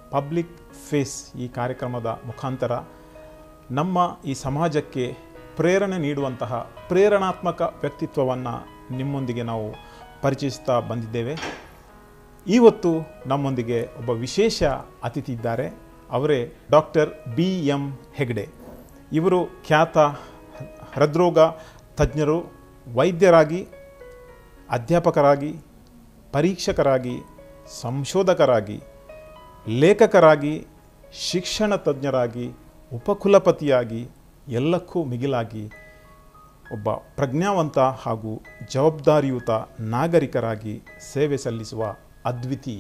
Public face ಈ ಕಾರ್ಯಕ್ರಮದ ಮುಖಾಂತರ ನಮ್ಮ ಈ ಸಮಾಜಕ್ಕೆ ಪ್ರೇರಣೆ ನೀಡುವಂತಹ ಪ್ರೇರಣಾತ್ಮಕ ವ್ಯಕ್ತಿತ್ವವನ್ನು ನಿಮ್ಮೊಂದಿಗೆ ನಾವು ಪರಿಚಯಿಸ್ತಾ ಬಂದಿದ್ದೇವೆ ಇವತ್ತು ನಮ್ಮೊಂದಿಗೆ ಒಬ್ಬ ವಿಶೇಷ ಅತಿಥಿ ಇದ್ದಾರೆ ಅವರೇ ಡಾಕ್ಟರ್ ಬಿ ಎಂ ಹೆಗ್ಡೆ ಇವರು ಖ್ಯಾತ ಹೃದ್ರೋಗ ತಜ್ಞರು ವೈದ್ಯರಾಗಿ ಅಧ್ಯಾಪಕರಾಗಿ ಪರೀಕ್ಷಕರಾಗಿ ಸಂಶೋಧಕರಾಗಿ ಲೇಖಕರಾಗಿ ಶಿಕ್ಷಣ ತಜ್ಞರಾಗಿ ಉಪಕುಲಪತಿಯಾಗಿ ಎಲ್ಲಕ್ಕೂ ಮಿಗಿಲಾಗಿ ಒಬ್ಬ ಪ್ರಜ್ಞಾವಂತ ಹಾಗೂ ಜವಾಬ್ದಾರಿಯುತ ನಾಗರಿಕರಾಗಿ ಸೇವೆ ಸಲ್ಲಿಸುವ ಅದ್ವಿತೀಯ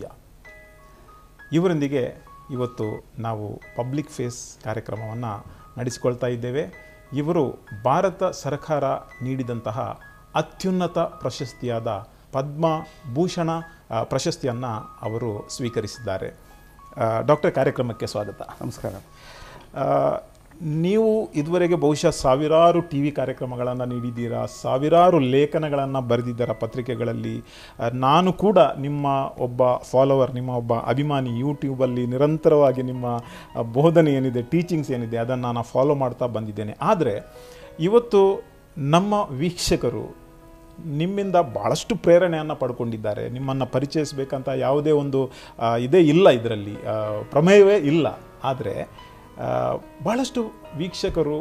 ಇವರೊಂದಿಗೆ ಇವತ್ತು ನಾವು ಪಬ್ಲಿಕ್ ಫೇಸ್ ಕಾರ್ಯಕ್ರಮವನ್ನು ನಡೆಸಿಕೊಳ್ತಾ ಇದ್ದೇವೆ ಇವರು ಭಾರತ ಸರ್ಕಾರ ನೀಡಿದಂತಹ ಅತ್ಯುನ್ನತ ಪ್ರಶಸ್ತಿಯಾದ ಪದ್ಮಭೂಷಣ ಪ್ರಶಸ್ತಿಯನ್ನು ಅವರು ಸ್ವೀಕರಿಸಿದ್ದಾರೆ ಡಾಕ್ಟರ್ ಕಾರ್ಯಕ್ರಮಕ್ಕೆ ಸ್ವಾಗತ ನಮಸ್ಕಾರ ಆ, ನೀವು ಇದುವರೆಗೆ ಬಹುಶಃ ಸಾವಿರಾರು ಟಿ ವಿ ಕಾರ್ಯಕ್ರಮಗಳನ್ನು ನೀಡಿದ್ದೀರಾ ಸಾವಿರಾರು ಲೇಖನಗಳನ್ನು ಬರೆದಿದ್ದೀರಾ ಪತ್ರಿಕೆಗಳಲ್ಲಿ ಆ, ನಾನು ಕೂಡ ನಿಮ್ಮ ಒಬ್ಬ ಫಾಲೋವರ್ ನಿಮ್ಮ ಒಬ್ಬ ಅಭಿಮಾನಿ ಯೂಟ್ಯೂಬಲ್ಲಿ ನಿರಂತರವಾಗಿ ನಿಮ್ಮ ಆ, ಬೋಧನೆ ಏನಿದೆ ಟೀಚಿಂಗ್ಸ್ ಏನಿದೆ ಅದನ್ನು ನಾನು ಫಾಲೋ ಮಾಡ್ತಾ ಬಂದಿದ್ದೇನೆ ಆದರೆ ಇವತ್ತು ನಮ್ಮ ವೀಕ್ಷಕರು ನಿಮ್ಮಿಂದ ಭಾಳಷ್ಟು ಪ್ರೇರಣೆಯನ್ನು ಪಡ್ಕೊಂಡಿದ್ದಾರೆ ನಿಮ್ಮನ್ನು ಪರಿಚಯಿಸಬೇಕಂತ ಯಾವುದೇ ಒಂದು ಆ, ಇದೇ ಇಲ್ಲ ಇದರಲ್ಲಿ ಆ, ಪ್ರಮೇಯವೇ ಇಲ್ಲ ಆದರೆ ಆ, ಬಹಳಷ್ಟು ವೀಕ್ಷಕರು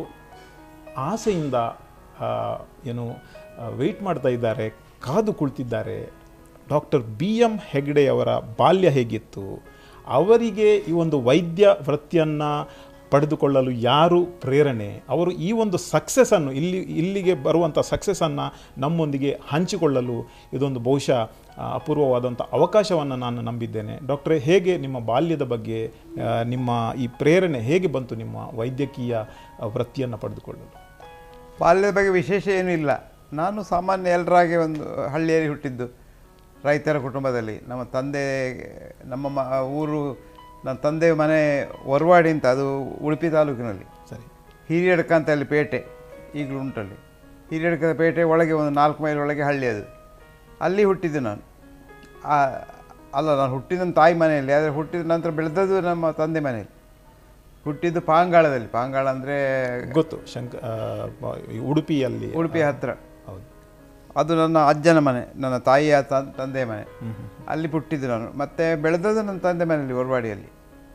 ಆಸೆಯಿಂದ ಆ, ಏನು ವೆಯ್ಟ್ ಮಾಡ್ತಾ ಇದ್ದಾರೆ ಕಾದು ಕುಳಿತಿದ್ದಾರೆ ಡಾಕ್ಟರ್ ಬಿ ಎಂ ಹೆಗ್ಡೆಯವರ ಬಾಲ್ಯ ಹೇಗಿತ್ತು ಅವರಿಗೆ ಈ ಒಂದು ವೈದ್ಯ ವೃತ್ತಿಯನ್ನು ಪಡೆದುಕೊಳ್ಳಲು ಯಾರು ಪ್ರೇರಣೆ ಅವರು ಈ ಒಂದು ಸಕ್ಸಸ್ಸನ್ನು ಇಲ್ಲಿ ಇಲ್ಲಿಗೆ ಬರುವಂಥ ಸಕ್ಸಸ್ಸನ್ನು ನಮ್ಮೊಂದಿಗೆ ಹಂಚಿಕೊಳ್ಳಲು ಇದೊಂದು ಬಹುಶಃ ಆ, ಅಪೂರ್ವವಾದಂಥ ಅವಕಾಶವನ್ನು ನಾನು ನಂಬಿದ್ದೇನೆ ಡಾಕ್ಟ್ರೇ ಹೇಗೆ ನಿಮ್ಮ ಬಾಲ್ಯದ ಬಗ್ಗೆ ಆ, ನಿಮ್ಮ ಈ ಪ್ರೇರಣೆ ಹೇಗೆ ಬಂತು ನಿಮ್ಮ ವೈದ್ಯಕೀಯ ಆ, ವೃತ್ತಿಯನ್ನು ಪಡೆದುಕೊಳ್ಳಲು ಬಾಲ್ಯದ ಬಗ್ಗೆ ವಿಶೇಷ ಏನೂ ಇಲ್ಲ ನಾನು ಸಾಮಾನ್ಯ ಎಲ್ಲರಾಗೆ ಒಂದು ಹಳ್ಳಿಯಲ್ಲಿ ಹುಟ್ಟಿದ್ದು ರೈತರ ಕುಟುಂಬದಲ್ಲಿ ನಮ್ಮ ತಂದೆ ನಮ್ಮ ಮ ಊರು ನನ್ನ ತಂದೆ ಮನೆ ಹೊರವಾಡಿ ಅಂತ ಅದು ಉಡುಪಿ ತಾಲೂಕಿನಲ್ಲಿ ಸರಿ ಹಿರಿಯಡ್ಕ ಅಂತ ಅಲ್ಲಿ ಪೇಟೆ ಈಗಲೂ ಉಂಟಲ್ಲಿ ಹಿರಿಯಡ್ಕದ ಪೇಟೆ ಒಳಗೆ ಒಂದು ನಾಲ್ಕು ಮೈಲ್ ಒಳಗೆ ಹಳ್ಳಿ ಅದು ಅಲ್ಲಿ ಹುಟ್ಟಿದ್ದು ನಾನು ಆ, ಅಲ್ಲ ನಾನು ಹುಟ್ಟಿದ ನನ್ನ ತಾಯಿ ಮನೆಯಲ್ಲಿ ಆದರೆ ಹುಟ್ಟಿದ ನಂತರ ಬೆಳೆದದ್ದು ನಮ್ಮ ತಂದೆ ಮನೆಯಲ್ಲಿ ಹುಟ್ಟಿದ್ದು ಪಾಂಗಾಳದಲ್ಲಿ ಪಾಂಗಾಳ ಅಂದರೆ ಗೊತ್ತು ಶಂಕ ಆ, ಬ- ಈ ಉಡುಪಿಯಲ್ಲಿ ಉಡುಪಿ ಹತ್ತಿರ ಹೌದು ಅದು ನನ್ನ ಅಜ್ಜನ ಮನೆ ನನ್ನ ತಾಯಿಯ ತನ್- ತಂದೆಯ ಮನೆ ಅಲ್ಲಿ ಹುಟ್ಟಿದ್ದು ನಾನು ಮತ್ತೆ ಬೆಳೆದದ್ದು ನನ್ನ ತಂದೆ ಮನೆಯಲ್ಲಿ ಹೊರವಾಡಿಯಲ್ಲಿ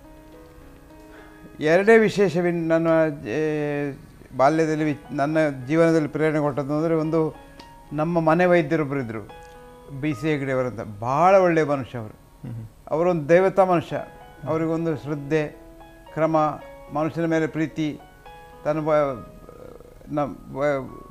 ಎರಡೇ ವಿಶೇಷವಿನ್ ನನ್ನ ಜೇ- ಬಾಲ್ಯದಲ್ಲಿ ವಿ- ನನ್ನ ಜೀವನದಲ್ಲಿ ಪ್ರೇರಣೆ ಕೊಟ್ಟದ್ದು ಅಂದರೆ ಒಂದು ನಮ್ಮ ಮನೆ ವೈದ್ಯರೊಬ್ಬರು ಇದ್ದರು ಬಿ ಸಿ ಹೆಗ್ಡೆಯವರಂತ ಭಾಳ ಒಳ್ಳೆಯ ಮನುಷ್ಯ ಅವರು ಅವರೊಂದು ದೇವತಾ ಮನುಷ್ಯ ಅವರಿಗೊಂದು ಶ್ರದ್ಧೆ ಕ್ರಮ ಮನುಷ್ಯನ ಮೇಲೆ ಪ್ರೀತಿ ತನ್ನ ಬ- ನಮ್ಮ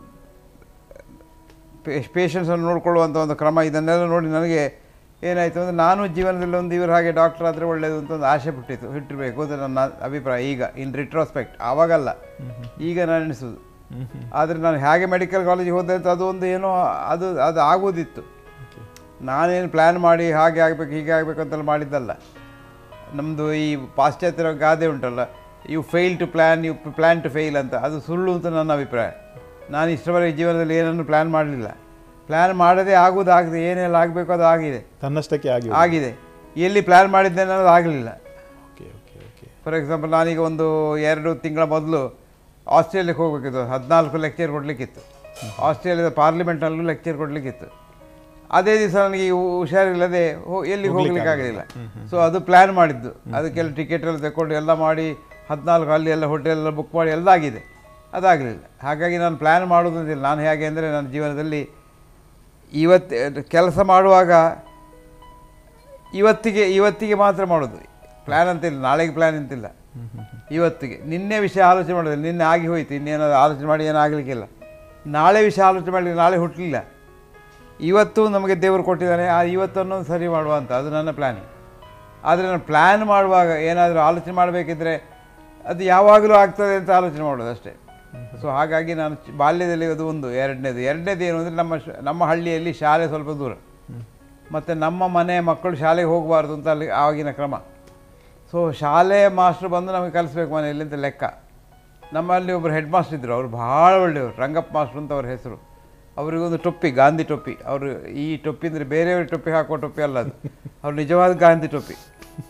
ಪೇಷಂಟ್ಸನ್ನು ನೋಡ್ಕೊಳ್ಳುವಂಥ ಒಂದು ಕ್ರಮ ಇದನ್ನೆಲ್ಲ ನೋಡಿ ನನಗೆ ಏನಾಯಿತು ಅಂದರೆ ನಾನು ಜೀವನದಲ್ಲಿ ಒಂದು ಇವ್ರ ಹಾಗೆ ಡಾಕ್ಟರ್ ಆದರೆ ಒಳ್ಳೆಯದು ಅಂತ ಒಂದು ಆಸೆ ಬಿಟ್ಟಿತ್ತು ಹುಟ್ಟಿರಬೇಕು ಅಂತ ನನ್ನ ಅಭಿಪ್ರಾಯ ಈಗ ಇನ್ ರಿಟ್ರೋಸ್ಪೆಕ್ಟ್ ಆವಾಗಲ್ಲ ಈಗ ನಾನು ಎಣಿಸೋದು ಆದರೆ ನಾನು ಹೇಗೆ ಮೆಡಿಕಲ್ ಕಾಲೇಜಿಗೆ ಹೋದೆ ಅಂತ ಅದು ಒಂದು ಏನೋ ಅದು ಅದು ಆಗೋದಿತ್ತು ನಾನೇನು ಪ್ಲ್ಯಾನ್ ಮಾಡಿ ಹಾಗೆ ಆಗಬೇಕು ಹೀಗೆ ಆಗಬೇಕು ಅಂತೆಲ್ಲ ಮಾಡಿದ್ದಲ್ಲ ನಮ್ಮದು ಈ ಪಾಶ್ಚಾತ್ಯರ ಗಾದೆ ಉಂಟಲ್ಲ you fail to plan you plan to fail ಅಂತ ಅದು ಸುಳ್ಳು ಅಂತ ನನ್ನ ಅಭಿಪ್ರಾಯ ನಾನು ಇಷ್ಟವರೆಗೆ ಜೀವನದಲ್ಲಿ ಏನನ್ನು ಪ್ಲ್ಯಾನ್ ಮಾಡಲಿಲ್ಲ ಪ್ಲ್ಯಾನ್ ಮಾಡದೇ ಆಗೋದು ಆಗಿದೆ ಏನೆಲ್ಲ ಆಗಬೇಕು ಅದು ಆಗಿದೆ ತನ್ನಷ್ಟಕ್ಕೆ ಆಗಿ ಆಗಿದೆ ಎಲ್ಲಿ ಪ್ಲ್ಯಾನ್ ಮಾಡಿದ್ದೇನೆ ಅನ್ನೋದು ಆಗಲಿಲ್ಲ okay okay okay for example ನಾನೀಗ ಒಂದು ಎರಡು ತಿಂಗಳ ಮೊದಲು ಆಸ್ಟ್ರೇಲಿಯಾಕ್ಕೆ ಹೋಗಬೇಕಿತ್ತು ಹದಿನಾಲ್ಕು ಲೆಕ್ಚರ್ ಕೊಡಲಿಕ್ಕಿತ್ತು ಆಸ್ಟ್ರೇಲಿಯಾದ ಪಾರ್ಲಿಮೆಂಟ್ನಲ್ಲೂ ಲೆಕ್ಚರ್ ಕೊಡಲಿಕ್ಕಿತ್ತು ಅದೇ ದಿವಸ ನನಗೆ ಈ ಹು- ಹುಷಾರಿಲ್ಲದೆ ಹೋ ಎಲ್ಲಿಗೆ ಹೋಗ್ಲಿಕ್ಕೆ ಆಗಲಿಲ್ಲ ಸೊ ಅದು ಪ್ಲ್ಯಾನ್ ಮಾಡಿದ್ದು ಅದಕ್ಕೆಲ್ಲ ಟಿಕೆಟ್ ಎಲ್ಲ ತಗೊಂಡು ಎಲ್ಲ ಮಾಡಿ ಹದಿನಾಲ್ಕು ಅಲ್ಲಿ ಎಲ್ಲ ಹೋಟೆಲ್ ಎಲ್ಲ ಬುಕ್ ಮಾಡಿ ಎಲ್ಲ ಆಗಿದೆ ಅದಾಗಲಿಲ್ಲ ಹಾಗಾಗಿ ನಾನು ಪ್ಲ್ಯಾನ್ ಮಾಡೋದಂತಿಲ್ಲ ನಾನು ಹೇಗೆ ಅಂದರೆ ನನ್ನ ಜೀವನದಲ್ಲಿ ಇವತ್ತು ಕೆಲಸ ಮಾಡುವಾಗ ಇವತ್ತಿಗೆ ಇವತ್ತಿಗೆ ಮಾತ್ರ ಮಾಡೋದು ಪ್ಲ್ಯಾನ್ ಅಂತಿಲ್ಲ ನಾಳೆಗೆ ಪ್ಲ್ಯಾನ್ ಅಂತಿಲ್ಲ ಇವತ್ತಿಗೆ ನಿನ್ನೆ ವಿಷಯ ಆಲೋಚನೆ ಮಾಡೋದಿಲ್ಲ ನಿನ್ನೆ ಆಗಿ ಹೋಯ್ತು ಇನ್ನೇನಾದ್ರು ಆಲೋಚನೆ ಮಾಡಿ ಏನೂ ಆಗಲಿಕ್ಕಿಲ್ಲ ನಾಳೆ ವಿಷಯ ಆಲೋಚನೆ ಮಾಡಲಿ ನಾಳೆ ಹುಟ್ಟಲಿಲ್ಲ ಇವತ್ತು ನಮಗೆ ದೇವರು ಕೊಟ್ಟಿದ್ದಾನೆ ಆ ಇವತ್ತನ್ನು ಸರಿ ಮಾಡುವ ಅಂತ ಅದು ನನ್ನ ಪ್ಲ್ಯಾನಿಂಗ್ ಆದರೆ ನಾನು ಪ್ಲ್ಯಾನ್ ಮಾಡುವಾಗ ಏನಾದರೂ ಆಲೋಚನೆ ಮಾಡಬೇಕಿದ್ರೆ ಅದು ಯಾವಾಗಲೂ ಆಗ್ತದೆ ಅಂತ ಆಲೋಚನೆ ಮಾಡೋದು ಅಷ್ಟೇ ಸೊ ಹಾಗಾಗಿ ನಾನು ಚಿ- ಬಾಲ್ಯದಲ್ಲಿ ಅದು ಒಂದು ಎರಡನೇದು ಎರಡನೇದು ಏನು ಅಂದರೆ ನಮ್ಮ ಶ- ನಮ್ಮ ಹಳ್ಳಿಯಲ್ಲಿ ಶಾಲೆ ಸ್ವಲ್ಪ ದೂರ ಮತ್ತು ನಮ್ಮ ಮನೆ ಮಕ್ಕಳು ಶಾಲೆಗೆ ಹೋಗಬಾರ್ದು ಅಂತ ಅಲ್ಲಿ ಆವಾಗಿನ ಕ್ರಮ ಸೊ ಶಾಲೆ ಮಾಸ್ಟ್ರು ಬಂದು ನಮಗೆ ಕಲಿಸ್ಬೇಕು ಮನೆಯಲ್ಲಿ ಅಂತ ಲೆಕ್ಕ ನಮ್ಮಲ್ಲಿ ಒಬ್ಬರು ಹೆಡ್ ಮಾಸ್ಟರ್ ಇದ್ದರು ಅವರು ಭಾಳ ಒಳ್ಳೆಯವರು ರಂಗಪ್ಪ ಮಾಸ್ಟ್ರು ಅಂತ ಅವ್ರ ಹೆಸರು ಅವರಿಗೊಂದು ಟೊಪ್ಪಿ ಗಾಂಧಿ ಟೊಪ್ಪಿ ಅವರು ಈ ಟೊಪ್ಪಿ ಅಂದರೆ ಬೇರೆಯವ್ರ ಟೊಪ್ಪಿ ಹಾಕುವ ಟೊಪ್ಪಿ ಅಲ್ಲ ಅದು ಅವ್ರು ನಿಜವಾದ ಗಾಂಧಿ ಟೊಪ್ಪಿ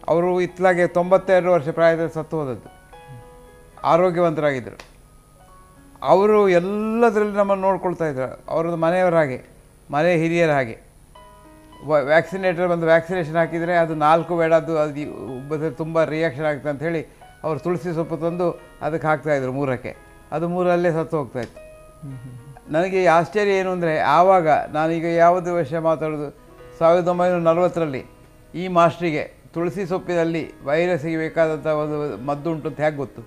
ಅವರು ಇತ್ಲಾಗೆ ತೊಂಬತ್ತೆರಡು ವರ್ಷ ಪ್ರಾಯದಲ್ಲಿ ಸತ್ತು ಹೋದದ್ದು ಆರೋಗ್ಯವಂತರಾಗಿದ್ದರು ಅವರು ಎಲ್ಲದರಲ್ಲಿ ನಮ್ಮನ್ನು ನೋಡ್ಕೊಳ್ತಾ ಇದ್ರು ಅವ್ರದ್ದು ಮನೆಯವರ ಹಾಗೆ ಮನೆ ಹಿರಿಯರ ಹಾಗೆ ವ್ಯಾಕ್ಸಿನೇಟರ್ ಬಂದು ವ್ಯಾಕ್ಸಿನೇಷನ್ ಹಾಕಿದರೆ ಅದು ನಾಲ್ಕು ಬೇಡ ಅದು ಅದು ಬದಲು ತುಂಬ ರಿಯಾಕ್ಷನ್ ಆಗುತ್ತೆ ಅಂತ ಹೇಳಿ ಅವರು ತುಳಸಿ ಸೊಪ್ಪು ತಂದು ಅದಕ್ಕೆ ಹಾಕ್ತಾಯಿದ್ರು ಮೂರಕ್ಕೆ ಅದು ಮೂರಲ್ಲೇ ಸತ್ತು ಹೋಗ್ತಾಯಿತ್ತು ನನಗೆ ಆಶ್ಚರ್ಯ ಏನು ಅಂದರೆ ಆವಾಗ ನಾನೀಗ ಯಾವುದು ವಿಷಯ ಮಾತಾಡೋದು ಸಾವಿರದ ಒಂಬೈನೂರ ನಲವತ್ತರಲ್ಲಿ ಈ ಮಾಸ್ಟ್ರಿಗೆ ತುಳಸಿ ಸೊಪ್ಪಿನಲ್ಲಿ ವೈರಸ್ಸಿಗೆ ಬೇಕಾದಂಥ ಒಂದು ಮದ್ದು ಉಂಟು ಅಂತ ಹೇಗೆ ಗೊತ್ತು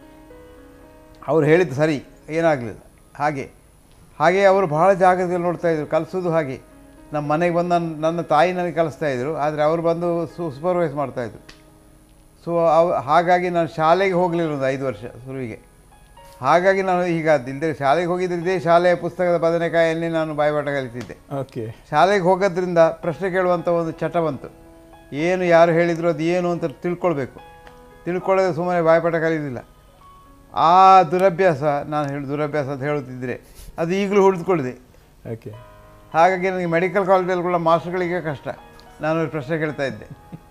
ಅವ್ರು ಹೇಳಿದ್ದು ಸರಿ ಏನಾಗಲಿಲ್ಲ ಹಾಗೆ ಹಾಗೆ ಅವರು ಬಹಳ ಜಾಗದಲ್ಲಿ ನೋಡ್ತಾ ಇದ್ರು ಕಲಿಸೋದು ಹಾಗೆ ನಮ್ಮ ಮನೆಗೆ ಬಂದು ನನ್ನ ನನ್ನ ತಾಯಿ ನನಗೆ ಕಲಿಸ್ತಾ ಇದ್ರು ಆದರೆ ಅವರು ಬಂದು ಸು ಸೂಪರ್ವೈಸ್ ಮಾಡ್ತಾಯಿದ್ರು ಸೊ ಅವು ಹಾಗಾಗಿ ನಾನು ಶಾಲೆಗೆ ಹೋಗಲಿಲ್ಲ ಒಂದು ಐದು ವರ್ಷ ಶುರುವಿಗೆ ಹಾಗಾಗಿ ನಾನು ಈಗ ಇಲ್ಲದೆ ಶಾಲೆಗೆ ಹೋಗಿದ್ರೆ ಇದೇ ಶಾಲೆಯ ಪುಸ್ತಕದ ಬದನೆಕಾಯಲ್ಲಿ ನಾನು ಬಾಯ್ಪಾಠ ಕಲಿತಿದ್ದೆ ಓಕೆ ಶಾಲೆಗೆ ಹೋಗೋದ್ರಿಂದ ಪ್ರಶ್ನೆ ಕೇಳುವಂಥ ಒಂದು ಚಟ ಬಂತು ಏನು ಯಾರು ಹೇಳಿದ್ರು ಅದು ಏನು ಅಂತ ತಿಳ್ಕೊಳ್ಬೇಕು ತಿಳ್ಕೊಳ್ಳೋದು ಸುಮ್ಮನೆ ಬಾಯ್ಪಾಠ ಕಲಿಯೋದಿಲ್ಲ ಆ ದುರಭ್ಯಾಸ ನಾನು ಹೇಳಿ ದುರಭ್ಯಾಸ ಅಂತ ಹೇಳುತ್ತಿದ್ದರೆ ಅದು ಈಗಲೂ ಉಳಿದುಕೊಂಡಿದೆ ಓಕೆ ಹಾಗಾಗಿ ನನಗೆ ಮೆಡಿಕಲ್ ಕಾಲೇಜಲ್ಲಿ ಕೂಡ ಮಾಸ್ಟರ್ಗಳಿಗೆ ಕಷ್ಟ ನಾನು ಅವ್ರಿಗೆ ಪ್ರಶ್ನೆ ಕೇಳ್ತಾ ಇದ್ದೆ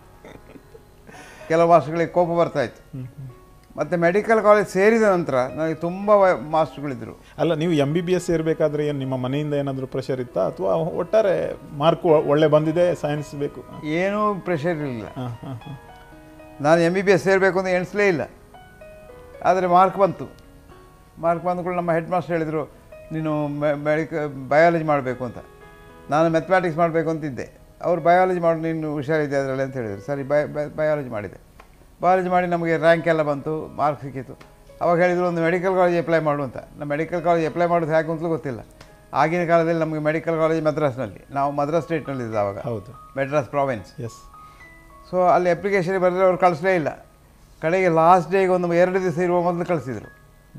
ಕೆಲವು ಮಾಸ್ಟರ್ಗಳಿಗೆ ಕೋಪ ಬರ್ತಾ ಇತ್ತು ಮತ್ತು ಮೆಡಿಕಲ್ ಕಾಲೇಜ್ ಸೇರಿದ ನಂತರ ನನಗೆ ತುಂಬ ಮಾಸ್ಟರ್ಗಳಿದ್ದರು ಅಲ್ಲ ನೀವು ಎಂ ಬಿ ಬಿ ಎಸ್ ಸೇರ್ಬೇಕಾದ್ರೆ ಏನು ನಿಮ್ಮ ಮನೆಯಿಂದ ಏನಾದರೂ ಪ್ರೆಷರ್ ಇತ್ತಾ ಅಥವಾ ಒಟ್ಟಾರೆ ಮಾರ್ಕ್ ಒಳ್ಳೆ ಬಂದಿದೆ ಸೈನ್ಸ್ ಬೇಕು ಏನೂ ಪ್ರೆಷರ್ ಇರಲಿಲ್ಲ ಹಾಂ ಹಾಂ ಹಾಂ ನಾನು ಎಮ್ ಬಿ ಬಿ ಎಸ್ ಸೇರಬೇಕು ಅಂತ ಎಣಿಸಲೇ ಇಲ್ಲ ಆದರೆ ಮಾರ್ಕ್ ಬಂತು ಮಾರ್ಕ್ ಬಂದ್ಕೊಂಡು ನಮ್ಮ ಹೆಡ್ ಮಾಸ್ಟರ್ ಹೇಳಿದರು ನೀನು ಮೆಡಿಕ ಬಯಾಲಜಿ ಮಾಡಬೇಕು ಅಂತ ನಾನು ಮ್ಯಾಥಮ್ಯಾಟಿಕ್ಸ್ ಮಾಡಬೇಕು ಅಂತಿದ್ದೆ ಅವ್ರು ಬಯಾಲಜಿ ಮಾಡಿ ನೀನು ಹುಷಾರಿದ್ದೆ ಅದರಲ್ಲಿ ಅಂತ ಹೇಳಿದರು ಸರಿ ಬಯ ಬಯಾಲಜಿ ಮಾಡಿದೆ ಬಯಾಲಜಿ ಮಾಡಿ ನಮಗೆ ರ್ಯಾಂಕ್ ಎಲ್ಲ ಬಂತು ಮಾರ್ಕ್ ಸಿಕ್ಕಿತ್ತು ಅವಾಗ ಹೇಳಿದರು ಒಂದು ಮೆಡಿಕಲ್ ಕಾಲೇಜ್ ಅಪ್ಲೈ ಮಾಡು ಅಂತ ನಮ್ಮ ಮೆಡಿಕಲ್ ಕಾಲೇಜ್ ಅಪ್ಲೈ ಮಾಡೋದು ಹೇಗೆ ಅಂತಲೂ ಗೊತ್ತಿಲ್ಲ ಆಗಿನ ಕಾಲದಲ್ಲಿ ನಮಗೆ ಮೆಡಿಕಲ್ ಕಾಲೇಜ್ ಮದ್ರಾಸ್ನಲ್ಲಿ ನಾವು ಮದ್ರಾಸ್ ಸ್ಟೇಟ್ನಲ್ಲಿದ್ದೆ ಆವಾಗ ಹೌದು ಮೆಡ್ರಾಸ್ ಪ್ರಾವಿನ್ಸ್ ಎಸ್ ಸೊ ಅಲ್ಲಿ ಅಪ್ಲಿಕೇಶನ್ ಬರೆದ್ರೆ ಅವ್ರು ಕಳಿಸಲೇ ಇಲ್ಲ ಕಡೆಗೆ ಲಾಸ್ಟ್ ಡೇಗೆ ಒಂದು ಎರಡು ದಿವಸ ಇರುವ ಮೊದಲು ಕಳಿಸಿದರು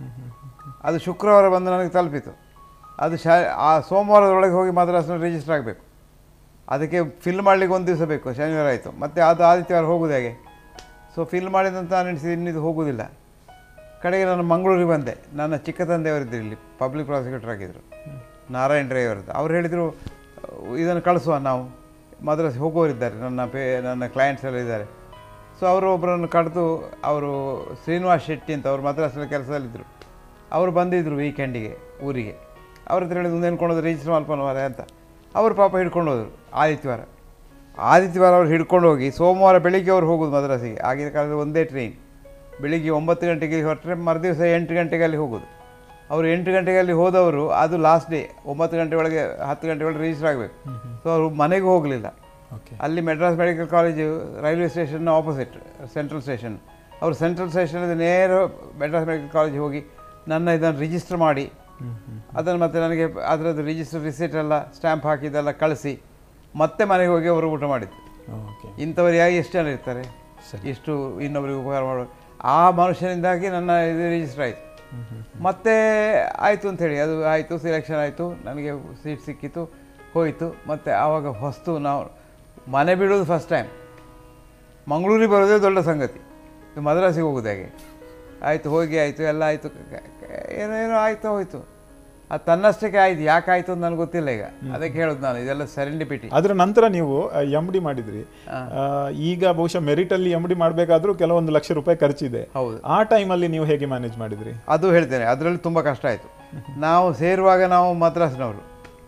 ಅದು ಶುಕ್ರವಾರ ಬಂದು ನನಗೆ ತಲುಪಿತು ಅದು ಶಾ ಆ ಸೋಮವಾರದೊಳಗೆ ಹೋಗಿ ಮದ್ರಾಸ್ನಲ್ಲಿ ರಿಜಿಸ್ಟರ್ ಆಗಬೇಕು ಅದಕ್ಕೆ ಫಿಲ್ ಮಾಡಲಿಕ್ಕೆ ಒಂದು ದಿವಸ ಬೇಕು ಶನಿವಾರ ಆಯಿತು ಮತ್ತು ಅದು ಆದಿತ್ಯವಾರ ಹೋಗೋದು ಹೇಗೆ ಸೊ ಫಿಲ್ ಮಾಡಿದಂತ ನಾನು ಎಣಿಸಿದ್ದು ಇನ್ನಿದು ಹೋಗೋದಿಲ್ಲ ಕಡೆಗೆ ನಾನು ಮಂಗಳೂರಿಗೆ ಬಂದೆ ನನ್ನ ಚಿಕ್ಕ ತಂದೆಯವರಿದ್ದರು ಇಲ್ಲಿ ಪಬ್ಲಿಕ್ ಪ್ರಾಸಿಕ್ಯೂಟರ್ ಆಗಿದ್ದರು ನಾರಾಯಣ್ ರೈ ಅವರದ್ದು ಅವ್ರು ಹೇಳಿದರು ಇದನ್ನು ಕಳಿಸುವ ನಾವು ಮದ್ರಾಸ್ ಹೋಗೋರಿದ್ದಾರೆ ನನ್ನ ಪೇ ನನ್ನ ಕ್ಲೈಂಟ್ಸ್ ಎಲ್ಲ ಇದ್ದಾರೆ ಸೊ ಅವರು ಒಬ್ಬರನ್ನು ಕರೆದು ಅವರು ಶ್ರೀನಿವಾಸ್ ಶೆಟ್ಟಿ ಅಂತ ಅವರು ಮದ್ರಾಸಲ್ಲಿ ಕೆಲಸದಲ್ಲಿದ್ದರು ಅವರು ಬಂದಿದ್ದರು ವೀಕೆಂಡಿಗೆ ಊರಿಗೆ ಅವ್ರ ಹತ್ರ ಹೇಳಿದ್ರು ಮುಂದೆ ಕೊಂಡೋದು ರಿಜಿಸ್ಟರ್ ಮಲ್ಪನವಾರ ಅಂತ ಅವರು ಪಾಪ ಹಿಡ್ಕೊಂಡು ಹೋದರು ಆದಿತ್ಯವಾರ ಆದಿತ್ಯವಾರ ಅವ್ರು ಹಿಡ್ಕೊಂಡು ಹೋಗಿ ಸೋಮವಾರ ಬೆಳಿಗ್ಗೆ ಅವ್ರು ಹೋಗೋದು ಮದ್ರಾಸಿಗೆ ಆಗಿನ ಕಾಲದಲ್ಲಿ ಒಂದೇ ಟ್ರೈನ್ ಬೆಳಿಗ್ಗೆ ಒಂಬತ್ತು ಗಂಟೆಗೆ ಹೊರಟ್ರೆ ಮರುದಿವಸ ಎಂಟು ಗಂಟೆಗೆ ಅಲ್ಲಿ ಹೋಗೋದು ಅವರು ಎಂಟು ಗಂಟೆಗೆ ಅಲ್ಲಿ ಹೋದವರು ಅದು ಲಾಸ್ಟ್ ಡೇ ಒಂಬತ್ತು ಗಂಟೆ ಒಳಗೆ ಹತ್ತು ಗಂಟೆ ಒಳಗೆ ರಿಜಿಸ್ಟರ್ ಆಗಬೇಕು ಸೊ ಅವರು ಮನೆಗೂ ಹೋಗಲಿಲ್ಲ ಓಕೆ ಅಲ್ಲಿ Madras medical college railway station opposite central station ಅವರು ಸೆಂಟ್ರಲ್ ಸ್ಟೇಷನಿಂದ ನೇರ ಮೆಡ್ರಾಸ್ ಮೆಡಿಕಲ್ ಕಾಲೇಜ್ ಹೋಗಿ ನನ್ನ ಇದನ್ನು ರಿಜಿಸ್ಟರ್ ಮಾಡಿ ಅದನ್ನು ಮತ್ತೆ ನನಗೆ ಅದರದ್ದು ರಿಜಿಸ್ಟರ್ ರಿಸಿಟ್ ಎಲ್ಲ ಸ್ಟ್ಯಾಂಪ್ ಹಾಕಿದ್ದೆಲ್ಲ ಕಳಿಸಿ ಮತ್ತೆ ಮನೆಗೆ ಹೋಗಿ ಅವರು ಊಟ ಮಾಡಿದ್ದು ಓಕೆ ಇಂಥವ್ರು ಯಾರು ಎಷ್ಟು ಜನ ಇರ್ತಾರೆ ಸರಿ. ಎಷ್ಟು ಇನ್ನೊಬ್ಬರಿಗೆ ಉಪಕಾರ ಮಾಡೋ ಆ ಮನುಷ್ಯನಿಂದಾಗಿ ನನ್ನ ಇದು ರಿಜಿಸ್ಟರ್ ಆಯಿತು ಮತ್ತೆ ಆಯಿತು ಅಂಥೇಳಿ ಅದು ಆಯಿತು ಸಿಲೆಕ್ಷನ್ ಆಯಿತು ನನಗೆ ಸೀಟ್ ಸಿಕ್ಕಿತು ಹೋಯಿತು ಮತ್ತು ಆವಾಗ ಹೊಸ್ತು ನಾವು ಮನೆ ಬಿಡೋದು ಫಸ್ಟ್ ಟೈಮ್ ಮಂಗಳೂರಿಗೆ ಬರೋದೇ ದೊಡ್ಡ ಸಂಗತಿ ಇದು ಮದ್ರಾಸಿಗೆ ಹೋಗೋದು ಹೇಗೆ ಆಯಿತು ಹೋಗಿ ಆಯಿತು ಎಲ್ಲ ಆಯಿತು ಏನೋ ಏನೋ ಆಯಿತು ಹೋಯಿತು ಅದು ತನ್ನಷ್ಟಕ್ಕೆ ಆಯ್ತು ಯಾಕೆ ಆಯಿತು ಅಂತ ನನಗೆ ಗೊತ್ತಿಲ್ಲ ಈಗ ಅದಕ್ಕೆ ಹೇಳೋದು ನಾನು ಇದೆಲ್ಲ ಸೆರೆಂಡಿಪಿಟಿ ಅದರ ನಂತರ ನೀವು ಎಮ್ ಡಿ ಮಾಡಿದ್ರಿ ಆ, ಈಗ ಬಹುಶಃ ಮೆರಿಟಲ್ಲಿ ಎಮ್ ಡಿ ಮಾಡಬೇಕಾದ್ರೂ ಕೆಲವೊಂದು ಲಕ್ಷ ರೂಪಾಯಿ ಖರ್ಚಿದೆ ಹೌದು ಆ ಟೈಮಲ್ಲಿ ನೀವು ಹೇಗೆ ಮ್ಯಾನೇಜ್ ಮಾಡಿದ್ರಿ ಅದು ಹೇಳ್ತೇನೆ ಅದರಲ್ಲಿ ತುಂಬ ಕಷ್ಟ ಆಯಿತು ನಾವು ಸೇರುವಾಗ ನಾವು ಮದ್ರಾಸ್ನವರು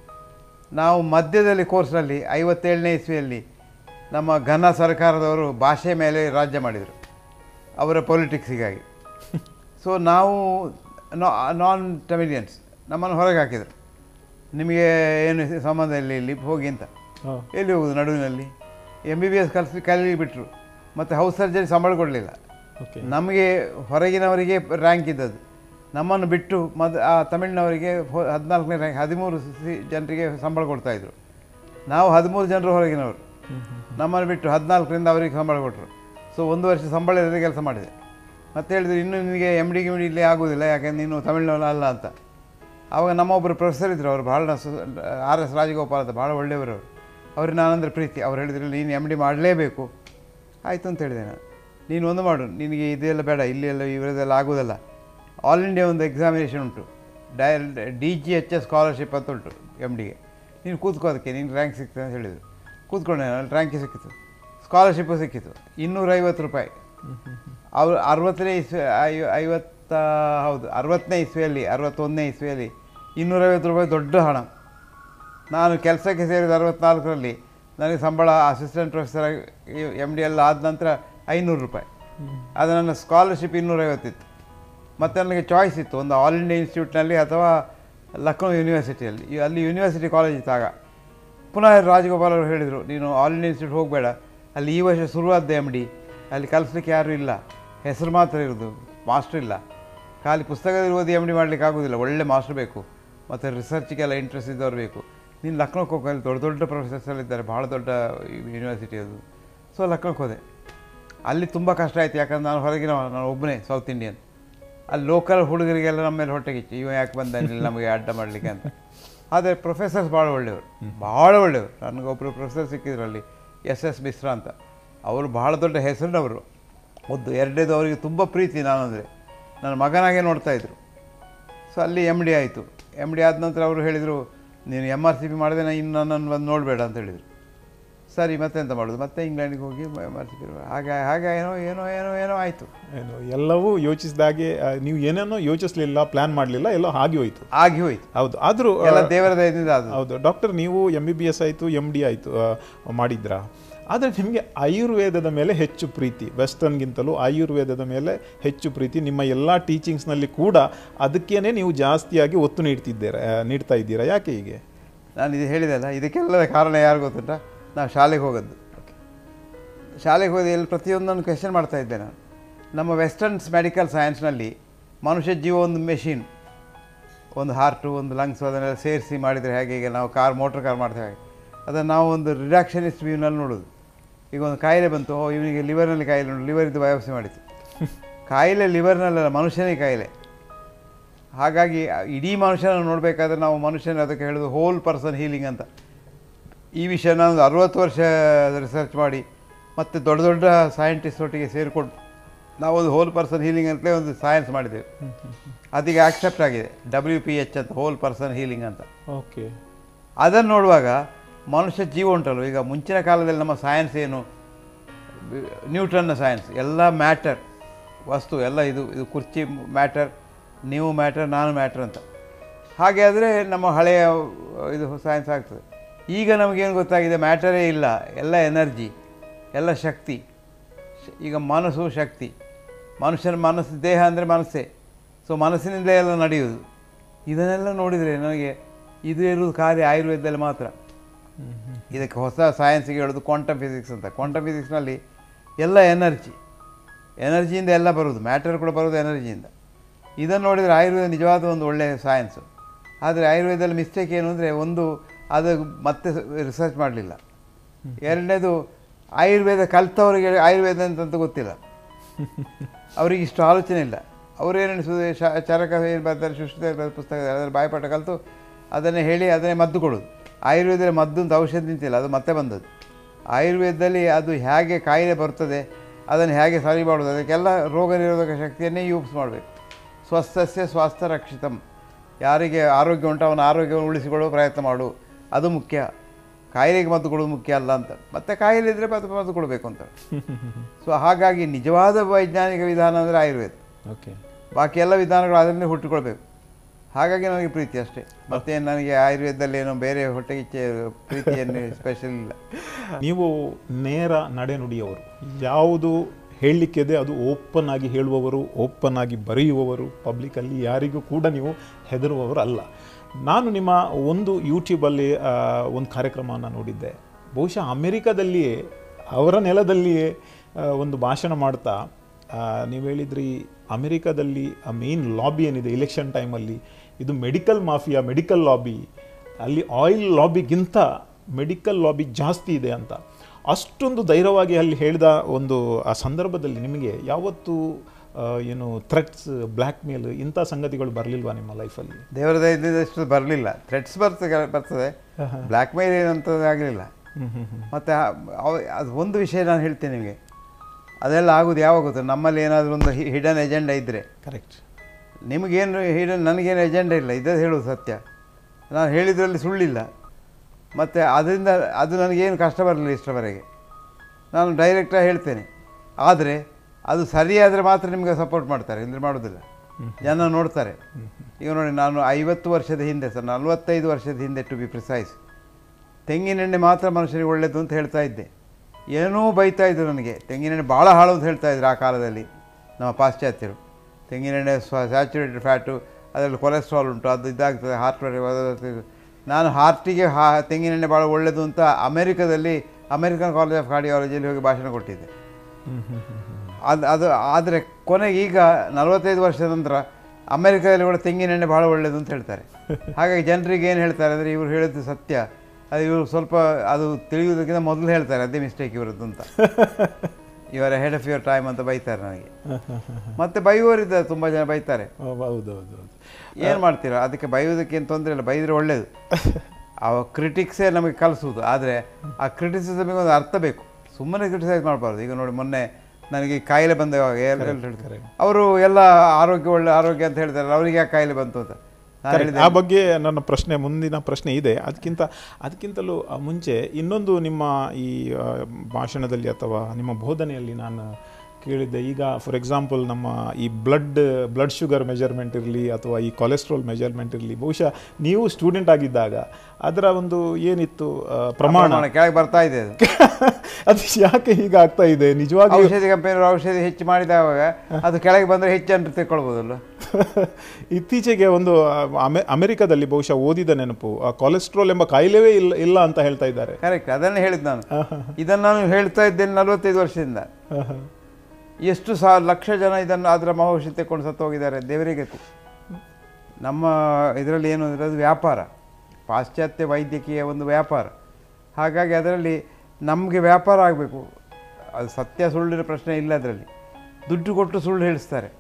ನಾವು ಮಧ್ಯದಲ್ಲಿ ಕೋರ್ಸ್ನಲ್ಲಿ ಐವತ್ತೇಳನೇ ಇಸ್ವಿಯಲ್ಲಿ ನಮ್ಮ ಘನ ಸರ್ಕಾರದವರು ಭಾಷೆ ಮೇಲೆ ರಾಜ್ಯ ಮಾಡಿದರು ಅವರ ಪೊಲಿಟಿಕ್ಸಿಗಾಗಿ ಸೊ ನಾವು ನಾನ್ ಟಮಿಲಿಯನ್ಸ್ ನಮ್ಮನ್ನು ಹೊರಗೆ ಹಾಕಿದರು ನಿಮಗೆ ಏನು ಸಂಬಂಧ ಇಲ್ಲ ಇಲ್ಲಿ ಹೋಗಿ ಅಂತ ಹಾ. ಎಲ್ಲಿ ಹೋಗುದು ನಡುವಿನಲ್ಲಿ ಎಮ್ ಬಿ ಬಿ ಎಸ್ ಕಲಿಸಿ ಕಲಿ ಬಿಟ್ಟರು ಮತ್ತು ಹೌಸ್ ಸರ್ಜರಿ ಸಂಬಳ ಕೊಡಲಿಲ್ಲ ಓಕೆ ನಮಗೆ ಹೊರಗಿನವರಿಗೆ ರ್ಯಾಂಕ್ ಇದ್ದದ್ದು ನಮ್ಮನ್ನು ಬಿಟ್ಟು ಮದ್ ಆ ತಮಿಳಿನವರಿಗೆ ಹೊ- ಹದಿನಾಲ್ಕನೇ ರ್ಯಾಂಕ್ ಹದಿಮೂರು ಸಿ- ಜನರಿಗೆ ಸಂಬಳ ಕೊಡ್ತಾಯಿದ್ರು ನಾವು ಹದಿಮೂರು ಜನರು ಹೊರಗಿನವರು ನಮ್ಮನ್ನು ಬಿಟ್ಟು ಹದಿನಾಲ್ಕರಿಂದ ಅವರಿಗೆ ಸಂಬಳ ಕೊಟ್ಟರು ಸೊ ಒಂದು ವರ್ಷ ಸಂಬಳ ಇಲ್ಲದೆ ಕೆಲಸ ಮಾಡಿದೆ ಮತ್ತೆ ಹೇಳಿದ್ರು ಇನ್ನು ನಿನಗೆ ಎಮ್ ಡಿ ಗಿಮ್ ಡಿ ಇಲ್ಲಿ ಆಗೋದಿಲ್ಲ ಯಾಕೆಂದ್ರೆ ನೀನು ತಮಿಳ್ನವನ ಅಲ್ಲ ಅಂತ ಆವಾಗ ನಮ್ಮೊಬ್ಬರು ಪ್ರೊಫೆಸರ್ ಇದ್ದರು ಅವರು ಭಾಳ ಆರ್ ಎಸ್ ರಾಜಗೋಪಾಲ್ ಅಂತ ಭಾಳ ಒಳ್ಳೆಯವರು ಅವರು ಅವ್ರಿಗೆ ನಾನಂದ್ರೆ ಪ್ರೀತಿ ಅವ್ರು ಹೇಳಿದ್ರು ನೀನು ಎಮ್ ಡಿ ಮಾಡಲೇಬೇಕು ಆಯಿತು ಅಂತ ಹೇಳಿದೆ ನಾನು ನೀನು ಒಂದು ಮಾಡು ನಿನಗೆ ಇದೆಲ್ಲ ಬೇಡ ಇಲ್ಲಿ ಎಲ್ಲ ಇವರದೆಲ್ಲ ಆಗೋದಲ್ಲ ಆಲ್ ಇಂಡಿಯಾ ಒಂದು ಎಕ್ಸಾಮಿನೇಷನ್ ಉಂಟು ಡೈ D G H S scholarship ಅಂತ ಉಂಟು ಎಮ್ ಡಿಗೆ ನೀನು ಕೂತ್ಕೋ ಅದಕ್ಕೆ ನೀನು ರ್ಯಾಂಕ್ ಸಿಗ್ತದೆ ಅಂತ ಹೇಳಿದರು ಕೂತ್ಕೊಂಡೆ ನಾನು ರ್ಯಾಂಕ್ ಸಿಕ್ಕಿತು ಸ್ಕಾಲರ್ಶಿಪ್ಪು ಸಿಕ್ಕಿತು ಇನ್ನೂರೈವತ್ತು ರೂಪಾಯಿ ಅವರು ಅರವತ್ತನೇ ಇಸ್ವಿ ಐ- ಐವತ್ತ ಹೌದು ಅರವತ್ತನೇ ಇಸ್ವಿಯಲ್ಲಿ ಅರವತ್ತೊಂದನೇ ಇಸ್ವಿಯಲ್ಲಿ ಇನ್ನೂರೈವತ್ತು ರೂಪಾಯಿ ದೊಡ್ಡ ಹಣ ನಾನು ಕೆಲಸಕ್ಕೆ ಸೇರಿದ ಅರವತ್ನಾಲ್ಕರಲ್ಲಿ ನನಗೆ ಸಂಬಳ ಅಸಿಸ್ಟೆಂಟ್ ಪ್ರೊಫೆಸರ್ ಎಮ್ ಡಿ ಎಲ್ಲ ಆದ ನಂತರ ಐನೂರು ರೂಪಾಯಿ ಅದು ನನ್ನ ಸ್ಕಾಲರ್ಶಿಪ್ ಇನ್ನೂರೈವತ್ತಿತ್ತು ಮತ್ತು ನನಗೆ ಚಾಯ್ಸ್ ಇತ್ತು ಒಂದು ಆಲ್ ಇಂಡಿಯಾ ಇನ್ಸ್ಟಿಟ್ಯೂಟ್ನಲ್ಲಿ ಅಥವಾ ಲಕ್ನೋ ಯೂನಿವರ್ಸಿಟಿಯಲ್ಲಿ ಈ- ಅಲ್ಲಿ ಯೂನಿವರ್ಸಿಟಿ ಕಾಲೇಜ್ ಇತ್ತು ಆಗ ಪುನಃ ರಾಜಗೋಪಾಲ್ ಅವರು ಹೇಳಿದರು ನೀನು ಆಲ್ ಇಂಡಿಯಾ ಇನ್ಸ್ಟಿಟ್ಯೂಟ್ ಹೋಗಬೇಡ ಅಲ್ಲಿ ಈ ವರ್ಷ ಶುರುವಾದ ಎಮ್ ಡಿ ಅಲ್ಲಿ ಕಲಿಸ್ಲಿಕ್ಕೆ ಯಾರೂ ಇಲ್ಲ ಹೆಸರು ಮಾತ್ರ ಇರೋದು ಮಾಸ್ಟರ್ ಇಲ್ಲ ಖಾಲಿ ಪುಸ್ತಕದಲ್ಲಿ ಓದಿ ಎಮ್ ಡಿ ಮಾಡಲಿಕ್ಕೆ ಆಗೋದಿಲ್ಲ ಒಳ್ಳೆ ಮಾಸ್ಟರ್ ಬೇಕು ಮತ್ತು ರಿಸರ್ಚ್ಗೆಲ್ಲ ಇಂಟ್ರೆಸ್ಟ್ ಇದ್ದವ್ರು ಬೇಕು ನೀನು ಲಕ್ನೋಕ್ಕೆ ಹೋಗಿ ಅಲ್ಲಿ ದೊಡ್ಡ ದೊಡ್ಡ ಪ್ರೊಫೆಸರ್ಸ್ ಎಲ್ಲ ಇದ್ದಾರೆ ಭಾಳ ದೊಡ್ಡ ಯೂನಿವರ್ಸಿಟಿ ಅದು ಸೊ ಲಕ್ನೋಕ್ಕೆ ಹೋದೆ ಅಲ್ಲಿ ತುಂಬ ಕಷ್ಟ ಆಯಿತು ಯಾಕಂದ್ರೆ ನಾನು ಹೊರಗಿನ ನಾನು ಒಬ್ಬನೇ ಸೌತ್ ಇಂಡಿಯನ್ ಅಲ್ಲಿ ಲೋಕಲ್ ಹುಡುಗರಿಗೆಲ್ಲ ನಮ್ಮ ಮೇಲೆ ಹೊಟ್ಟೆಗಿಚ್ಚು ಇವ ಯಾಕೆ ಬಂದಾನಿಲ್ಲ ನಮಗೆ ಅಡ್ಡ ಮಾಡಲಿಕ್ಕೆ ಅಂತ ಆದರೆ ಪ್ರೊಫೆಸರ್ಸ್ ಭಾಳ ಒಳ್ಳೆಯವರು ಭಾಳ ಒಳ್ಳೆಯವರು ನನಗೊಬ್ಬರು ಪ್ರೊಫೆಸರ್ ಸಿಕ್ಕಿದ್ರು ಅಲ್ಲಿ ಎಸ್ ಎಸ್ ಮಿಶ್ರಾ ಅಂತ ಅವರು ಭಾಳ ದೊಡ್ಡ ಹೆಸರಿನವರು ಒಂದು ಎರಡನೇದು ಅವರಿಗೆ ತುಂಬ ಪ್ರೀತಿ ನಾನು ಅಂದರೆ ನನ್ನ ಮಗನಾಗೆ ನೋಡ್ತಾ ಇದ್ರು ಸೊ ಅಲ್ಲಿ ಎಮ್ ಡಿ ಆಯಿತು ಎಮ್ ಡಿ ಆದ ನಂತರ ಅವರು ಹೇಳಿದರು ನೀನು ಎಮ್ ಆರ್ ಸಿ ಪಿ ಮಾಡಿದೆ ನಾನು ಇನ್ನು ನನ್ನನ್ನು ಬಂದು ನೋಡಬೇಡ ಅಂತ ಹೇಳಿದರು ಸರಿ ಮತ್ತೆ ಎಂತ ಮಾಡೋದು ಮತ್ತೆ ಇಂಗ್ಲೆಂಡಿಗೆ ಹೋಗಿ ಎಮ್ ಆರ್ ಸಿ ಪಿ ಹಾಗೆ ಹಾಗೆ ಏನೋ ಏನೋ ಏನೋ ಏನೋ ಆಯಿತು ಏನು ಎಲ್ಲವೂ ಯೋಚಿಸಿದಾಗೆ ಆ, ನೀವು ಏನೇನೋ ಯೋಚಿಸ್ಲಿಲ್ಲ ಪ್ಲಾನ್ ಮಾಡಲಿಲ್ಲ ಎಲ್ಲೋ ಹಾಗೆ ಹೋಯ್ತು ಆಗಿ ಹೋಯಿತು ಹೌದು ಆದರೂ ಎಲ್ಲ ದೇವರ ದಯದಿಂದ ಅದು ಹೌದು ಡಾಕ್ಟರ್ ನೀವು ಎಮ್ ಬಿ ಬಿ ಎಸ್ ಆಯಿತು ಎಮ್ ಡಿ ಆಯಿತು ಮಾಡಿದ್ರಾ ಆದರೆ ನಿಮಗೆ ಆಯುರ್ವೇದದ ಮೇಲೆ ಹೆಚ್ಚು ಪ್ರೀತಿ ವೆಸ್ಟರ್ನ್ಗಿಂತಲೂ ಆಯುರ್ವೇದದ ಮೇಲೆ ಹೆಚ್ಚು ಪ್ರೀತಿ ನಿಮ್ಮ ಎಲ್ಲ ಟೀಚಿಂಗ್ಸ್ನಲ್ಲಿ ಕೂಡ ಅದಕ್ಕೇನೆ ನೀವು ಜಾಸ್ತಿಯಾಗಿ ಒತ್ತು ನೀಡ್ತಿದ್ದೀರಾ ಆ, ನೀಡ್ತಾ ಇದ್ದೀರಾ ಯಾಕೆ ಹೀಗೆ ನಾನು ಇದು ಹೇಳಿದೆಲ್ಲ ಇದಕ್ಕೆಲ್ಲ ಕಾರಣ ಯಾರು ಗೊತ್ತುಂಟ ನಾವು ಶಾಲೆಗೆ ಹೋಗೋದು ಶಾಲೆಗೆ ಹೋಗಿ ಎಲ್ಲಿ ಪ್ರತಿಯೊಂದನ್ನು ಕ್ವೆಶನ್ ಮಾಡ್ತಾ ಇದ್ದೆ ನಾನು ನಮ್ಮ ವೆಸ್ಟರ್ನ್ಸ್ ಮೆಡಿಕಲ್ ಸೈನ್ಸ್ನಲ್ಲಿ ಮನುಷ್ಯ ಜೀವ ಒಂದು ಮೆಷಿನ್ ಒಂದು ಹಾರ್ಟು ಒಂದು ಲಂಗ್ಸು ಅದನ್ನೆಲ್ಲ ಸೇರಿಸಿ ಮಾಡಿದರೆ ಹೇಗೆ ಈಗ ನಾವು ಕಾರ್ ಮೋಟ್ರ್ ಕಾರ್ ಮಾಡ್ತೇವೆ ಹಾಗೆ ಅದನ್ನು ನಾವು ಒಂದು ರಿಡಕ್ಷನಿಸ್ಟ್ ವ್ಯೂನಲ್ಲಿ ನೋಡೋದು ಈಗ ಒಂದು ಕಾಯಿಲೆ ಬಂತು ಓ ಇವನಿಗೆ ಲಿವರ್ನಲ್ಲಿ ಕಾಯಿಲೆ ಉಂಟು ಲಿವರ್ ಬಯೋಪ್ಸಿ ಮಾಡಿತು ಕಾಯಿಲೆ ಲಿವರ್ನಲ್ಲ ಮನುಷ್ಯನೇ ಕಾಯಿಲೆ ಹಾಗಾಗಿ ಇಡೀ ಮನುಷ್ಯನ ನೋಡಬೇಕಾದ್ರೆ ನಾವು ಮನುಷ್ಯನ ಅದಕ್ಕೆ ಹೇಳೋದು ಹೋಲ್ ಪರ್ಸನ್ ಹೀಲಿಂಗ್ ಅಂತ ಈ ವಿಷಯ ನಾನು ಅರುವತ್ತು ವರ್ಷ ರಿಸರ್ಚ್ ಮಾಡಿ ಮತ್ತು ದೊಡ್ಡ ದೊಡ್ಡ ಸೈಂಟಿಸ್ಟ್ ಒಟ್ಟಿಗೆ ಸೇರಿಕೊಂಡು ನಾವು ಒಂದು ಹೋಲ್ ಪರ್ಸನ್ ಹೀಲಿಂಗ್ ಅಂತಲೇ ಒಂದು ಸೈನ್ಸ್ ಮಾಡಿದ್ದೇವೆ ಅದೀಗ ಆಕ್ಸೆಪ್ಟ್ ಆಗಿದೆ ಡಬ್ಲ್ಯೂ ಪಿ ಎಚ್ ಅಂತ ಹೋಲ್ ಪರ್ಸನ್ ಹೀಲಿಂಗ್ ಅಂತ ಓಕೆ ಅದನ್ನು ನೋಡುವಾಗ ಮನುಷ್ಯ ಜೀವ ಉಂಟಲ್ಲ ಈಗ ಮುಂಚಿನ ಕಾಲದಲ್ಲಿ ನಮ್ಮ ಸೈನ್ಸ್ ಏನು ನ್ಯೂಟನ್ನ ಸೈನ್ಸ್ ಎಲ್ಲ ಮ್ಯಾಟರ್ ವಸ್ತು ಎಲ್ಲ ಇದು ಇದು ಕುರ್ಚಿ ಮ್ಯಾಟರ್ ನೀವು ಮ್ಯಾಟರ್ ನಾನು ಮ್ಯಾಟರ್ ಅಂತ ಹಾಗೆ ಆದರೆ ನಮ್ಮ ಹಳೆಯ ಇದು ಸೈನ್ಸ್ ಆಗ್ತದೆ ಈಗ ನಮಗೇನು ಗೊತ್ತಾಗಿದೆ ಮ್ಯಾಟರೇ ಇಲ್ಲ ಎಲ್ಲ ಎನರ್ಜಿ ಎಲ್ಲ ಶಕ್ತಿ ಶ- ಈಗ ಮನಸ್ಸು ಶಕ್ತಿ ಮನುಷ್ಯನ ಮನಸ್ಸು ದೇಹ ಅಂದರೆ ಮನಸ್ಸೇ ಸೊ ಮನಸ್ಸಿನಿಂದಲೇ ಎಲ್ಲ ನಡೆಯುವುದು ಇದನ್ನೆಲ್ಲ ನೋಡಿದರೆ ನನಗೆ ಇದು ಇರುವುದು ಖಾಲಿ ಆಯುರ್ವೇದದಲ್ಲಿ ಮಾತ್ರ ಇದಕ್ಕೆ ಹೊಸ ಸೈನ್ಸಿಗೆ ಹೇಳೋದು ಕ್ವಾಂಟಮ್ ಫಿಸಿಕ್ಸ್ ಅಂತ ಕ್ವಾಂಟಮ್ ಫಿಸಿಕ್ಸ್ನಲ್ಲಿ ಎಲ್ಲ ಎನರ್ಜಿ ಎನರ್ಜಿಯಿಂದ ಎಲ್ಲ ಬರೋದು ಮ್ಯಾಟರ್ ಕೂಡ ಬರೋದು ಎನರ್ಜಿಯಿಂದ ಇದನ್ನು ನೋಡಿದರೆ ಆಯುರ್ವೇದ ನಿಜವಾದ ಒಂದು ಒಳ್ಳೆಯ ಸೈನ್ಸು ಆದರೆ ಆಯುರ್ವೇದದಲ್ಲಿ ಮಿಸ್ಟೇಕ್ ಏನು ಅಂದರೆ ಒಂದು ಅದು ಮತ್ತೆ ರಿಸರ್ಚ್ ಮಾಡಲಿಲ್ಲ ಎರಡನೇದು ಆಯುರ್ವೇದ ಕಲಿತವರಿಗೆ ಆಯುರ್ವೇದ ಅಂತಂತ ಗೊತ್ತಿಲ್ಲ ಅವರಿಗೆ ಇಷ್ಟು ಆಲೋಚನೆ ಇಲ್ಲ ಅವರೇನೆನಿಸೋದು ಶ ಚರಕ ಏನು ಬರ್ತಾರೆ ಸುಶ್ರುತ ಪುಸ್ತಕ ಅದರ ಬಾಯಿಪಾಠ ಕಲಿತು ಅದನ್ನೇ ಹೇಳಿ ಅದನ್ನೇ ಮದ್ದು ಕೊಡೋದು ಆಯುರ್ವೇದದಲ್ಲಿ ಮದ್ದು ಅಂತ ಔಷಧಿ ನಿಂತಿಲ್ಲ ಅದು ಮತ್ತೆ ಬಂದದ್ದು ಆಯುರ್ವೇದದಲ್ಲಿ ಅದು ಹೇಗೆ ಕಾಯಿಲೆ ಬರ್ತದೆ ಅದನ್ನು ಹೇಗೆ ಸರಿ ಮಾಡೋದು ಅದಕ್ಕೆಲ್ಲ ರೋಗ ನಿರೋಧಕ ಶಕ್ತಿಯನ್ನೇ ಯೂಸ್ ಮಾಡಬೇಕು ಸ್ವಸ್ಥಸ್ಯ ಸ್ವಾಸ್ಥ್ಯ ರಕ್ಷಿತಂ ಯಾರಿಗೆ ಆರೋಗ್ಯ ಉಂಟು ಅವನ ಆರೋಗ್ಯವನ್ನು ಉಳಿಸಿಕೊಳ್ಳುವ ಪ್ರಯತ್ನ ಮಾಡು ಅದು ಮುಖ್ಯ ಕಾಯಿಲೆಗೆ ಮದ್ದು ಕೊಡೋದು ಮುಖ್ಯ ಅಲ್ಲ ಅಂತ ಮತ್ತೆ ಕಾಯಿಲೆ ಇದ್ದರೆ ಮತ್ತೆ ಮದ್ದು ಕೊಡಬೇಕು ಅಂತ ಸೊ ಹಾಗಾಗಿ ನಿಜವಾದ ವೈಜ್ಞಾನಿಕ ವಿಧಾನ ಅಂದರೆ ಆಯುರ್ವೇದ ಓಕೆ ಬಾಕಿ ಎಲ್ಲ ವಿಧಾನಗಳು ಅದನ್ನೇ ಹುಟ್ಟಿಕೊಳ್ಬೇಕು ಹಾಗಾಗಿ ನನಗೆ ಪ್ರೀತಿ ಅಷ್ಟೇ ಮತ್ತೇನು ನನಗೆ ಆಯುರ್ವೇದದಲ್ಲಿ ಏನೋ ಬೇರೆ ಹೊಟ್ಟೆಗಿಚ್ಚೆ ಪ್ರೀತಿ ಏನು ಸ್ಪೆಷಲ್ ಇಲ್ಲ ನೀವು ನೇರ ನಡೆನುಡಿಯವರು ಯಾವುದು ಹೇಳಲಿಕ್ಕಿದೆ ಅದು ಓಪನ್ ಆಗಿ ಹೇಳುವವರು ಓಪನ್ ಆಗಿ ಬರೆಯುವವರು ಪಬ್ಲಿಕಲ್ಲಿ ಯಾರಿಗೂ ಕೂಡ ನೀವು ಹೆದರುವವರು ಅಲ್ಲ ನಾನು ನಿಮ್ಮ ಒಂದು ಯೂಟ್ಯೂಬಲ್ಲಿ ಆ, ಒಂದು ಕಾರ್ಯಕ್ರಮವನ್ನು ನೋಡಿದ್ದೆ ಬಹುಶಃ ಅಮೆರಿಕದಲ್ಲಿಯೇ ಅವರ ನೆಲದಲ್ಲಿಯೇ ಆ, ಒಂದು ಭಾಷಣ ಮಾಡ್ತಾ ಆ, ನೀವು ಹೇಳಿದ್ರಿ ಅಮೆರಿಕದಲ್ಲಿ ಆ ಮೇನ್ ಲಾಬಿ ಏನಿದೆ ಇಲೆಕ್ಷನ್ ಟೈಮಲ್ಲಿ ಇದು ಮೆಡಿಕಲ್ ಮಾಫಿಯಾ ಮೆಡಿಕಲ್ ಲಾಬಿ ಅಲ್ಲಿ ಆಯಿಲ್ ಲಾಬಿಗಿಂತ ಮೆಡಿಕಲ್ ಲಾಬಿ ಜಾಸ್ತಿ ಇದೆ ಅಂತ ಅಷ್ಟೊಂದು ಧೈರ್ಯವಾಗಿ ಅಲ್ಲಿ ಹೇಳಿದ ಒಂದು ಆ ಸಂದರ್ಭದಲ್ಲಿ ನಿಮಗೆ ಯಾವತ್ತು ಆ, ಏನು ಥ್ರೆಟ್ಸ್ ಬ್ಲ್ಯಾಕ್ ಮೇಲ್ ಇಂಥ ಸಂಗತಿಗಳು ಬರಲಿಲ್ವಾ ನಿಮ್ಮ ಲೈಫಲ್ಲಿ ದೇವರ ದಯದಿಂದ ಬರಲಿಲ್ಲ ಥ್ರೆಟ್ಸ್ ಬರ್ತದೆ ಬರ್ತದೆ ಬ್ಲ್ಯಾಕ್ ಮೇಲ್ ಏನಂತದ್ದು ಆಗಲಿಲ್ಲ ಮತ್ತು ಅದು ಒಂದು ವಿಷಯ ನಾನು ಹೇಳ್ತೇನೆ ನಿಮಗೆ ಅದೆಲ್ಲ ಆಗೋದು ಯಾವಾಗ ಗೊತ್ತು ನಮ್ಮಲ್ಲಿ ಏನಾದರೂ ಒಂದು ಹಿಡನ್ ಎಜೆಂಡಾ ಇದ್ದರೆ ಕರೆಕ್ಟ್ ನಿಮಗೇನು ಹಿಡನ್ ನನಗೇನು ಎಜೆಂಡಾ ಇಲ್ಲ ಇದೇ ಹೇಳೋದು ಸತ್ಯ ನಾನು ಹೇಳಿದ್ರಲ್ಲಿ ಸುಳ್ಳಿಲ್ಲ ಮತ್ತು ಅದರಿಂದ ಅದು ನನಗೇನು ಕಷ್ಟ ಬರಲಿಲ್ಲ ಇಷ್ಟರವರೆಗೆ ನಾನು ಡೈರೆಕ್ಟಾಗಿ ಹೇಳ್ತೇನೆ ಆದರೆ ಅದು ಸರಿಯಾದರೆ ಮಾತ್ರ ನಿಮಗೆ ಸಪೋರ್ಟ್ ಮಾಡ್ತಾರೆ ಇಲ್ಲದ್ರೆ ಮಾಡೋದಿಲ್ಲ ಜನ ನೋಡ್ತಾರೆ ಈಗ ನೋಡಿ ನಾನು ಐವತ್ತು ವರ್ಷದ ಹಿಂದೆ ಸರ್ ನಲವತ್ತೈದು ವರ್ಷದ ಹಿಂದೆ ಟು ಬಿ ಪ್ರಿಸೈಸ್ ತೆಂಗಿನೆಣ್ಣೆ ಮಾತ್ರ ಮನುಷ್ಯರಿಗೆ ಒಳ್ಳೆಯದು ಅಂತ ಹೇಳ್ತಾ ಇದ್ದೆ ಏನೂ ಬೈತಾ ಇದ್ರು ನನಗೆ ತೆಂಗಿನೆಣ್ಣೆ ಭಾಳ ಹಾಳು ಅಂತ ಹೇಳ್ತಾ ಇದ್ರು ಆ ಕಾಲದಲ್ಲಿ ನಮ್ಮ ಪಾಶ್ಚಾತ್ಯರು ತೆಂಗಿನೆಣ್ಣೆ ಸ್ವ ಸ್ಯಾಚುರೇಟೆಡ್ ಫ್ಯಾಟು ಅದರಲ್ಲಿ ಕೊಲೆಸ್ಟ್ರಾಲ್ ಉಂಟು ಅದು ಇದಾಗ್ತದೆ ಹಾರ್ಟ್ ನಾನು ಹಾರ್ಟಿಗೆ ಹಾ ತೆಂಗಿನೆಣ್ಣೆ ಭಾಳ ಒಳ್ಳೆಯದು ಅಂತ ಅಮೆರಿಕದಲ್ಲಿ ಅಮೆರಿಕನ್ ಕಾಲೇಜ್ ಆಫ್ ಕಾರ್ಡಿಯಾಲಜಿಯಲ್ಲಿ ಹೋಗಿ ಭಾಷಣ ಕೊಟ್ಟಿದ್ದೆ ಅದು ಅದು ಆದರೆ ಕೊನೆಗೆ ಈಗ ನಲವತ್ತೈದು ವರ್ಷದ ನಂತರ ಅಮೆರಿಕದಲ್ಲಿ ಕೂಡ ತೆಂಗಿನೆಣ್ಣೆ ಭಾಳ ಒಳ್ಳೆಯದು ಅಂತ ಹೇಳ್ತಾರೆ ಹಾಗಾಗಿ ಜನರಿಗೆ ಏನು ಹೇಳ್ತಾರೆ ಅಂದರೆ ಇವರು ಹೇಳಿದ್ದು ಸತ್ಯ ಅದು ಇವರು ಸ್ವಲ್ಪ ಅದು ತಿಳಿಯುವುದಕ್ಕಿಂತ ಮೊದಲು ಹೇಳ್ತಾರೆ ಅದೇ ಮಿಸ್ಟೇಕ್ ಇವರದ್ದು ಅಂತ ಇವರ ಹೆಡ್ ಆಫ್ ಯುವರ್ ಟೈಮ್ ಅಂತ ಬೈತಾರೆ ನನಗೆ ಮತ್ತೆ ಬೈಯುವವರಿದ್ದಾರೆ ತುಂಬ ಜನ ಬೈತಾರೆ ಹೌದು ಹೌದು ಹೌದು ಏನು ಮಾಡ್ತೀರಾ ಅದಕ್ಕೆ ಬೈಯೋದಕ್ಕೆ ಏನು ತೊಂದರೆ ಇಲ್ಲ ಬೈದರೆ ಒಳ್ಳೆಯದು ಆ ಕ್ರಿಟಿಕ್ಸೇ ನಮಗೆ ಕಲಿಸುವುದು ಆದರೆ ಆ ಕ್ರಿಟಿಸಿಸಮಿಗೆ ಒಂದು ಅರ್ಥ ಬೇಕು ಸುಮ್ಮನೆ ಕ್ರಿಟಿಸೈಸ್ ಮಾಡಬಾರ್ದು ಈಗ ನೋಡಿ ಮೊನ್ನೆ ನನಗೆ ಕಾಯಿಲೆ ಬಂದವಾಗ ಎಲ್ಲ ಹೇಳ್ತಾರೆ ಅವರು ಎಲ್ಲ ಆರೋಗ್ಯ ಒಳ್ಳೆ ಆರೋಗ್ಯ ಅಂತ ಹೇಳ್ತಾರೆ ಅವರಿಗೆ ಯಾಕೆ ಕಾಯಿಲೆ ಬಂತು ಅಂತ ನಾನು Correct. ಹೇಳಿದೆ ಆ ಬಗ್ಗೆ ನನ್ನ ಪ್ರಶ್ನೆ ಮುಂದಿನ ಪ್ರಶ್ನೆ ಇದೆ ಅದಕ್ಕಿಂತ ಅದಕ್ಕಿಂತಲೂ ಆ, ಮುಂಚೆ ಇನ್ನೊಂದು ನಿಮ್ಮ ಈ ಆ, ಭಾಷಣದಲ್ಲಿ ಅಥವಾ ನಿಮ್ಮ ಬೋಧನೆಯಲ್ಲಿ ನಾನು ಕೇಳಿದ್ದೆ ಈಗ ಫಾರ್ ಎಕ್ಸಾಂಪಲ್ ನಮ್ಮ ಈ ಬ್ಲಡ್ ಬ್ಲಡ್ ಶುಗರ್ ಮೆಜರ್ಮೆಂಟ್ ಇರಲಿ ಅಥವಾ ಈ ಕೊಲೆಸ್ಟ್ರಾಲ್ ಮೆಜರ್ಮೆಂಟ್ ಇರಲಿ ಬಹುಶಃ ನೀವು ಸ್ಟೂಡೆಂಟ್ ಆಗಿದ್ದಾಗ ಅದರ ಒಂದು ಏನಿತ್ತು ಆ, ಪ್ರಮಾಣ ಪ್ರಮಾಣ ಕೆಳಗೆ ಬರ್ತಾ ಇದೆ ಅದು ಅದು ಯಾಕೆ ಹೀಗೆ ಆಗ್ತಾ ಇದೆ ನಿಜವಾಗಿ ಔಷಧಿ ಕಂಪನಿಯವರು ಔಷಧಿ ಹೆಚ್ಚು ಮಾಡಿದಾಗ ಅದು ಕೆಳಗೆ ಬಂದರೆ ಹೆಚ್ಚು ಅಂತ ತಿಳ್ಕೊಳ್ಬೋದಲ್ಲ ಇತ್ತೀಚೆಗೆ ಒಂದು ಆ, ಅಮೆ ಅಮೆರಿಕದಲ್ಲಿ ಬಹುಶಃ ಓದಿದ ನೆನಪು ಆ ಕೊಲೆಸ್ಟ್ರಾಲ್ ಎಂಬ ಕಾಯಿಲೆವೇ ಇಲ್ಲ ಇಲ್ಲ ಅಂತ ಹೇಳ್ತಾ ಇದ್ದಾರೆ ಕರೆಕ್ಟ್ ಅದನ್ನೇ ಹೇಳಿದ್ದು ನಾನು ಇದನ್ನು ನಾನು ಹೇಳ್ತಾ ಇದ್ದೇನೆ ನಲವತ್ತೈದು ವರ್ಷದಿಂದ ಆಹಾ. ಎಷ್ಟು ಸಾ ಲಕ್ಷ ಜನ ಇದನ್ನು ಅದರ ಮಹೌಷಧಿ ತೆಕ್ಕೊಂಡು ಸತ್ತು ಹೋಗಿದ್ದಾರೆ ದೇವರಿಗೆ ಗೊತ್ತು ನಮ್ಮ ಇದರಲ್ಲಿ ಏನು ಅಂದರೆ ಅದು ವ್ಯಾಪಾರ ಪಾಶ್ಚಾತ್ಯ ವೈದ್ಯಕೀಯ ಒಂದು ವ್ಯಾಪಾರ ಹಾಗಾಗಿ ಅದರಲ್ಲಿ ನಮಗೆ ವ್ಯಾಪಾರ ಆಗಬೇಕು ಅದು ಸತ್ಯ ಸುಳ್ಳಿನ ಪ್ರಶ್ನೆ ಇಲ್ಲ ಅದರಲ್ಲಿ ದುಡ್ಡು ಕೊಟ್ಟು ಸುಳ್ಳು ಹೇಳಿಸ್ತಾರೆ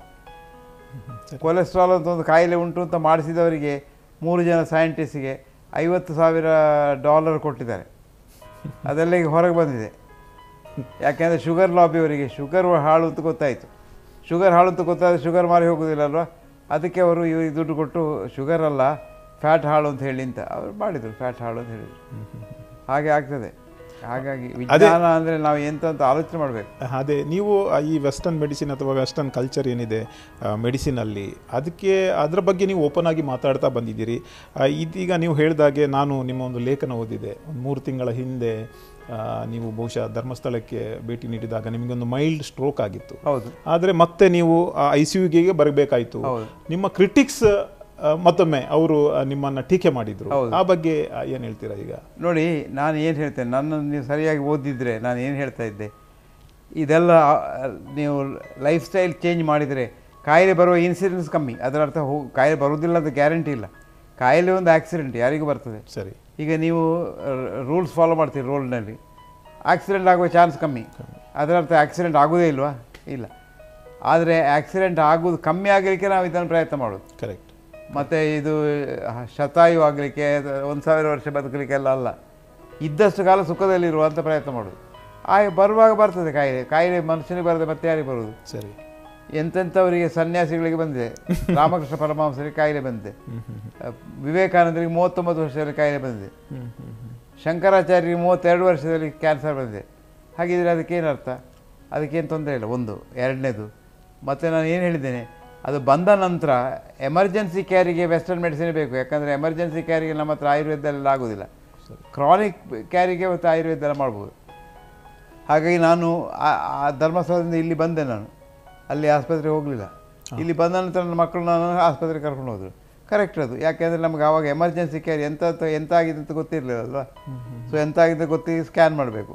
ಕೊಲೆಸ್ಟ್ರಾಲ್ ಅಂತ ಒಂದು ಕಾಯಿಲೆ ಉಂಟು ಅಂತ ಮಾಡಿಸಿದವರಿಗೆ ಮೂರು ಜನ ಸೈಂಟಿಸ್ಟ್ಗೆ ಐವತ್ತು ಸಾವಿರ ಡಾಲರ್ ಕೊಟ್ಟಿದ್ದಾರೆ ಅದೆಲ್ಲ ಈಗ ಹೊರಗೆ ಬಂದಿದೆ ಯಾಕೆಂದರೆ ಶುಗರ್ ಲಾಬಿಯವರಿಗೆ ಶುಗರ್ ಹಾಳು ಅಂತ ಗೊತ್ತಾಯಿತು ಶುಗರ್ ಹಾಳು ಅಂತ ಗೊತ್ತಾದರೆ ಶುಗರ್ ಮಾರಿ ಹೋಗೋದಿಲ್ಲ ಅಲ್ವಾ ಅದಕ್ಕೆ ಅವರು ಇವರಿಗೆ ದುಡ್ಡು ಕೊಟ್ಟು ಶುಗರ್ ಅಲ್ಲ ಫ್ಯಾಟ್ ಹಾಳು ಅಂತ ಹೇಳಿ ಅಂತ ಅವ್ರು ಮಾಡಿದರು ಫ್ಯಾಟ್ ಹಾಳು ಅಂತ ಹೇಳಿದರು ಹಾಗೆ ಆಗ್ತದೆ ಹಾಗಾಗಿ ವಿಜ್ಞಾನ ಅಂದರೆ ನಾವು ಎಂತ ಅಂತ ಆಲೋಚನೆ ಮಾಡಬೇಕು ಅದೇ ನೀವು ಆ ಈ ವೆಸ್ಟರ್ನ್ ಮೆಡಿಸಿನ್ ಅಥವಾ ವೆಸ್ಟರ್ನ್ ಕಲ್ಚರ್ ಏನಿದೆ ಮೆಡಿಸಿನಲ್ಲಿ ಅದಕ್ಕೆ ಅದರ ಬಗ್ಗೆ ನೀವು ಓಪನ್ ಆಗಿ ಮಾತಾಡ್ತಾ ಬಂದಿದ್ದೀರಿ ಆ, ಇದೀಗ ನೀವು ಹೇಳಿದಾಗೆ ನಾನು ನಿಮ್ಮ ಒಂದು ಲೇಖನ ಓದಿದೆ ಒಂದು ಮೂರು ತಿಂಗಳ ಹಿಂದೆ ಆ, ನೀವು ಬಹುಶಃ ಧರ್ಮಸ್ಥಳಕ್ಕೆ ಭೇಟಿ ನೀಡಿದಾಗ ನಿಮಗೊಂದು ಮೈಲ್ಡ್ ಸ್ಟ್ರೋಕ್ ಆಗಿತ್ತು ಹೌದು ಆದರೆ ಮತ್ತೆ ನೀವು ಐ ಸಿ ಯುಗೆ ಬರಬೇಕಾಯಿತು ಹೌದು. ನಿಮ್ಮ ಕ್ರಿಟಿಕ್ಸ್ ಮತ್ತೊಮ್ಮೆ ಅವರು ನಿಮ್ಮನ್ನ ಟೀಕೆ ಮಾಡಿದ್ರು ಹೌದು. ಆ ಬಗ್ಗೆ ಏನು ಹೇಳ್ತೀರಾ ಈಗ ನೋಡಿ ನಾನು ಏನು ಹೇಳ್ತೇನೆ ನನ್ನನ್ನು ನೀವು ಸರಿಯಾಗಿ ಓದಿದ್ರೆ ನಾನು ಏನು ಹೇಳ್ತಾ ಇದ್ದೆ ಇದೆಲ್ಲ ಆ, ನೀವು ಲೈಫ್ ಸ್ಟೈಲ್ ಚೇಂಜ್ ಮಾಡಿದರೆ ಕಾಯಿಲೆ ಬರುವ ಇನ್ಸಿಡೆನ್ಸ್ ಕಮ್ಮಿ ಅದರ ಅರ್ಥ ಹೋ ಕಾಯಿಲೆ ಬರುವುದಿಲ್ಲ ಅಂತ ಗ್ಯಾರಂಟಿ ಇಲ್ಲ ಕಾಯಿಲೆ ಒಂದು ಆಕ್ಸಿಡೆಂಟ್ ಯಾರಿಗೂ ಬರ್ತದೆ ಸರಿ ಈಗ ನೀವು ರೂಲ್ಸ್ ಫಾಲೋ ಮಾಡ್ತೀರಿ ರೋಡ್ನಲ್ಲಿ ಆಕ್ಸಿಡೆಂಟ್ ಆಗುವ ಚಾನ್ಸ್ ಕಮ್ಮಿ ಅದರ ಅರ್ಥ ಆಕ್ಸಿಡೆಂಟ್ ಆಗೋದೇ ಇಲ್ವಾ ಇಲ್ಲ ಆದರೆ ಆಕ್ಸಿಡೆಂಟ್ ಆಗೋದು ಕಮ್ಮಿ ಆಗಲಿಕ್ಕೆ ನಾವು ಇದನ್ನು ಪ್ರಯತ್ನ ಮಾಡೋದು ಕರೆಕ್ಟ್ ಮತ್ತು ಇದು ಶತಾಯು ಆಗಲಿಕ್ಕೆ ಒಂದು ಸಾವಿರ ವರ್ಷ ಬದುಕಲಿಕ್ಕೆಲ್ಲ ಅಲ್ಲ ಇದ್ದಷ್ಟು ಕಾಲ ಸುಖದಲ್ಲಿರುವಂಥ ಪ್ರಯತ್ನ ಮಾಡೋದು ಆಗ ಬರುವಾಗ ಬರ್ತದೆ ಕಾಯಿಲೆ ಕಾಯಿಲೆ ಮನುಷ್ಯನಿಗೆ ಬರದೆ ಮತ್ತೆ ಯಾರಿಗೆ ಬರೋದು ಸರಿ ಎಂತೆಂಥವರಿಗೆ ಸನ್ಯಾಸಿಗಳಿಗೆ ಬಂದಿದೆ ರಾಮಕೃಷ್ಣ ಪರಮಹಂಸರಿಗೆ ಕಾಯಿಲೆ ಬಂದಿದೆ ಅಹ್, ವಿವೇಕಾನಂದರಿಗೆ ಮೂವತ್ತೊಂಬತ್ತು ವರ್ಷದಲ್ಲಿ ಕಾಯಿಲೆ ಬಂದಿದೆ ಹ್ಮ್ ಹ್ಮ್ ಹ್ಮ್ ಶಂಕರಾಚಾರ್ಯರಿಗೆ ಮೂವತ್ತೆರಡು ವರ್ಷದಲ್ಲಿ ಕ್ಯಾನ್ಸರ್ ಬಂದಿದೆ ಹಾಗಿದ್ರೆ ಅದಕ್ಕೇನು ಅರ್ಥ ಅದಕ್ಕೇನು ತೊಂದರೆ ಇಲ್ಲ ಒಂದು ಎರಡನೇದು ಮತ್ತು ನಾನು ಏನು ಹೇಳಿದ್ದೇನೆ ಅದು ಬಂದ ನಂತರ ಎಮರ್ಜೆನ್ಸಿ ಕೇರಿಗೆ ವೆಸ್ಟರ್ನ್ ಮೆಡಿಸಿನ್ ಬೇಕು ಯಾಕಂದರೆ ಎಮರ್ಜೆನ್ಸಿ ಕೇರಿಗೆ ನಮ್ಮ ಹತ್ರ ಆಯುರ್ವೇದದಲ್ಲಿ ಆಗೋದಿಲ್ಲ ಕ್ರಾನಿಕ್ ಕ್ಯಾರಿಗೆ ಮತ್ತು ಆಯುರ್ವೇದ ಎಲ್ಲ ಮಾಡ್ಬೋದು ಹಾಗಾಗಿ ನಾನು ಆ- ಆ ಧರ್ಮಸ್ಥಳದಿಂದ ಇಲ್ಲಿ ಬಂದೆ ನಾನು ಅಲ್ಲಿ ಆಸ್ಪತ್ರೆಗೆ ಹೋಗಲಿಲ್ಲ ಇಲ್ಲಿ ಬಂದ ನಂತರ ನನ್ನ ಮಕ್ಕಳು ನಾನು ಆಸ್ಪತ್ರೆಗೆ ಕರ್ಕೊಂಡು ಹೋದರು ಕರೆಕ್ಟ್ ಅದು ಯಾಕೆಂದರೆ ನಮ್ಗೆ ಆವಾಗ ಎಮರ್ಜೆನ್ಸಿ ಕೇರ್ ಎಂತ ಎಂತ ಆಗಿದೆ ಅಂತ ಗೊತ್ತಿರಲಿಲ್ಲಲ್ವ ಸೊ ಎಂತ ಆಗಿದೆ ಗೊತ್ತಿ ಸ್ಕ್ಯಾನ್ ಮಾಡಬೇಕು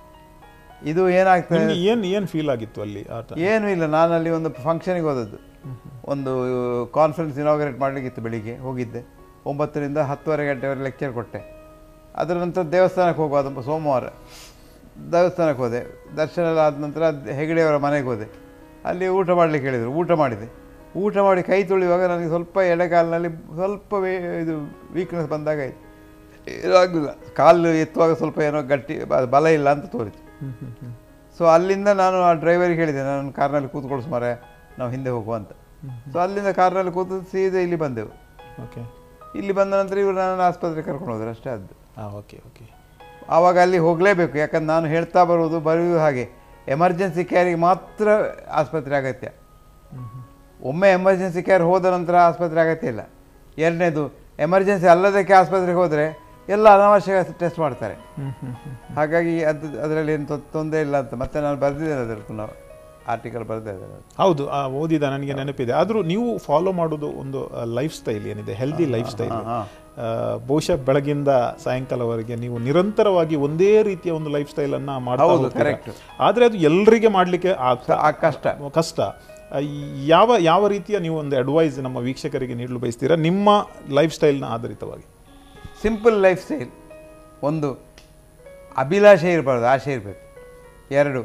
ಇದು ಏನಾಗ್ತದೆ ನಿಮ್ಗೆ ಏನು ಏನು ಫೀಲ್ ಆಗಿತ್ತು ಅಲ್ಲಿ ಆ ಟ- ಏನೂ ಇಲ್ಲ ನಾನು ಅಲ್ಲಿ ಒಂದು ಫಂಕ್ಷನಿಗೆ ಹೋದದ್ದು ಒಂದು ಕಾನ್ಫರೆನ್ಸ್ ಇನಾಗ್ರೇಟ್ ಮಾಡಲಿಕ್ಕಿತ್ತು ಬೆಳಿಗ್ಗೆ ಹೋಗಿದ್ದೆ ಒಂಬತ್ತರಿಂದ ಹತ್ತುವರೆ ಗಂಟೆವರೆಗೆ ಲೆಕ್ಚರ್ ಕೊಟ್ಟೆ ಅದರ ನಂತರ ದೇವಸ್ಥಾನಕ್ಕೆ ಹೋಗುವ ಸೋಮವಾರ ದೇವಸ್ಥಾನಕ್ಕೆ ಹೋದೆ ದರ್ಶನ ಎಲ್ಲ ಆದ ನಂತರ ಹೆಗಡೆಯವರ ಮನೆಗೆ ಹೋದೆ ಅಲ್ಲಿ ಊಟ ಮಾಡಲಿಕ್ಕೆ ಹೇಳಿದರು ಊಟ ಮಾಡಿದೆ ಊಟ ಮಾಡಿ ಕೈ ತೊಳೆಯುವಾಗ ನನಗೆ ಸ್ವಲ್ಪ ಎಳೆಕಾಲಿನಲ್ಲಿ ಸ್ವಲ್ಪ ವೇ ಇದು ವೀಕ್ನೆಸ್ ಬಂದಾಗ ಆಯಿತು ಇದಾಗಲಿಲ್ಲ ಕಾಲು ಎತ್ತುವಾಗ ಸ್ವಲ್ಪ ಏನೋ ಗಟ್ಟಿ ಬ- ಬಲ ಇಲ್ಲ ಅಂತ ತೋರಿತು ಹ್ಮ್ ಹ್ಮ್ ಹ್ಮ್ ಸೊ ಅಲ್ಲಿಂದ ನಾನು ಆ ಡ್ರೈವರಿಗೆ ಹೇಳಿದೆ ನಾನು ಕಾರ್ನಲ್ಲಿ ಕೂತ್ಕೊಳ್ಸು ಮಾರೆ ನಾವು ಹಿಂದೆ ಹೋಗುವ ಅಂತ ಸೊ ಅಲ್ಲಿಂದ ಕಾರ್ನಲ್ಲಿ ಕೂತು ಸೀದಾ ಇಲ್ಲಿ ಬಂದೆವು ಓಕೆ ಇಲ್ಲಿ ಬಂದ ನಂತರ ಇವರು ನನ್ನ ಆಸ್ಪತ್ರೆಗೆ ಕರ್ಕೊಂಡು ಹೋದ್ರು ಅಷ್ಟೇ ಅದು ಹಾಂ ಓಕೆ ಓಕೆ ಆವಾಗ ಅಲ್ಲಿ ಹೋಗಲೇಬೇಕು ಯಾಕಂದ್ರೆ ನಾನು ಹೇಳ್ತಾ ಬರುವುದು ಬರೆಯುವುದು ಹಾಗೆ ಎಮರ್ಜೆನ್ಸಿ ಕೇರಿಗೆ ಮಾತ್ರ ಆಸ್ಪತ್ರೆ ಅಗತ್ಯ ಒಮ್ಮೆ ಎಮರ್ಜೆನ್ಸಿ ಕೇರ್ ಹೋದ ನಂತರ ಆಸ್ಪತ್ರೆ ಅಗತ್ಯ ಇಲ್ಲ ಎರಡನೇದು ಎಮರ್ಜೆನ್ಸಿ ಅಲ್ಲದಕ್ಕೆ ಆಸ್ಪತ್ರೆಗೆ ಹೋದರೆ ಎಲ್ಲ ಅನಾವಶ್ಯಕ ಟೆಸ್ಟ್ ಮಾಡ್ತಾರೆ ಹಾಗಾಗಿ ಅದು ಅದರಲ್ಲಿ ಏನು ತೊಂದರೆ ಇಲ್ಲ ಅಂತ ಮತ್ತೆ ನಾನು ಬರೆದಿದ್ದೇನೆ ಅದರ ನಾವು ಆರ್ಟಿಕಲ್ ಬರೆದಿದ್ದೇನೆ ಹೌದು ಆ, ಓದಿದ ನನಗೆ ನೆನಪಿದೆ ಆದರೂ ನೀವು ಫಾಲೋ ಮಾಡೋದು ಒಂದು ಲೈಫ್ ಸ್ಟೈಲ್ ಏನಿದೆ ಹೆಲ್ದಿ ಲೈಫ್ ಸ್ಟೈಲ್ ಹಾ. ಬಹುಶಃ ಬೆಳಗಿಂದ ಸಾಯಂಕಾಲವರೆಗೆ ನೀವು ನಿರಂತರವಾಗಿ ಒಂದೇ ರೀತಿಯ ಒಂದು ಲೈಫ್ ಸ್ಟೈಲ್ ಅನ್ನ ಮಾಡ್ತಾ ಹೌದು, ಹೋಗ್ತೀರಾ. correct. ಆದ್ರೆ ಅದು ಎಲ್ಲರಿಗೆ ಮಾಡ್ಲಿಕ್ಕೆ ಆಗ್ತಾ ಆ ಕಷ್ಟ ಕಷ್ಟ ಆ, ಯಾವ ಯಾವ ರೀತಿಯ ನೀವು ಒಂದು ಅಡ್ವೈಸ್ ನಮ್ಮ ವೀಕ್ಷಕರಿಗೆ ನೀಡಲು ಬಯಸ್ತೀರಾ ನಿಮ್ಮ ಲೈಫ್ ಸ್ಟೈಲ್ನ ಆಧಾರಿತವಾಗಿ ಸಿಂಪಲ್ ಲೈಫ್ ಸ್ಟೈಲ್ ಒಂದು ಅಭಿಲಾಷೆ ಇರಬಾರ್ದು ಆಸೆ ಇರಬೇಕು ಎರಡು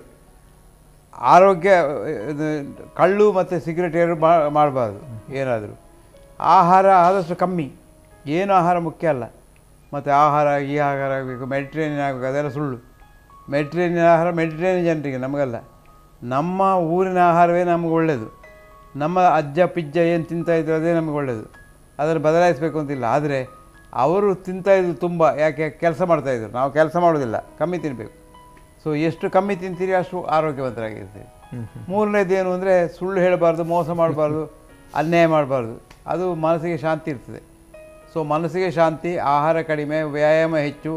ಆರೋಗ್ಯ ಇದು ಕಳ್ಳು ಮತ್ತು ಸಿಗರೇಟ್ ಎರಡು ಮಾಡಬಾರ್ದು ಏನಾದರೂ ಆಹಾರ ಆದಷ್ಟು ಕಮ್ಮಿ ಏನು ಆಹಾರ ಮುಖ್ಯ ಅಲ್ಲ ಮತ್ತು ಆಹಾರ ಈ ಆಹಾರ ಆಗಬೇಕು ಮೆಡಿಟ್ರೇನಿಯನ್ ಆಗಬೇಕು ಅದೆಲ್ಲ ಸುಳ್ಳು ಮೆಡಿಟ್ರೇನಿಯನ್ ಆಹಾರ ಮೆಡಿಟ್ರೇನಿಯನ್ ಜನರಿಗೆ ನಮಗಲ್ಲ ನಮ್ಮ ಊರಿನ ಆಹಾರವೇ ನಮಗೆ ಒಳ್ಳೆಯದು ನಮ್ಮ ಅಜ್ಜ ಪಿಜ್ಜ ಏನು ತಿಂತಾಯಿದ್ರು ಅದೇ ನಮಗೆ ಒಳ್ಳೆಯದು ಅದನ್ನು ಬದಲಾಯಿಸಬೇಕು ಅಂತಿಲ್ಲ ಆದರೆ ಅವರು ತಿಂತಾಯಿದ್ರು ತುಂಬ ಯಾಕೆ ಕೆಲಸ ಮಾಡ್ತಾಯಿದ್ರು ನಾವು ಕೆಲಸ ಮಾಡೋದಿಲ್ಲ ಕಮ್ಮಿ ತಿನ್ನಬೇಕು ಸೊ ಎಷ್ಟು ಕಮ್ಮಿ ತಿಂತೀರಿ ಅಷ್ಟು ಆರೋಗ್ಯವಂತರಾಗಿರ್ತೀರಿ ಮೂರನೇದು ಏನು ಅಂದರೆ ಸುಳ್ಳು ಹೇಳಬಾರ್ದು ಮೋಸ ಮಾಡಬಾರ್ದು ಅನ್ಯಾಯ ಮಾಡಬಾರ್ದು ಅದು ಮನಸ್ಸಿಗೆ ಶಾಂತಿ ಇರ್ತದೆ ಸೊ ಮನಸ್ಸಿಗೆ ಶಾಂತಿ ಆಹಾರ ಕಡಿಮೆ ವ್ಯಾಯಾಮ ಹೆಚ್ಚು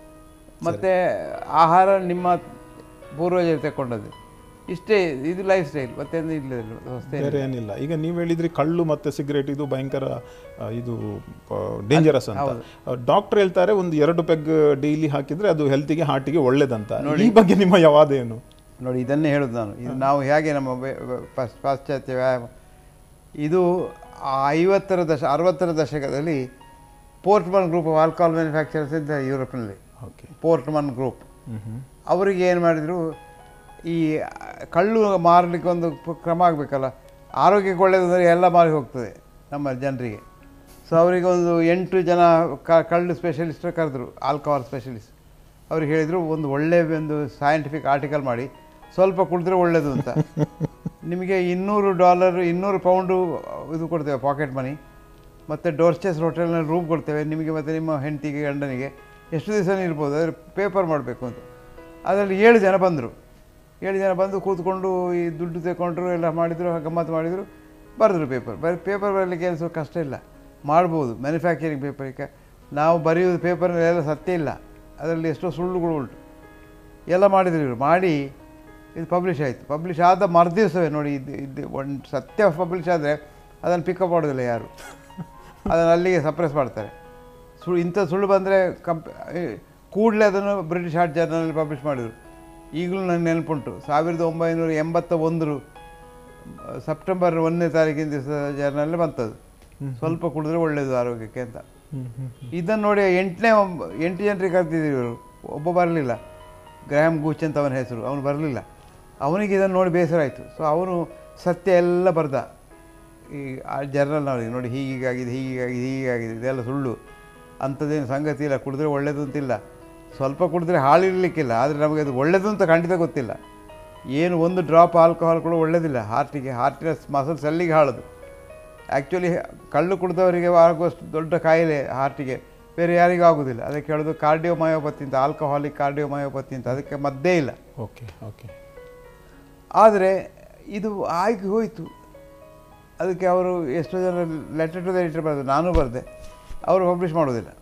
ಮತ್ತು ಆಹಾರ ನಿಮ್ಮ ಪೂರ್ವಜರು ತಗೊಂಡದ್ದು ಇಷ್ಟೇ ಇದು ಲೈಫ್ ಸ್ಟೈಲ್ ಮತ್ತೇನು ಇಲ್ಲ ಹೊಸ್ತೆ ಬೇರೆ ಏನಿಲ್ಲ ಈಗ ನೀವು ಹೇಳಿದ್ರಿ ಕಳ್ಳು ಮತ್ತೆ ಸಿಗರೇಟ್ ಇದು ಭಯಂಕರ ಆ, ಇದು ಡೇಂಜರಸ್ ಅಂತ ಡಾಕ್ಟರ್ ಹೇಳ್ತಾರೆ ಒಂದು ಎರಡು ಪೆಗ್ ಡೈಲಿ ಹಾಕಿದ್ರೆ ಅದು ಹೆಲ್ತಿಗೆ ಹಾರ್ಟಿಗೆ ಒಳ್ಳೇದಂತ ಈ ಬಗ್ಗೆ ನಿಮ್ಮ ಯಾವಾದ ಏನು ನೋಡಿ ಇದನ್ನೇ ಹೇಳೋದು ನಾನು ಇದು ನಾವು ಹೇಗೆ ನಮ್ಮ ಬೆ- ಬೆ- ಪಾಶ್- ಪಾಶ್ಚಾತ್ಯ ವ್ಯಾಯಾಮ ಇದು ಆ ಐವತ್ತರ ದಶ ಅರವತ್ತರ ದಶಕದಲ್ಲಿ Portman group of alcohol manufacturers ಇದ್ದ ಯುರೋಪ್ನಲ್ಲಿ ಓಕೆ ಪೋರ್ಟ್ಮನ್ ಗ್ರೂಪ್ ಅವರಿಗೆ ಏನು ಮಾಡಿದರು ಈ ಕಳ್ಳು ಮಾರಲಿಕ್ಕೆ ಒಂದು ಪ- ಕ್ರಮ ಆಗಬೇಕಲ್ಲ ಆರೋಗ್ಯಕ್ಕೆ ಒಳ್ಳೆಯದು ಅಂದರೆ ಎಲ್ಲ ಮಾರಿ ಹೋಗ್ತದೆ ನಮ್ಮ ಜನರಿಗೆ ಸೊ ಅವರಿಗೆ ಒಂದು ಎಂಟು ಜನ ಕ ಕಳ್ಳು ಸ್ಪೆಷಲಿಸ್ಟ್ ಕರೆದ್ರು ಆಲ್ಕೋಹಾಲ್ ಸ್ಪೆಷಲಿಸ್ಟ್ ಅವ್ರಿಗೆ ಹೇಳಿದರು ಒಂದು ಒಳ್ಳೆಯ ಒಂದು ಸೈಂಟಿಫಿಕ್ ಆರ್ಟಿಕಲ್ ಮಾಡಿ ಸ್ವಲ್ಪ ಕುಡಿದ್ರೆ ಒಳ್ಳೆಯದು ಅಂತ ನಿಮಗೆ ಇನ್ನೂರು ಡಾಲರ್ ಇನ್ನೂರು ಪೌಂಡು ಇದು ಕೊಡ್ತೇವೆ ಪಾಕೆಟ್ ಮನಿ ಮತ್ತು ಡೋರ್ಚೆಸ್ ಹೋಟೆಲ್ನಲ್ಲಿ ರೂಮ್ ಕೊಡ್ತೇವೆ ನಿಮಗೆ ಮತ್ತು ನಿಮ್ಮ ಹೆಂಡತಿಗೆ ಗಂಡನಿಗೆ ಎಷ್ಟು ದಿವಸ ಇರ್ಬೋದು ಅದ್ರ ಪೇಪರ್ ಮಾಡಬೇಕು ಅಂತ ಅದರಲ್ಲಿ ಏಳು ಜನ ಬಂದರು ಏಳು ಜನ ಬಂದು ಕೂತ್ಕೊಂಡು ಈ ದುಡ್ಡು ತಗೊಂಡ್ರು ಎಲ್ಲ ಮಾಡಿದರು ಗಮ್ಮತ್ತು ಮಾಡಿದರು ಬರೆದ್ರು ಪೇಪರ್ ಬರೀ ಪೇಪರ್ ಬರಲಿಕ್ಕೆ ಏನು ಸ್ವಲ್ಪ ಕಷ್ಟ ಇಲ್ಲ ಮಾಡ್ಬೋದು ಮ್ಯಾನುಫ್ಯಾಕ್ಚರಿಂಗ್ ಪೇಪರ್ ಈಗ ನಾವು ಬರೆಯೋದು ಪೇಪರ್ನಲ್ಲೆಲ್ಲ ಸತ್ಯ ಇಲ್ಲ ಅದರಲ್ಲಿ ಎಷ್ಟೋ ಸುಳ್ಳುಗಳು ಉಂಟು ಎಲ್ಲ ಮಾಡಿದ್ರು ಇವರು ಮಾಡಿ ಇದು ಪಬ್ಲಿಷ್ ಆಯಿತು ಪಬ್ಲಿಷ್ ಆದ ಮರುದಿವಸವೇ ನೋಡಿ ಇದು ಇದು ಒಂದು ಸತ್ಯ ಪಬ್ಲಿಷ್ ಆದರೆ ಅದನ್ನು ಪಿಕಪ್ ಮಾಡೋದಿಲ್ಲ ಯಾರು ಅದನ್ನು ಅಲ್ಲಿಗೆ ಸಪ್ರೆಸ್ ಮಾಡ್ತಾರೆ ಸುಳ್ಳು ಇಂಥ ಸುಳ್ಳು ಬಂದರೆ ಕಂಪ್ ಕೂಡಲೇ ಅದನ್ನು ಬ್ರಿಟಿಷ್ ಆರ್ಟ್ ಜರ್ನಲಲ್ಲಿ ಪಬ್ಲಿಷ್ ಮಾಡಿದರು ಈಗಲೂ ನನಗೆ ನೆನಪುಂಟು ಸಾವಿರದ ಒಂಬೈನೂರ ಎಂಬತ್ತ ಒಂದರು ಸೆಪ್ಟೆಂಬರ್ ಒಂದನೇ ತಾರೀಕಿನ ದಿವಸ ಜರ್ನಲ್ಲಿ ಬಂತದ್ದು ಸ್ವಲ್ಪ ಕುಡಿದ್ರೆ ಒಳ್ಳೆಯದು ಆರೋಗ್ಯಕ್ಕೆ ಅಂತ ಇದನ್ನು ನೋಡಿ ಎಂಟನೇ ಒಂಬ ಎಂಟು ಜನರಿಗೆ ಕರೆದಿದ್ದೀವಿ ಇವರು ಒಬ್ಬ ಬರಲಿಲ್ಲ ಗ್ರಾಹಮ್ ಗೂಚ್ ಅಂತ ಅವನ ಹೆಸರು ಅವನು ಬರಲಿಲ್ಲ ಅವನಿಗೆ ಇದನ್ನು ನೋಡಿ ಬೇಸರ ಆಯಿತು ಸೊ ಅವನು ಸತ್ಯ ಎಲ್ಲ ಬರ್ದ ಈ ಆ ಜರ್ನಲ್ನವರಿಗೆ ನೋಡಿ ಹೀಗಾಗಿದೆ ಹೀಗಾಗಿದೆ ಹೀಗಾಗಿದೆ ಇದೆಲ್ಲ ಸುಳ್ಳು ಅಂಥದ್ದೇನು ಸಂಗತಿ ಇಲ್ಲ ಕುಡಿದ್ರೆ ಒಳ್ಳೆಯದು ಅಂತಿಲ್ಲ ಸ್ವಲ್ಪ ಕುಡಿದ್ರೆ ಹಾಳಿರ್ಲಿಕ್ಕಿಲ್ಲ ಆದರೆ ನಮಗೆ ಅದು ಒಳ್ಳೆಯದು ಅಂತ ಖಂಡಿತ ಗೊತ್ತಿಲ್ಲ ಏನು ಒಂದು ಡ್ರಾಪ್ ಆಲ್ಕೋಹಾಲ್ ಕೂಡ ಒಳ್ಳೆಯದಿಲ್ಲ ಹಾರ್ಟಿಗೆ ಹಾರ್ಟಿನ ಮಸಲ್ಸ್ ಅಲ್ಲಿಗೆ ಹಾಳೋದು ಆ್ಯಕ್ಚುಲಿ ಕಳ್ಳು ಕುಡಿದವರಿಗೆ ಆಗುವಷ್ಟು ದೊಡ್ಡ ಕಾಯಿಲೆ ಹಾರ್ಟಿಗೆ ಬೇರೆ ಯಾರಿಗೂ ಆಗೋದಿಲ್ಲ ಅದಕ್ಕೆ ಹೇಳೋದು ಕಾರ್ಡಿಯೋಮಯೋಪತಿ ಅಂತ ಆಲ್ಕೋಹಾಲಿಕ್ ಕಾರ್ಡಿಯೋಮಯೋಪತಿ ಅಂತ ಅದಕ್ಕೆ ಮದ್ದೇ ಇಲ್ಲ ಓಕೆ ಓಕೆ ಆದರೆ ಇದು ಆಗಿ ಹೋಯಿತು ಅದಕ್ಕೆ ಅವರು ಎಷ್ಟೋ ಜನ ಲೆಟರ್ ಟು ದ ಎಡಿಟರ್ ಬರೆದು ನಾನು ಬರೆದೆ ಅವರು ಪಬ್ಲಿಷ್ ಮಾಡೋದಿಲ್ಲ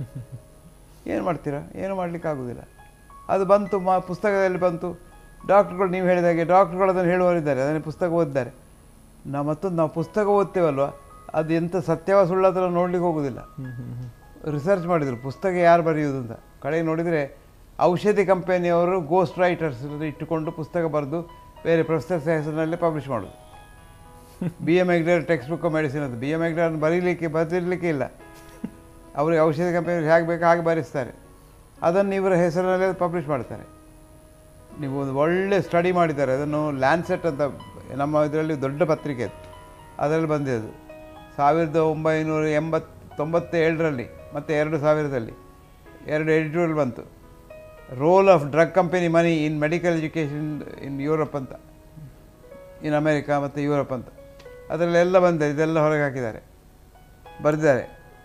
ಏನು ಮಾಡ್ತೀರಾ ಏನು ಮಾಡಲಿಕ್ಕಾಗೋದಿಲ್ಲ ಅದು ಬಂತು ಮಾ ಪುಸ್ತಕದಲ್ಲಿ ಬಂತು ಡಾಕ್ಟ್ರುಗಳು ನೀವು ಹೇಳಿದ ಹಾಗೆ ಡಾಕ್ಟ್ರುಗಳು ಅದನ್ನು ಹೇಳುವವರಿದ್ದಾರೆ ಅದನ್ನೇ ಪುಸ್ತಕ ಓದಿದ್ದಾರೆ ನಾವು ಮತ್ತೊಂದು ನಾವು ಪುಸ್ತಕ ಓದ್ತೇವಲ್ವ ಅದು ಎಂಥ ಸತ್ಯವ ಸುಳ್ಳು ಅದನ್ನು ನೋಡ್ಲಿಕ್ಕೆ ಹೋಗೋದಿಲ್ಲ ರಿಸರ್ಚ್ ಮಾಡಿದರು ಪುಸ್ತಕ ಯಾರು ಬರೆಯುವುದು ಅಂತ ಕಡೆಗೆ ನೋಡಿದರೆ ಔಷಧಿ ಕಂಪನಿಯವರು ಗೋಸ್ಟ್ ರೈಟರ್ಸ್ ಇಟ್ಟುಕೊಂಡು ಪುಸ್ತಕ ಬರೆದು ಬೇರೆ ಪ್ರೊಫೆಸರ್ಸ್ ಹೆಸರಿನಲ್ಲಿ ಪಬ್ಲಿಷ್ ಮಾಡೋದು B M Hegde text book medicine ಅಂತ ಬಿ ಎಮ್ ಎಗ್ಡರ್ ಬರೀಲಿಕ್ಕೆ ಬರೆದಿರಲಿಕ್ಕೆ ಇಲ್ಲ ಅವರಿಗೆ ಔಷಧಿ ಕಂಪನಿಯವ್ರು ಹೇಗೆ ಬೇಕು ಹಾಗೆ ಬರೆಸ್ತಾರೆ ಅದನ್ನು ಇವರ ಹೆಸರಿನಲ್ಲೇ ಪಬ್ಲಿಷ್ ಮಾಡ್ತಾರೆ ನೀವು ಒಂದು ಒಳ್ಳೆ ಸ್ಟಡಿ ಮಾಡಿದ್ದಾರೆ ಅದನ್ನು ಲ್ಯಾನ್ಸೆಟ್ ಅಂತ ನಮ್ಮ ಇದರಲ್ಲಿ ದೊಡ್ಡ ಪತ್ರಿಕೆ ಅದು ಅದರಲ್ಲಿ ಬಂದಿದೆ ಅದು ಸಾವಿರದ ಒಂಬೈನೂರ ಎಂಬತ್ತು ತೊಂಬತ್ತೇಳರಲ್ಲಿ ಮತ್ತು ಎರಡು ಸಾವಿರದಲ್ಲಿ ಎರಡು ಎಡಿಟೋರಿಯಲ್ ಬಂತು role of drug company money in medical education in Europe ಅಂತ ಇನ್ ಅಮೇರಿಕಾ ಮತ್ತು ಯುರೋಪ್ ಅಂತ ಅದರಲ್ಲೆಲ್ಲ ಬಂದಿದೆ ಇದೆಲ್ಲ ಹೊರಗೆ ಹಾಕಿದ್ದಾರೆ ಬರೆದಿದ್ದಾರೆ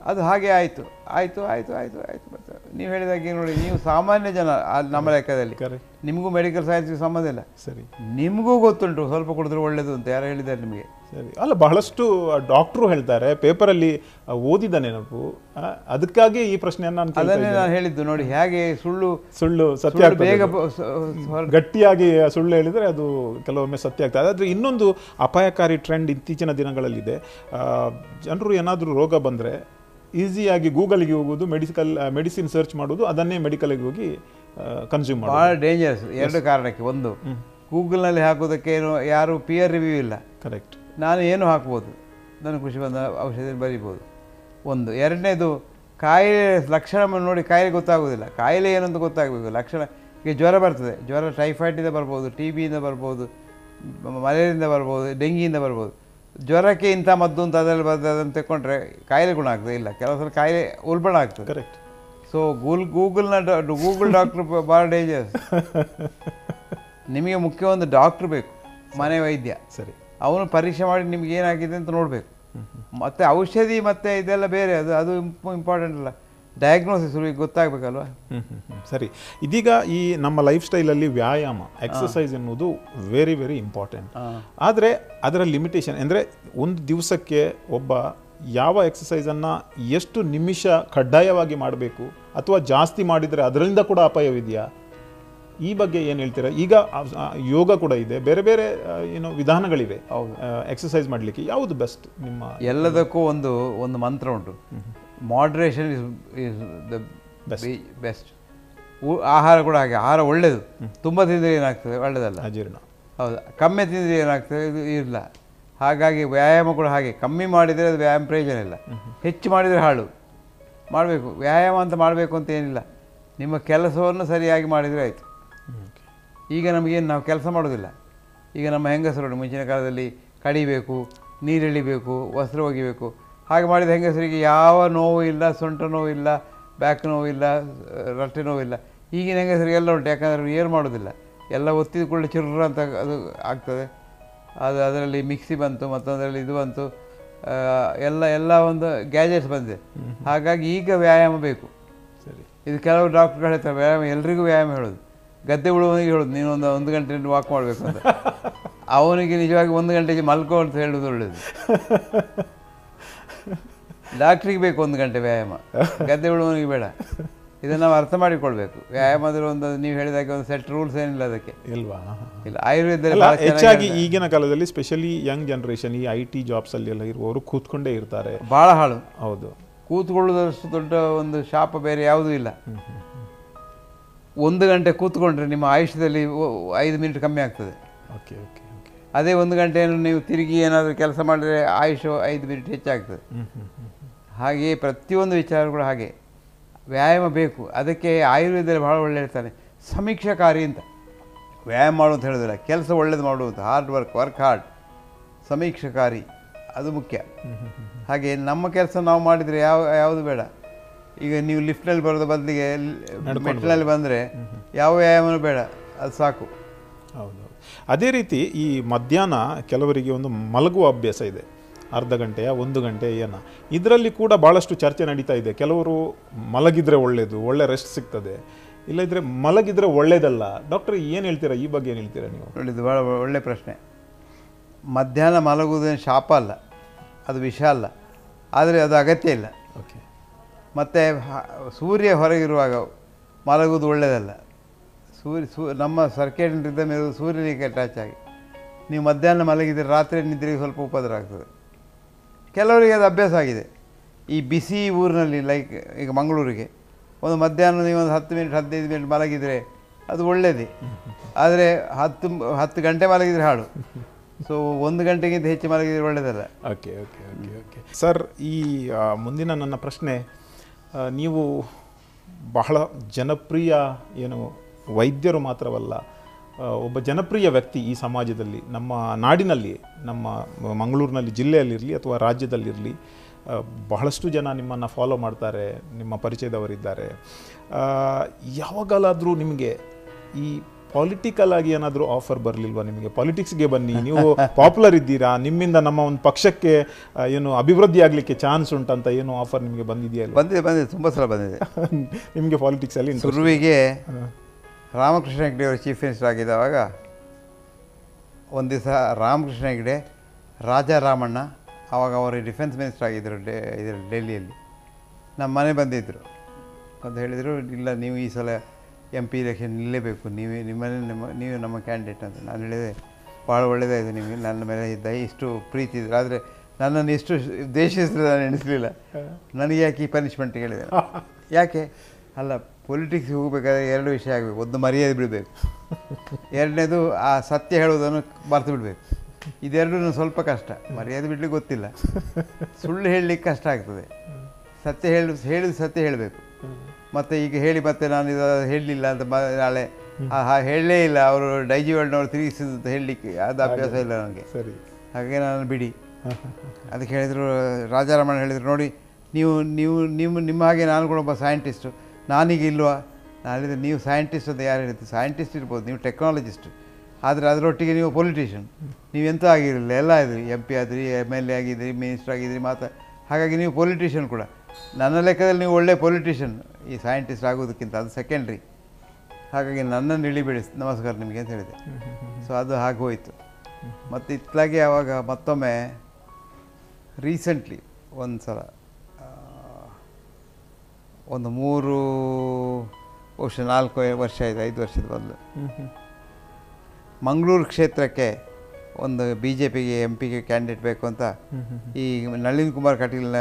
ಅದು ಹಾಗೆ ಆಯಿತು ಆಯಿತು ಆಯಿತು ಆಯಿತು ಆಯಿತು ಮತ್ತೆ ನೀವು ಹೇಳಿದಾಗೆ ನೋಡಿ ನೀವು ಸಾಮಾನ್ಯ ಜನ ಆ ನಮ್ಮ ಲೆಕ್ಕದಲ್ಲಿ ಕರೆ ನಿಮಗೂ ಮೆಡಿಕಲ್ ಸೈನ್ಸ್ಗೆ ಸಂಬಂಧ ಇಲ್ಲ ಸರಿ ನಿಮಗೂ ಗೊತ್ತುಂಟು ಸ್ವಲ್ಪ ಕುಡಿದ್ರೆ ಒಳ್ಳೇದು ಅಂತ ಯಾರು ಹೇಳಿದ್ದಾರೆ ನಿಮಗೆ ಸರಿ ಅಲ್ಲ ಬಹಳಷ್ಟು ಡಾಕ್ಟ್ರು ಹೇಳ್ತಾರೆ ಪೇಪರಲ್ಲಿ ಓದಿದ ನೆನಪು ಆ, ಅದಕ್ಕಾಗಿ ಈ ಪ್ರಶ್ನೆಯನ್ನು ನಾನು ಕೇಳ್ತಾ ಅದನ್ನೇ ನಾನು ಹೇಳಿದ್ದು ನೋಡಿ ಹೇಗೆ ಸುಳ್ಳು ಸುಳ್ಳು ಸತ್ಯ ಸುಳ್ಳು ಆಗ್ತದೆ ಬೇಗ ಅದು. ಬ- ಸ- ಹೊರ- ಗಟ್ಟಿಯಾಗಿ ಸುಳ್ಳು ಹೇಳಿದರೆ ಅದು ಕೆಲವೊಮ್ಮೆ ಸತ್ಯ ಆಗ್ತದೆ ಆದರೆ ಇನ್ನೊಂದು ಅಪಾಯಕಾರಿ ಟ್ರೆಂಡ್ ಇತ್ತೀಚಿನ ದಿನಗಳಲ್ಲಿದೆ ಜನರು ಏನಾದರೂ ರೋಗ ಬಂದರೆ ಈಸಿಯಾಗಿ ಗೂಗಲ್ಗೆ ಹೋಗೋದು ಮೆಡಿಕಲ್ ಮೆಡಿಸಿನ್ ಸರ್ಚ್ ಮಾಡೋದು ಅದನ್ನೇ ಮೆಡಿಕಲ್ಗೆ ಹೋಗಿ ಕನ್ಸ್ಯೂಮ್ ಮಾಡೋದು ಬಹಳ ಡೇಂಜರಸ್ ಎರಡು ಕಾರಣಕ್ಕೆ ಒಂದು ಗೂಗಲ್ನಲ್ಲಿ ಹಾಕೋದಕ್ಕೆ ಏನು ಯಾರು ಪಿಯರ್ ರಿವ್ಯೂ ಇಲ್ಲ ಕರೆಕ್ಟ್ ನಾನು ಏನು ಹಾಕ್ಬೋದು ನನಗೆ ಖುಷಿ ಬಂದ ಔಷಧಿ ಬರಿಬೋದು ಒಂದು ಎರಡನೇದು ಕಾಯಿಲೆ ಲಕ್ಷಣವನ್ನು ನೋಡಿ ಕಾಯಿಲೆ ಗೊತ್ತಾಗೋದಿಲ್ಲ ಕಾಯಿಲೆ ಏನಂತ ಗೊತ್ತಾಗಬೇಕು ಲಕ್ಷಣ ಈಗ ಜ್ವರ ಬರ್ತದೆ ಜ್ವರ ಟೈಫಾಯ್ಡಿಂದ ಬರ್ಬೋದು ಟಿ ಬಿಯಿಂದ ಬರ್ಬೋದು ಮ- ಮಲೇರಿಯಿಂದ ಬರ್ಬೋದು ಡೆಂಗಿಯಿಂದ ಬರ್ಬೋದು ಜ್ವರಕ್ಕೆ ಇಂಥ ಮದ್ದು ಅಂತ ಅದರಲ್ಲಿ ಬರ್ತದೆ ಅದನ್ನು ತೆಕ್ಕೊಂಡ್ರೆ ಕಾಯಿಲೆ ಗುಣ ಆಗ್ತದೆ ಇಲ್ಲ ಕೆಲವು ಸಲ ಕಾಯಿಲೆ ಉಲ್ಬಣ ಆಗ್ತದೆ ಕರೆಕ್ಟ್ ಸೊ ಗೂಲ್ ಗೂಗಲ್ನ ಗೂಗಲ್ ಡಾಕ್ಟ್ರ್ ಭಾಳ ಡೇಂಜರ್ಸ್ ನಿಮಗೆ ಮುಖ್ಯ ಒಂದು ಡಾಕ್ಟ್ರ್ ಬೇಕು ಮನೆ ವೈದ್ಯ ಸರಿ ಅವನು ಪರೀಕ್ಷೆ ಮಾಡಿ ನಿಮ್ಗೆ ಏನಾಗಿದೆ ಅಂತ ನೋಡಬೇಕು ಮತ್ತು ಔಷಧಿ ಮತ್ತು ಇದೆಲ್ಲ ಬೇರೆ ಅದು ಅದು ಇಂಪಾರ್ಟೆಂಟ್ ಅಲ್ಲ ಡಯಾಗ್ನೋಸಿಸ್ ಗೊತ್ತಾಗಬೇಕಲ್ವ ಹ್ಮ್, ಹ್ಮ್, ಹ್ಮ್. ಸರಿ ಇದೀಗ ಈ ನಮ್ಮ ಲೈಫ್ ಸ್ಟೈಲಲ್ಲಿ ವ್ಯಾಯಾಮ ಎಕ್ಸಸೈಸ್ ಎನ್ನುವುದು ವೆರಿ ವೆರಿ ಇಂಪಾರ್ಟೆಂಟ್ ಆದರೆ ಅದರ ಲಿಮಿಟೇಷನ್ ಅಂದರೆ ಒಂದು ದಿವಸಕ್ಕೆ ಒಬ್ಬ ಯಾವ ಎಕ್ಸಸೈಸನ್ನು ಎಷ್ಟು ನಿಮಿಷ ಕಡ್ಡಾಯವಾಗಿ ಮಾಡಬೇಕು ಅಥವಾ ಜಾಸ್ತಿ ಮಾಡಿದರೆ ಅದರಿಂದ ಕೂಡ ಅಪಾಯವಿದೆಯಾ ಈ ಬಗ್ಗೆ ಏನು ಹೇಳ್ತೀರಾ ಈಗ ಆ, ಆ, ಯೋಗ ಕೂಡ ಇದೆ ಬೇರೆ ಬೇರೆ ಆ, ಏನು ವಿಧಾನಗಳಿವೆ ಹೌದು. ಎಕ್ಸಸೈಸ್ ಮಾಡಲಿಕ್ಕೆ ಯಾವುದು ಬೆಸ್ಟ್ ನಿಮ್ಮ ಎಲ್ಲದಕ್ಕೂ ಒಂದು ಒಂದು ಮಂತ್ರ ಉಂಟು moderation is is the best ಆಹಾರ ಕೂಡ ಹಾಗೆ ಆಹಾರ ಒಳ್ಳೆಯದು ತುಂಬ ತಿಂದರೆ ಏನಾಗ್ತದೆ ಒಳ್ಳೆಯದಲ್ಲ ಅಜೀರ್ಣ ಹೌದು ಕಮ್ಮಿ ತಿಂದರೆ ಏನಾಗ್ತದೆ ಇದು ಇಲ್ಲ ಹಾಗಾಗಿ ವ್ಯಾಯಾಮ ಕೂಡ ಹಾಗೆ ಕಮ್ಮಿ ಮಾಡಿದರೆ ಅದು ವ್ಯಾಯಾಮ ಪ್ರಯೋಜನ ಇಲ್ಲ ಹೆಚ್ಚು ಮಾಡಿದರೆ ಹಾಳು ಮಾಡಬೇಕು ವ್ಯಾಯಾಮ ಅಂತ ಮಾಡಬೇಕು ಅಂತ ಏನಿಲ್ಲ ನಿಮ್ಮ ಕೆಲಸವನ್ನು ಸರಿಯಾಗಿ ಮಾಡಿದರೆ ಆಯಿತು ಈಗ ನಮಗೇನು ನಾವು ಕೆಲಸ ಮಾಡೋದಿಲ್ಲ ಈಗ ನಮ್ಮ ಹೆಂಗಸರು ನೋಡಿ, ಮುಂಚಿನ ಕಾಲದಲ್ಲಿ ಕಡಿಬೇಕು ನೀರೆಳಿಬೇಕು ವಸ್ತ್ರ ಒಗಿಬೇಕು ಹಾಗೆ ಮಾಡಿದ ಹೆಂಗಸರಿಗೆ ಯಾವ ನೋವು ಇಲ್ಲ ಸೊಂಟ ನೋವು ಇಲ್ಲ ಬ್ಯಾಕ್ ನೋವು ಇಲ್ಲ ರಟ್ಟೆ ನೋವು ಇಲ್ಲ ಈಗಿನ ಹೆಂಗಸರಿಗೆ ಎಲ್ಲ ಉಂಟು ಯಾಕಂದರೆ ಏನು ಮಾಡೋದಿಲ್ಲ ಎಲ್ಲ ಒತ್ತಿದ ಕೂಡಲೇ ಚಿರ್ರ ಅಂತ ಅದು ಆಗ್ತದೆ ಅದು ಅದರಲ್ಲಿ ಮಿಕ್ಸಿ ಬಂತು ಮತ್ತೊಂದರಲ್ಲಿ ಇದು ಬಂತು ಆ, ಎಲ್ಲ ಎಲ್ಲ ಒಂದು ಗ್ಯಾಜೆಟ್ಸ್ ಬಂದಿದೆ ಹಾಗಾಗಿ ಈಗ ವ್ಯಾಯಾಮ ಬೇಕು ಸರಿ ಇದು ಕೆಲವು ಡಾಕ್ಟರ್ಗಳು ಹೇಳ್ತಾರೆ ವ್ಯಾಯಾಮ ಎಲ್ರಿಗೂ ವ್ಯಾಯಾಮ ಹೇಳೋದು ಗದ್ದೆ ಉಳುವವನಿಗೆ ಹೇಳೋದು ನೀನು ಒಂದು ಒಂದು ಗಂಟೆ ವಾಕ್ ಮಾಡಬೇಕು ಅಂತ ಅವನಿಗೆ ನಿಜವಾಗಿ ಒಂದು ಗಂಟೆಗೆ ಮಲ್ಕೋ ಅಂತ ಹೇಳೋದು ಒಳ್ಳೆಯದು ಡಾಕ್ಟ್ರಿಗೆ ಬೇಕು ಒಂದು ಗಂಟೆ ವ್ಯಾಯಾಮ ಗದ್ದೆ ಉಳುವವನಿಗೆ ಬೇಡ ಇದನ್ನು ನಾವು ಅರ್ಥ ಮಾಡಿಕೊಳ್ಬೇಕು ವ್ಯಾಯಾಮ ಅಂದ್ರೆ ಒಂದು ನೀವು ಹೇಳಿದಾಗೆ ಒಂದು ಸೆಟ್ ರೂಲ್ಸ್ ಏನಿಲ್ಲ ಅದಕ್ಕೆ ಇಲ್ವಾ ಇಲ್ಲ ಆಯುರ್ವೇದದಲ್ಲಿ ಅಲ್ಲ ಭಾಳ ಚೆನ್ನಾಗಿ ಹೆಚ್ಚಾಗಿ ಈಗಿನ ಕಾಲದಲ್ಲಿ ಸ್ಪೆಷಲಿ ಯಂಗ್ ಜನರೇಷನ್ ಈ ಐ ಟಿ ಜಾಬ್ಸ್ ಅಲ್ಲಿ ಎಲ್ಲ ಇರುವವರು ಕೂತ್ಕೊಂಡೇ ಇರ್ತಾರೆ ಭಾಳ ಹಾಳು ಹೌದು ಕೂತ್ಕೊಳ್ಳೋದಷ್ಟು ದೊಡ್ಡ ಒಂದು ಶಾಪ ಬೇರೆ ಯಾವುದೂ ಇಲ್ಲ ಒಂದು ಗಂಟೆ ಕೂತ್ಕೊಂಡ್ರೆ ನಿಮ್ಮ ಆಯುಷ್ಯದಲ್ಲಿ ಒ- ಐದು ಮಿನಿಟ್ ಕಮ್ಮಿ ಆಗ್ತದೆ ಓಕೆ ಓಕೆ ಓಕೆ ಅದೇ ಒಂದು ಗಂಟೆಯನ್ನು ನೀವು ತಿರುಗಿ ಏನಾದರೂ ಕೆಲಸ ಮಾಡಿದರೆ ಆಯುಷ್ ಐದು ಮಿನಿಟ್ ಹೆಚ್ಚಾಗ್ತದೆ ಹಾಗೆಯೇ ಪ್ರತಿಯೊಂದು ವಿಚಾರ ಕೂಡ ಹಾಗೆ ವ್ಯಾಯಾಮ ಬೇಕು ಅದಕ್ಕೆ ಆಯುರ್ವೇದದಲ್ಲಿ ಭಾಳ ಒಳ್ಳೆ ಹೇಳ್ತಾನೆ ಸಮೀಕ್ಷಾಕಾರಿ ಅಂತ ವ್ಯಾಯಾಮ ಮಾಡು ಅಂತ ಹೇಳೋದಿಲ್ಲ ಕೆಲಸ ಒಳ್ಳೇದು ಮಾಡುವಂಥ ಹಾರ್ಡ್ ವರ್ಕ್ ವರ್ಕ್ ಹಾರ್ಡ್ ಸಮೀಕ್ಷಾಕಾರಿ ಅದು ಮುಖ್ಯ ಹಾಗೆ ನಮ್ಮ ಕೆಲಸ ನಾವು ಮಾಡಿದರೆ ಯಾವ ಯಾವುದು ಬೇಡ ಈಗ ನೀವು ಲಿಫ್ಟ್ನಲ್ಲಿ ಬರೋದು ಬದಲಿಗೆ ಮೆಟ್ಲಲ್ಲಿ ಬಂದರೆ ಯಾವ ವ್ಯಾಯಾಮನೂ ಬೇಡ ಅದು ಸಾಕು ಹೌದು ಅದೇ ರೀತಿ ಈ ಮಧ್ಯಾಹ್ನ ಕೆಲವರಿಗೆ ಒಂದು ಮಲಗುವ ಅಭ್ಯಾಸ ಇದೆ ಅರ್ಧ ಗಂಟೆಯ ಒಂದು ಗಂಟೆ ಏನ ಇದರಲ್ಲಿ ಕೂಡ ಭಾಳಷ್ಟು ಚರ್ಚೆ ನಡೀತಾ ಇದೆ ಕೆಲವರು ಮಲಗಿದ್ರೆ ಒಳ್ಳೆಯದು ಒಳ್ಳೆ ರೆಸ್ಟ್ ಸಿಗ್ತದೆ ಇಲ್ಲದಿದ್ರೆ ಮಲಗಿದ್ರೆ ಒಳ್ಳೇದಲ್ಲ ಡಾಕ್ಟರ್ ಏನು ಹೇಳ್ತೀರಾ ಈ ಬಗ್ಗೆ ಏನು ಹೇಳ್ತೀರಾ ನೀವು ನೋಡಿದ್ದು ಭಾಳ ಒಳ್ಳೆ ಪ್ರಶ್ನೆ ಮಧ್ಯಾಹ್ನ ಮಲಗುವುದೇನು ಶಾಪ ಅಲ್ಲ ಅದು ವಿಷ ಅಲ್ಲ ಆದರೆ ಅದು ಅಗತ್ಯ ಇಲ್ಲ ಓಕೆ ಮತ್ತು ಸೂರ್ಯ ಹೊರಗಿರುವಾಗ ಮಲಗುವುದು ಒಳ್ಳೆಯದಲ್ಲ ಸೂರ್ಯ ಸೂ ನಮ್ಮ ಸರ್ಕೇಟ್ ರಿದಮ್ ಇರೋದು ಸೂರ್ಯನಿಗೆ ಅಟ್ಯಾಚ್ ಆಗಿ ನೀವು ಮಧ್ಯಾಹ್ನ ಮಲಗಿದರೆ ರಾತ್ರಿ ನಿದ್ರೆಗೆ ಸ್ವಲ್ಪ ಉಪದ್ರ ಆಗ್ತದೆ ಕೆಲವರಿಗೆ ಅದು ಅಭ್ಯಾಸ ಆಗಿದೆ ಈ ಬಿಸಿ ಊರಿನಲ್ಲಿ ಲೈಕ್ ಈಗ ಮಂಗಳೂರಿಗೆ ಒಂದು ಮಧ್ಯಾಹ್ನ ನೀವು ಒಂದು ಹತ್ತು ಮಿನಿಟ್ ಹದಿನೈದು ಮಿನಿಟ್ ಮಲಗಿದರೆ ಅದು ಒಳ್ಳೆಯದೇ ಆದರೆ ಹತ್ತು ಹತ್ತು ಗಂಟೆ ಮಲಗಿದರೆ ಹಾಳು ಸೊ ಒಂದು ಗಂಟೆಗಿಂತ ಹೆಚ್ಚು ಮಲಗಿದರೆ ಒಳ್ಳೆಯದಲ್ಲ okay okay okay okay sir ಈ ಆ, ಮುಂದಿನ ನನ್ನ ಪ್ರಶ್ನೆ ಆ, ನೀವು ಬಹಳ ಜನಪ್ರಿಯ ಏನು ವೈದ್ಯರು ಮಾತ್ರವಲ್ಲ ಆ, ಒಬ್ಬ ಜನಪ್ರಿಯ ವ್ಯಕ್ತಿ ಈ ಸಮಾಜದಲ್ಲಿ ನಮ್ಮ ನಾಡಿನಲ್ಲಿ ನಮ್ಮ ಮಂಗಳೂರಿನಲ್ಲಿ ಜಿಲ್ಲೆಯಲ್ಲಿರಲಿ ಅಥವಾ ರಾಜ್ಯದಲ್ಲಿರಲಿ ಆ, ಬಹಳಷ್ಟು ಜನ ನಿಮ್ಮನ್ನು ಫಾಲೋ ಮಾಡ್ತಾರೆ ನಿಮ್ಮ ಪರಿಚಯದವರಿದ್ದಾರೆ ಆ, ಯಾವಾಗಲಾದರೂ ನಿಮಗೆ ಈ ಪಾಲಿಟಿಕಲ್ ಆಗಿ ಏನಾದರೂ ಆಫರ್ ಬರಲಿಲ್ವಾ ನಿಮಗೆ ಪಾಲಿಟಿಕ್ಸ್ಗೆ ಬನ್ನಿ ನೀವು ಪಾಪ್ಯುಲರ್ ಇದ್ದೀರಾ ನಿಮ್ಮಿಂದ ನಮ್ಮ ಒಂದು ಪಕ್ಷಕ್ಕೆ ಆ, ಏನು ಅಭಿವೃದ್ಧಿ ಆಗಲಿಕ್ಕೆ ಚಾನ್ಸ್ ಉಂಟಂತ ಏನು ಆಫರ್ ನಿಮಗೆ ಬಂದಿದೆಯಲ್ಲ ಬಂದಿದೆ ಬಂದಿದೆ ತುಂಬ ಸಲ ಬಂದಿದೆ ನಿಮಗೆ ಪಾಲಿಟಿಕ್ಸಲ್ಲಿ ಶುರುವಿಗೆ ರಾಮಕೃಷ್ಣ ಹೆಗ್ಡೆ ಅವರು ಚೀಫ್ ಮಿನಿಸ್ಟರ್ ಆಗಿದ್ದವಾಗ ಒಂದು ದಿವಸ ರಾಮಕೃಷ್ಣ ಹೆಗ್ಡೆ ರಾಜಾ ರಾಮಣ್ಣ ಆವಾಗ ಅವರು ಡಿಫೆನ್ಸ್ ಮಿನಿಸ್ಟರ್ ಆಗಿದ್ದರು ಡೆ ಇದರ ಡೆಲ್ಲಿಯಲ್ಲಿ ನಮ್ಮ ಮನೆ ಬಂದಿದ್ದರು ಅಂತ ಹೇಳಿದರು ಇಲ್ಲ ನೀವು ಈ ಸಲ ಎಂ ಪಿ ಇಲೆಕ್ಷನ್ ನಿಲ್ಲೇಬೇಕು ನೀವೇ ನಿಮ್ಮನೇ ನಿಮ್ಮ ನೀವೇ ನಮ್ಮ ಕ್ಯಾಂಡಿಡೇಟ್ ಅಂತ ನಾನು ಹೇಳಿದೆ ಭಾಳ ಒಳ್ಳೆಯದಾಯಿತು ನಿಮಗೆ ನನ್ನ ಮೇಲೆ ದಯ ಇಷ್ಟು ಪ್ರೀತಿ ಇದ್ರು ಆದರೆ ನನ್ನನ್ನು ಇಷ್ಟು ದೇಶಿಸಿದ್ರೆ ನಾನು ಎಣಿಸಲಿಲ್ಲ ನನಗೆ ಯಾಕೆ ಈ ಪನಿಷ್ಮೆಂಟ್ ಹೇಳಿದೆ ಯಾಕೆ ಅಲ್ಲ ಪೊಲಿಟಿಕ್ಸ್ ಹೋಗಬೇಕಾದ್ರೆ ಎರಡು ವಿಷಯ ಆಗಬೇಕು ಒಂದು ಮರ್ಯಾದೆ ಬಿಡಬೇಕು ಎರಡನೇದು ಆ ಸತ್ಯ ಹೇಳುವುದನ್ನು ಮರೆತು ಬಿಡಬೇಕು ಇದೆರಡೂ ಸ್ವಲ್ಪ ಕಷ್ಟ ಮರ್ಯಾದೆ ಬಿಡ್ಲಿಕ್ಕೆ ಗೊತ್ತಿಲ್ಲ ಸುಳ್ಳು ಹೇಳಲಿಕ್ಕೆ ಕಷ್ಟ ಆಗ್ತದೆ ಸತ್ಯ ಹೇಳಿ ಹೇಳಿದ ಸತ್ಯ ಹೇಳಬೇಕು ಮತ್ತು ಈಗ ಹೇಳಿ ಮತ್ತೆ ನಾನು ಇದು ಹೇಳಲಿಲ್ಲ ಅಂತ ಮ- ನಾಳೆ ಆ- ಆ ಹೇಳಲೇ ಇಲ್ಲ ಅವರು ಡೈಜಿ ವರ್ಲ್ಡ್ನವ್ರು ತಿರುಗಿಸಿದ್ದು ಅಂತ ಹೇಳಲಿಕ್ಕೆ ಅದು ಅಭ್ಯಾಸ ಇಲ್ಲ ನನಗೆ ಸರಿ ಹಾಗೆ ನಾನು ಬಿಡಿ ಅದಕ್ಕೆ ಹೇಳಿದರು ರಾಜಾರಾಮಣ್ಣ ಹೇಳಿದರು ನೋಡಿ ನೀವು ನೀವು ನಿಮ್ಮ ನಿಮ್ಮ ಹಾಗೆ ನಾನು ಕೂಡ ಒಬ್ಬ ಸೈಂಟಿಸ್ಟು ನಾನೀಗ ಇಲ್ವಾ ನಾನು ಹೇಳಿದೆ ನೀವು ಸೈಂಟಿಸ್ಟ್ ಅಂತ ಯಾರು ಹೇಳಿದ್ದು ಸೈಂಟಿಸ್ಟ್ ಇರ್ಬೋದು ನೀವು ಟೆಕ್ನಾಲಜಿಸ್ಟ್ ಆದರೆ ಅದರೊಟ್ಟಿಗೆ ನೀವು ಪೊಲಿಟಿಷಿಯನ್ ನೀವು ಎಂತ ಆಗಿರಲಿಲ್ಲ ಎಲ್ಲ ಇದ್ರಿ ಎಂ ಪಿ ಆದ್ರಿ ಎಮ್ ಎಲ್ ಎ ಆಗಿದ್ರಿ ಮಿನಿಸ್ಟರ್ ಆಗಿದ್ರಿ ಮಾತಾ ಹಾಗಾಗಿ ನೀವು ಪೊಲಿಟಿಷಿಯನ್ ಕೂಡ ನನ್ನ ಲೆಕ್ಕದಲ್ಲಿ ನೀವು ಒಳ್ಳೆ ಪೊಲಿಟಿಷಿಯನ್ ಈ ಸೈಂಟಿಸ್ಟ್ ಆಗೋದಕ್ಕಿಂತ ಅದು ಸೆಕೆಂಡ್ರಿ ಹಾಗಾಗಿ ನನ್ನನ್ನು ಇಳಿಬೇಡಿ ನಮಸ್ಕಾರ ನಿಮಗೆ ಅಂತ ಹೇಳಿದೆ ಸೊ ಅದು ಹಾಗೆ ಹೋಯಿತು ಮತ್ತು ಇತ್ಲಾಗೆ ಆವಾಗ ಮತ್ತೊಮ್ಮೆ ರೀಸೆಂಟ್ಲಿ ಒಂದು ಸಲ ಆ, ಒಂದು ಮೂರು ಬಹುಶಃ ನಾಲ್ಕು ವರ್ಷ ಆಯಿತು ಐದು ವರ್ಷದ ಬದಲು ಮಂಗಳೂರು ಕ್ಷೇತ್ರಕ್ಕೆ ಒಂದು ಬಿ ಜೆ ಪಿಗೆ ಎಂ ಪಿಗೆ ಕ್ಯಾಂಡಿಡೇಟ್ ಬೇಕು ಅಂತ ಈ ನಳಿನ್ ಕುಮಾರ್ ಕಟೀಲ್ನ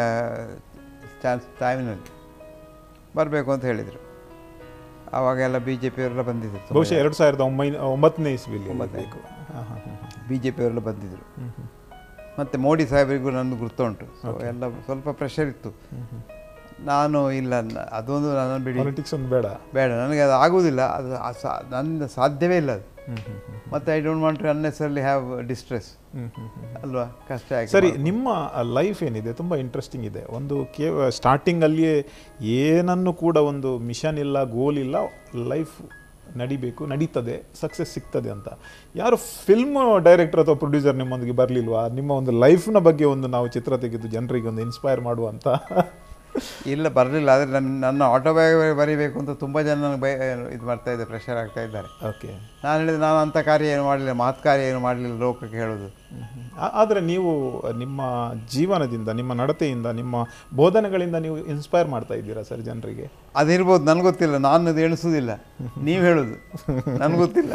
ಚಾನ್ಸ್ ಟೈಮಿನಲ್ಲಿ ಬರಬೇಕು ಅಂತ ಹೇಳಿದರು ಆವಾಗೆಲ್ಲ ಬಿ ಜೆ ಪಿಯವರೆಲ್ಲ ಬಂದಿದ್ದರು ಬಹುಶಃ ಎರಡು ಸಾವಿರದ ಒಂಬೈನ ಒಂಬತ್ತನೇ ಇಸ್ವಿಲಿ ಒಂಬತ್ತನೇ. ಬೇಕು ಹಾ, ಹಾ, ಹಾ, ಹಾ. ಬಿ ಜೆ ಪಿಯವರೆಲ್ಲ ಬಂದಿದ್ದರು ಹ್ಮ್, ಹ್ಮ್. ಮತ್ತು ಮೋದಿ ಸಾಹೇಬರಿಗೂ ನನ್ನ ಗುರ್ತು ಉಂಟು ಸೊ ಎಲ್ಲ ಸ್ವಲ್ಪ ಪ್ರೆಷರ್ ಇತ್ತು ನಾನು ಇಲ್ಲ ನ- ಅದೊಂದು ನನ್ನ ಬಿಡಿ ಪಾಲಿಟಿಕ್ಸ್ ಒಂದು ಬೇಡ ಬೇಡ ನನಗೆ ಅದು ಆಗುವುದಿಲ್ಲ ಅದು ಆ ಸಾ- ನನ್ನಿಂದ ಸಾಧ್ಯವೇ ಇಲ್ಲ ಅದು ಹ್ಮ್, ಹ್ಮ್, ಹ್ಮ್. ಮತ್ತು I don't want to unnecessarily have distress hmm, hmm, hmm. ಅಲ್ವಾ ಕಷ್ಟ ಆಗಿ ಸರಿ ನಿಮ್ಮ ಲೈಫ್ ಏನಿದೆ ತುಂಬ ಇಂಟ್ರೆಸ್ಟಿಂಗ್ ಇದೆ ಒಂದು ಕೇವ ಸ್ಟಾರ್ಟಿಂಗಲ್ಲಿಯೇ ಏನನ್ನು ಕೂಡ ಒಂದು ಮಿಷನ್ ಇಲ್ಲ ಗೋಲ್ ಇಲ್ಲ ಲೈಫ್ ನಡಿಬೇಕು ನಡೀತದೆ ಸಕ್ಸಸ್ ಸಿಗ್ತದೆ ಅಂತ ಯಾರು ಫಿಲ್ಮ್ ಡೈರೆಕ್ಟರ್ ಅಥವಾ ಪ್ರೊಡ್ಯೂಸರ್ ನಿಮ್ಮೊಂದಿಗೆ ಬರಲಿಲ್ವಾ ನಿಮ್ಮ ಒಂದು ಲೈಫ್ನ ಬಗ್ಗೆ ಒಂದು ನಾವು ಚಿತ್ರ ತೆಗೆದು ಜನರಿಗೆ ಒಂದು ಇನ್ಸ್ಪೈರ್ ಮಾಡುವಂತ ಇಲ್ಲ ಬರಲಿಲ್ಲ ಆದರೆ ನನ್ನ ನನ್ನ ಆಟೋಬಯೋಗ್ರಫಿ ಬರೀಬೇಕು ಅಂತ ತುಂಬ ಜನ ನನಗೆ ಬಯ ಇದು ಮಾಡ್ತಾ ಇದ್ದಾರೆ ಪ್ರೆಷರ್ ಆಗ್ತಾ ಇದ್ದಾರೆ ಓಕೆ ನಾನು ಹೇಳಿದೆ ನಾನು ಅಂಥ ಕಾರ್ಯ ಏನು ಮಾಡಲಿಲ್ಲ ಮಹತ್ ಕಾರ್ಯ ಏನು ಮಾಡಲಿಲ್ಲ ಲೋಕಕ್ಕೆ ಹೇಳೋದು ಆದರೆ ನೀವು ನಿಮ್ಮ ಜೀವನದಿಂದ ನಿಮ್ಮ ನಡತೆಯಿಂದ ನಿಮ್ಮ ಬೋಧನೆಗಳಿಂದ ನೀವು ಇನ್ಸ್ಪೈರ್ ಮಾಡ್ತಾ ಇದ್ದೀರಾ ಸರ್ ಜನರಿಗೆ ಅದಿರ್ಬೋದು ನನಗೆ ಗೊತ್ತಿಲ್ಲ ನಾನು ಅದು ಎಣಿಸೋದಿಲ್ಲ ನೀವು ಹೇಳೋದು ನನಗೆ ಗೊತ್ತಿಲ್ಲ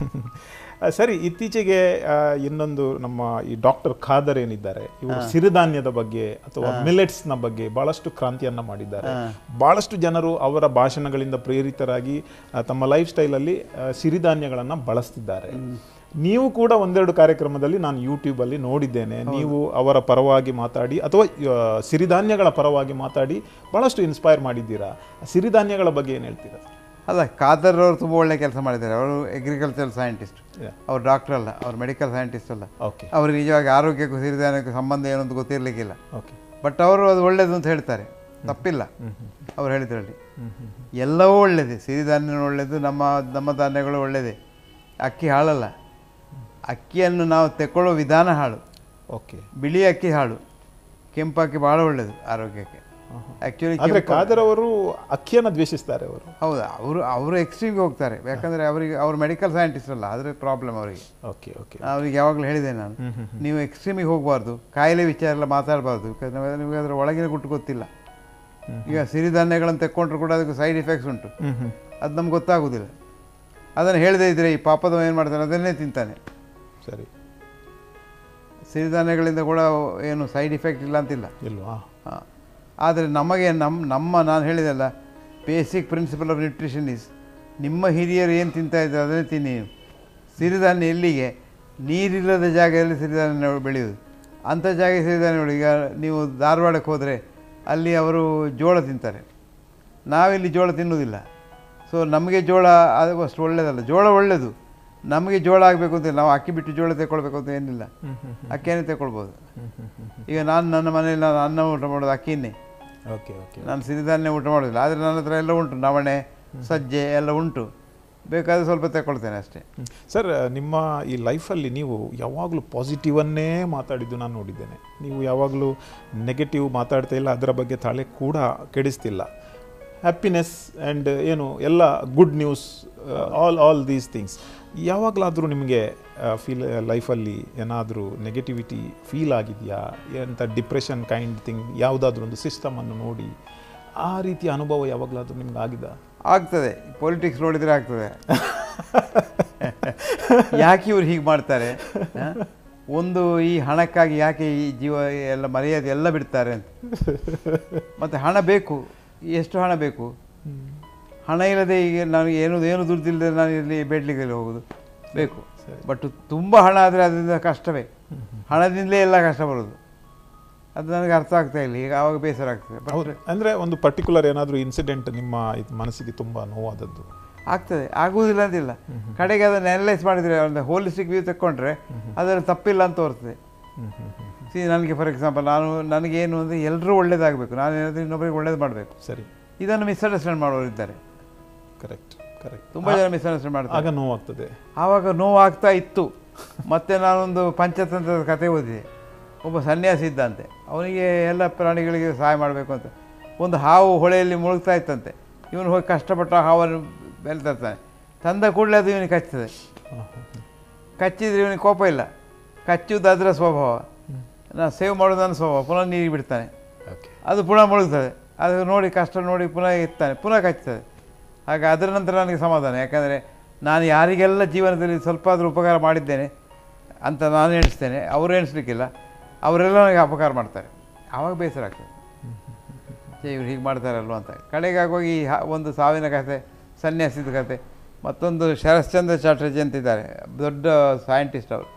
ಆ, ಸರಿ ಇತ್ತೀಚೆಗೆ ಆ, ಇನ್ನೊಂದು ನಮ್ಮ ಈ ಡಾಕ್ಟರ್ ಖಾದರ್ ಏನಿದ್ದಾರೆ ಇವರು ಸಿರಿಧಾನ್ಯದ ಬಗ್ಗೆ ಅಥವಾ ಮಿಲೆಟ್ಸ್ ನ ಬಗ್ಗೆ ಬಹಳಷ್ಟು ಕ್ರಾಂತಿಯನ್ನ ಮಾಡಿದ್ದಾರೆ ಬಹಳಷ್ಟು ಜನರು ಅವರ ಭಾಷಣಗಳಿಂದ ಪ್ರೇರಿತರಾಗಿ ಆ, ತಮ್ಮ ಲೈಫ್ ಸ್ಟೈಲಲ್ಲಿ ಆ, ಸಿರಿಧಾನ್ಯಗಳನ್ನ ಬಳಸ್ತಿದ್ದಾರೆ ನೀವು ಕೂಡ ಒಂದೆರಡು ಕಾರ್ಯಕ್ರಮದಲ್ಲಿ ನಾನು ಯೂಟ್ಯೂಬ್ ಅಲ್ಲಿ ನೋಡಿದ್ದೇನೆ ನೀವು ಅವರ ಪರವಾಗಿ ಮಾತಾಡಿ ಅಥವಾ ಆ, ಸಿರಿಧಾನ್ಯಗಳ ಪರವಾಗಿ ಮಾತಾಡಿ ಬಹಳಷ್ಟು ಇನ್ಸ್ಪೈರ್ ಮಾಡಿದ್ದೀರಾ ಸಿರಿಧಾನ್ಯಗಳ ಬಗ್ಗೆ ಏನು ಹೇಳ್ತೀರಾ ಅಲ್ಲ ಖಾದರ್ ಅವರು ತುಂಬ ಒಳ್ಳೆ ಕೆಲಸ ಮಾಡಿದ್ದಾರೆ ಅವರು ಅಗ್ರಿಕಲ್ಚರ್ ಸೈಂಟಿಸ್ಟ್ Yeah. ಅವ್ರು ಡಾಕ್ಟರ್ ಅಲ್ಲ ಅವ್ರು ಮೆಡಿಕಲ್ ಸೈಂಟಿಸ್ಟ್ ಅಲ್ಲ ಓಕೆ ಅವ್ರಿಗೆ ನಿಜವಾಗಿ ಆರೋಗ್ಯಕ್ಕೂ ಸಿರಿಧಾನ್ಯಕ್ಕೂ ಸಂಬಂಧ ಏನು ಅಂತ ಗೊತ್ತಿರಲಿಕ್ಕಿಲ್ಲ ಓಕೆ ಬಟ್ ಅವರು ಅದು ಒಳ್ಳೇದು ಅಂತ ಹೇಳ್ತಾರೆ ತಪ್ಪಿಲ್ಲ ಅವ್ರು ಹೇಳಿದ್ರಲ್ಲಿ ಎಲ್ಲವೂ ಒಳ್ಳೆಯದೇ ಸಿರಿಧಾನ್ಯ ಒಳ್ಳೆಯದು ನಮ್ಮ ನಮ್ಮ ಧಾನ್ಯಗಳು ಒಳ್ಳೆಯದೇ ಅಕ್ಕಿ ಹಾಳಲ್ಲ ಅಕ್ಕಿಯನ್ನು ನಾವು ತೆಕ್ಕೊಳ್ಳೋ ವಿಧಾನ ಹಾಳು ಓಕೆ ಬಿಳಿ ಅಕ್ಕಿ ಹಾಳು ಕೆಂಪು ಅಕ್ಕಿ ಭಾಳ ಒಳ್ಳೆಯದು ಆರೋಗ್ಯಕ್ಕೆ ಆ್ಯಕ್ಚುಲಿ ಆದ್ರೆ ಖಾದರ್ ಅವರು ಅಕ್ಕಿಯನ್ನ ದ್ವೇಷಿಸ್ತಾರೆ ಅವರು ಹೌದು ಅವರು ಅವರು ಎಕ್ಸ್ಟ್ರೀಮ್ಗೆ ಹೋಗ್ತಾರೆ ಯಾಕಂದರೆ ಅವರಿಗೆ ಅವ್ರು ಮೆಡಿಕಲ್ ಸೈಂಟಿಸ್ಟ್ ಅಲ್ಲ ಆದರೆ ಪ್ರಾಬ್ಲಮ್ ಅವರಿಗೆ ಓಕೆ ಓಕೆ ಅವ್ರಿಗೆ ಯಾವಾಗಲೂ ಹೇಳಿದೆ ನಾನು ನೀವು ಎಕ್ಸ್ಟ್ರೀಮಿಗೆ ಹೋಗಬಾರ್ದು ಕಾಯಿಲೆ ವಿಚಾರ ಎಲ್ಲ ಮಾತಾಡಬಾರ್ದು ಯಾಕಂದ್ರೆ ನಿಮಗೆ ಅದರ ಒಳಗಿನ ಗುಟ್ಟು ಗೊತ್ತಿಲ್ಲ ಈಗ ಸಿರಿಧಾನ್ಯಗಳನ್ನು ತೆಕ್ಕೊಂಡ್ರು ಕೂಡ ಅದಕ್ಕೆ ಸೈಡ್ ಎಫೆಕ್ಟ್ಸ್ ಉಂಟು ಹ್ಮ್ ಹ್ಮ್ ಅದು ನಮ್ಗೆ ಗೊತ್ತಾಗೋದಿಲ್ಲ ಅದನ್ನು ಹೇಳದೇ ಇದ್ದರೆ ಈ ಪಾಪದವ ಏನು ಮಾಡ್ತಾನೆ ಅದನ್ನೇ ತಿಂತಾನೆ ಸರಿ ಸಿರಿಧಾನ್ಯಗಳಿಂದ ಕೂಡ ಏನು ಸೈಡ್ ಇಫೆಕ್ಟ್ ಇಲ್ಲ ಅಂತಿಲ್ಲ ಇಲ್ವಾ ಹಾಂ ಆದರೆ ನಮಗೆ ನಮ್ಮ ನಮ್ಮ ನಾನು ಹೇಳಿದೆಲ್ಲ basic principle of nutrition is ನಿಮ್ಮ ಹಿರಿಯರು ಏನು ತಿಂತಾ ಇದ್ದಾರೆ ಅದನ್ನೇ ತಿನ್ನಿ ನೀವು ಸಿರಿಧಾನ್ಯ ಎಲ್ಲಿಗೆ ನೀರಿಲ್ಲದ ಜಾಗದಲ್ಲಿ ಸಿರಿಧಾನ್ಯ ಬೆಳೆಯೋದು ಅಂಥ ಜಾಗ ಸಿರಿಧಾನ್ಯ ಬೆಳೆ ಈಗ ನೀವು ಧಾರವಾಡಕ್ಕೆ ಹೋದರೆ ಅಲ್ಲಿ ಅವರು ಜೋಳ ತಿಂತಾರೆ ನಾವಿಲ್ಲಿ ಜೋಳ ತಿನ್ನುವುದಿಲ್ಲ ಸೊ ನಮಗೆ ಜೋಳ ಅದು ಅಷ್ಟು ಒಳ್ಳೆಯದಲ್ಲ ಜೋಳ ಒಳ್ಳೆಯದು ನಮಗೆ ಜೋಳ ಆಗಬೇಕು ಅಂತ ನಾವು ಅಕ್ಕಿ ಬಿಟ್ಟು ಜೋಳ ತಗೊಳ್ಬೇಕು ಅಂತ ಏನಿಲ್ಲ ಅಕ್ಕಿಯನ್ನೇ ತಗೊಳ್ಬೋದು ಈಗ ನಾನು ನನ್ನ ಮನೆಯಲ್ಲಿ ನಾನು ಅನ್ನ ಊಟ ಮಾಡೋದು ಅಕ್ಕಿಯನ್ನೇ ಓಕೆ ಓಕೆ ನಾನು ಸಿರಿಧಾನ್ಯ ಊಟ ಮಾಡೋದಿಲ್ಲ ಆದರೆ ನನ್ನ ಹತ್ರ ಎಲ್ಲ ಉಂಟು ನವಣೆ ಸಜ್ಜೆ ಎಲ್ಲ ಉಂಟು ಬೇಕಾದ್ರೆ ಸ್ವಲ್ಪ ತಗೊಳ್ತೇನೆ ಅಷ್ಟೇ ಸರ್ ನಿಮ್ಮ ಈ ಲೈಫಲ್ಲಿ ನೀವು ಯಾವಾಗಲೂ ಪಾಸಿಟಿವನ್ನೇ ಮಾತಾಡಿದ್ದು ನಾನು ನೋಡಿದ್ದೇನೆ ನೀವು ಯಾವಾಗಲೂ ನೆಗೆಟಿವ್ ಮಾತಾಡ್ತಾ ಇಲ್ಲ ಅದರ ಬಗ್ಗೆ ತಲೆ ಕೂಡ ಕೆಡಿಸ್ತಿಲ್ಲ ಹ್ಯಾಪಿನೆಸ್ ಆ್ಯಂಡ್ ಏನು ಎಲ್ಲ good news all all these things ಯಾವಾಗಲಾದರೂ ನಿಮಗೆ ಫೀಲ್ ಲೈಫಲ್ಲಿ ಏನಾದರೂ ನೆಗೆಟಿವಿಟಿ ಫೀಲ್ ಆಗಿದೆಯಾ ಎಂಥ ಡಿಪ್ರೆಷನ್ ಕೈಂಡ್ ಥಿಂಗ್ ಯಾವುದಾದ್ರೂ ಒಂದು ಸಿಸ್ಟಮನ್ನು ನೋಡಿ ಆ ರೀತಿಯ ಅನುಭವ ಯಾವಾಗಲಾದರೂ ನಿಮ್ಗೆ ಆಗಿದ ಆಗ್ತದೆ ಪೊಲಿಟಿಕ್ಸ್ ನೋಡಿದರೆ ಆಗ್ತದೆ ಯಾಕೆ ಇವ್ರು ಹೀಗೆ ಮಾಡ್ತಾರೆ ಆ? ಒಂದು ಈ ಹಣಕ್ಕಾಗಿ ಯಾಕೆ ಈ ಜೀವ ಎಲ್ಲ ಮರ್ಯಾದೆ ಎಲ್ಲ ಬಿಡ್ತಾರೆ ಅಂತ ಮತ್ತು ಹಣ ಬೇಕು ಎಷ್ಟು ಹಣ ಬೇಕು ಹಣ ಇಲ್ಲದೆ ಈಗ ನನಗೆ ಏನು ಏನು ದುಡ್ಡಿಲ್ಲದೆ ನಾನು ಇಲ್ಲಿ ಬೇಡ್ಲಿಕ್ಕೆ ಹೋಗೋದು ಬೇಕು ಬಟ್ ತುಂಬ ಹಣ ಆದರೆ ಅದರಿಂದ ಕಷ್ಟವೇ ಹಣದಿಂದಲೇ ಎಲ್ಲ ಕಷ್ಟ ಬರೋದು ಅದು ನನಗೆ ಅರ್ಥ ಆಗ್ತಾ ಇಲ್ಲ ಈಗ ಆವಾಗ ಬೇಸರ ಆಗ್ತದೆ ಬಟ್ ಹೌದು ಅಂದರೆ ಒಂದು ಪರ್ಟಿಕ್ಯುಲರ್ ಏನಾದರೂ ಇನ್ಸಿಡೆಂಟ್ ನಿಮ್ಮ ಇದು ಮನಸ್ಸಿಗೆ ತುಂಬ ನೋವಾದದ್ದು ಆಗ್ತದೆ ಆಗುವುದಿಲ್ಲ ಅಂತಿಲ್ಲ ಕಡೆಗೆ ಅದನ್ನು ಅನಲೈಸ್ ಮಾಡಿದರೆ ಒಂದು ಹೋಲಿಸ್ಟಿಕ್ ವ್ಯೂ ತಗೊಂಡ್ರೆ ಅದರಲ್ಲಿ ತಪ್ಪಿಲ್ಲ ಅಂತ ತೋರ್ತದೆ ಸಿ ನನಗೆ ಫಾರ್ ಎಕ್ಸಾಂಪಲ್ ನಾನು ನನಗೇನು ಅಂದರೆ ಎಲ್ಲರೂ ಒಳ್ಳೇದಾಗಬೇಕು ನಾನು ಏನಾದರೂ ಇನ್ನೊಬ್ಬರಿಗೆ ಒಳ್ಳೇದು ಮಾಡಬೇಕು ಸರಿ ಇದನ್ನು ಮಿಸ್ಅಂಡರ್ಸ್ಟ್ಯಾಂಡ್ ಮಾಡೋರಿದ್ದಾರೆ ಕರೆಕ್ಟ್ ಕರೆಕ್ಟ್ ತುಂಬ ಜನ ಮಿಸ್ಅಂಡರ್ಸ್ಟ್ಯಾಂಡ್ ಮಾಡ್ತಾರೆ ಆಗ ನೋವಾಗ್ತದೆ ಆವಾಗ ನೋವಾಗ್ತಾ ಇತ್ತು ಮತ್ತೆ ನಾನೊಂದು ಪಂಚತಂತ್ರದ ಕತೆ ಓದಿದೆ ಒಬ್ಬ ಸನ್ಯಾಸಿ ಇದ್ದಂತೆ ಅವನಿಗೆ ಎಲ್ಲ ಪ್ರಾಣಿಗಳಿಗೆ ಸಹಾಯ ಮಾಡಬೇಕು ಅಂತ ಒಂದು ಹಾವು ಹೊಳೆಯಲ್ಲಿ ಮುಳುಗ್ತಾ ಇತ್ತಂತೆ ಇವನು ಹೋಗಿ ಕಷ್ಟಪಟ್ಟು ಆ ಹಾವನ್ನು ಬೆಲೆ ತರ್ತಾನೆ ತಂದ ಕೂಡಲೇ ಅದು ಇವನಿಗೆ ಕಚ್ತದೆ ಕಚ್ಚಿದ್ರೆ ಇವನಿಗೆ ಕೋಪ ಇಲ್ಲ ಕಚ್ಚುವುದು ಅದರ ಸ್ವಭಾವ ನಾನು ಸೇವ್ ಮಾಡೋದು ನನ್ನ ಸ್ವಭಾವ ಪುನಃ ನೀರಿಗೆ ಬಿಡ್ತಾನೆ ಓಕೆ ಅದು ಪುನಃ ಮುಳುಗ್ತದೆ ಅದು ನೋಡಿ ಕಷ್ಟ ನೋಡಿ ಪುನಃ ಎತ್ತಾನೆ ಪುನಃ ಕಚ್ತದೆ ಹಾಗೆ ಅದರ ನಂತರ ನನಗೆ ಸಮಾಧಾನ ಯಾಕಂದರೆ ನಾನು ಯಾರಿಗೆಲ್ಲ ಜೀವನದಲ್ಲಿ ಸ್ವಲ್ಪ ಆದರೂ ಉಪಕಾರ ಮಾಡಿದ್ದೇನೆ ಅಂತ ನಾನು ಎಣಿಸ್ತೇನೆ ಅವರು ಎಣಿಸ್ಲಿಕ್ಕಿಲ್ಲ ಅವರೆಲ್ಲ ನನಗೆ ಅಪಕಾರ ಮಾಡ್ತಾರೆ ಆವಾಗ ಬೇಸರ ಆಗ್ತದೆ ಛೇ, ಇವ್ರು ಹೀಗೆ ಮಾಡ್ತಾರಲ್ವ ಅಂತ ಕಡೆಗೆ ಆಗೋಗಿ ಈ ಹ- ಒಂದು ಸಾವಿನ ಕತೆ ಸನ್ಯಾಸಿದ ಕತೆ ಮತ್ತೊಂದು ಶರಶ್ಚಂದ್ರ ಚಾಟರ್ಜಿ ಅಂತಿದ್ದಾರೆ ದೊಡ್ಡ ಸೈಂಟಿಸ್ಟ್ ಅವರು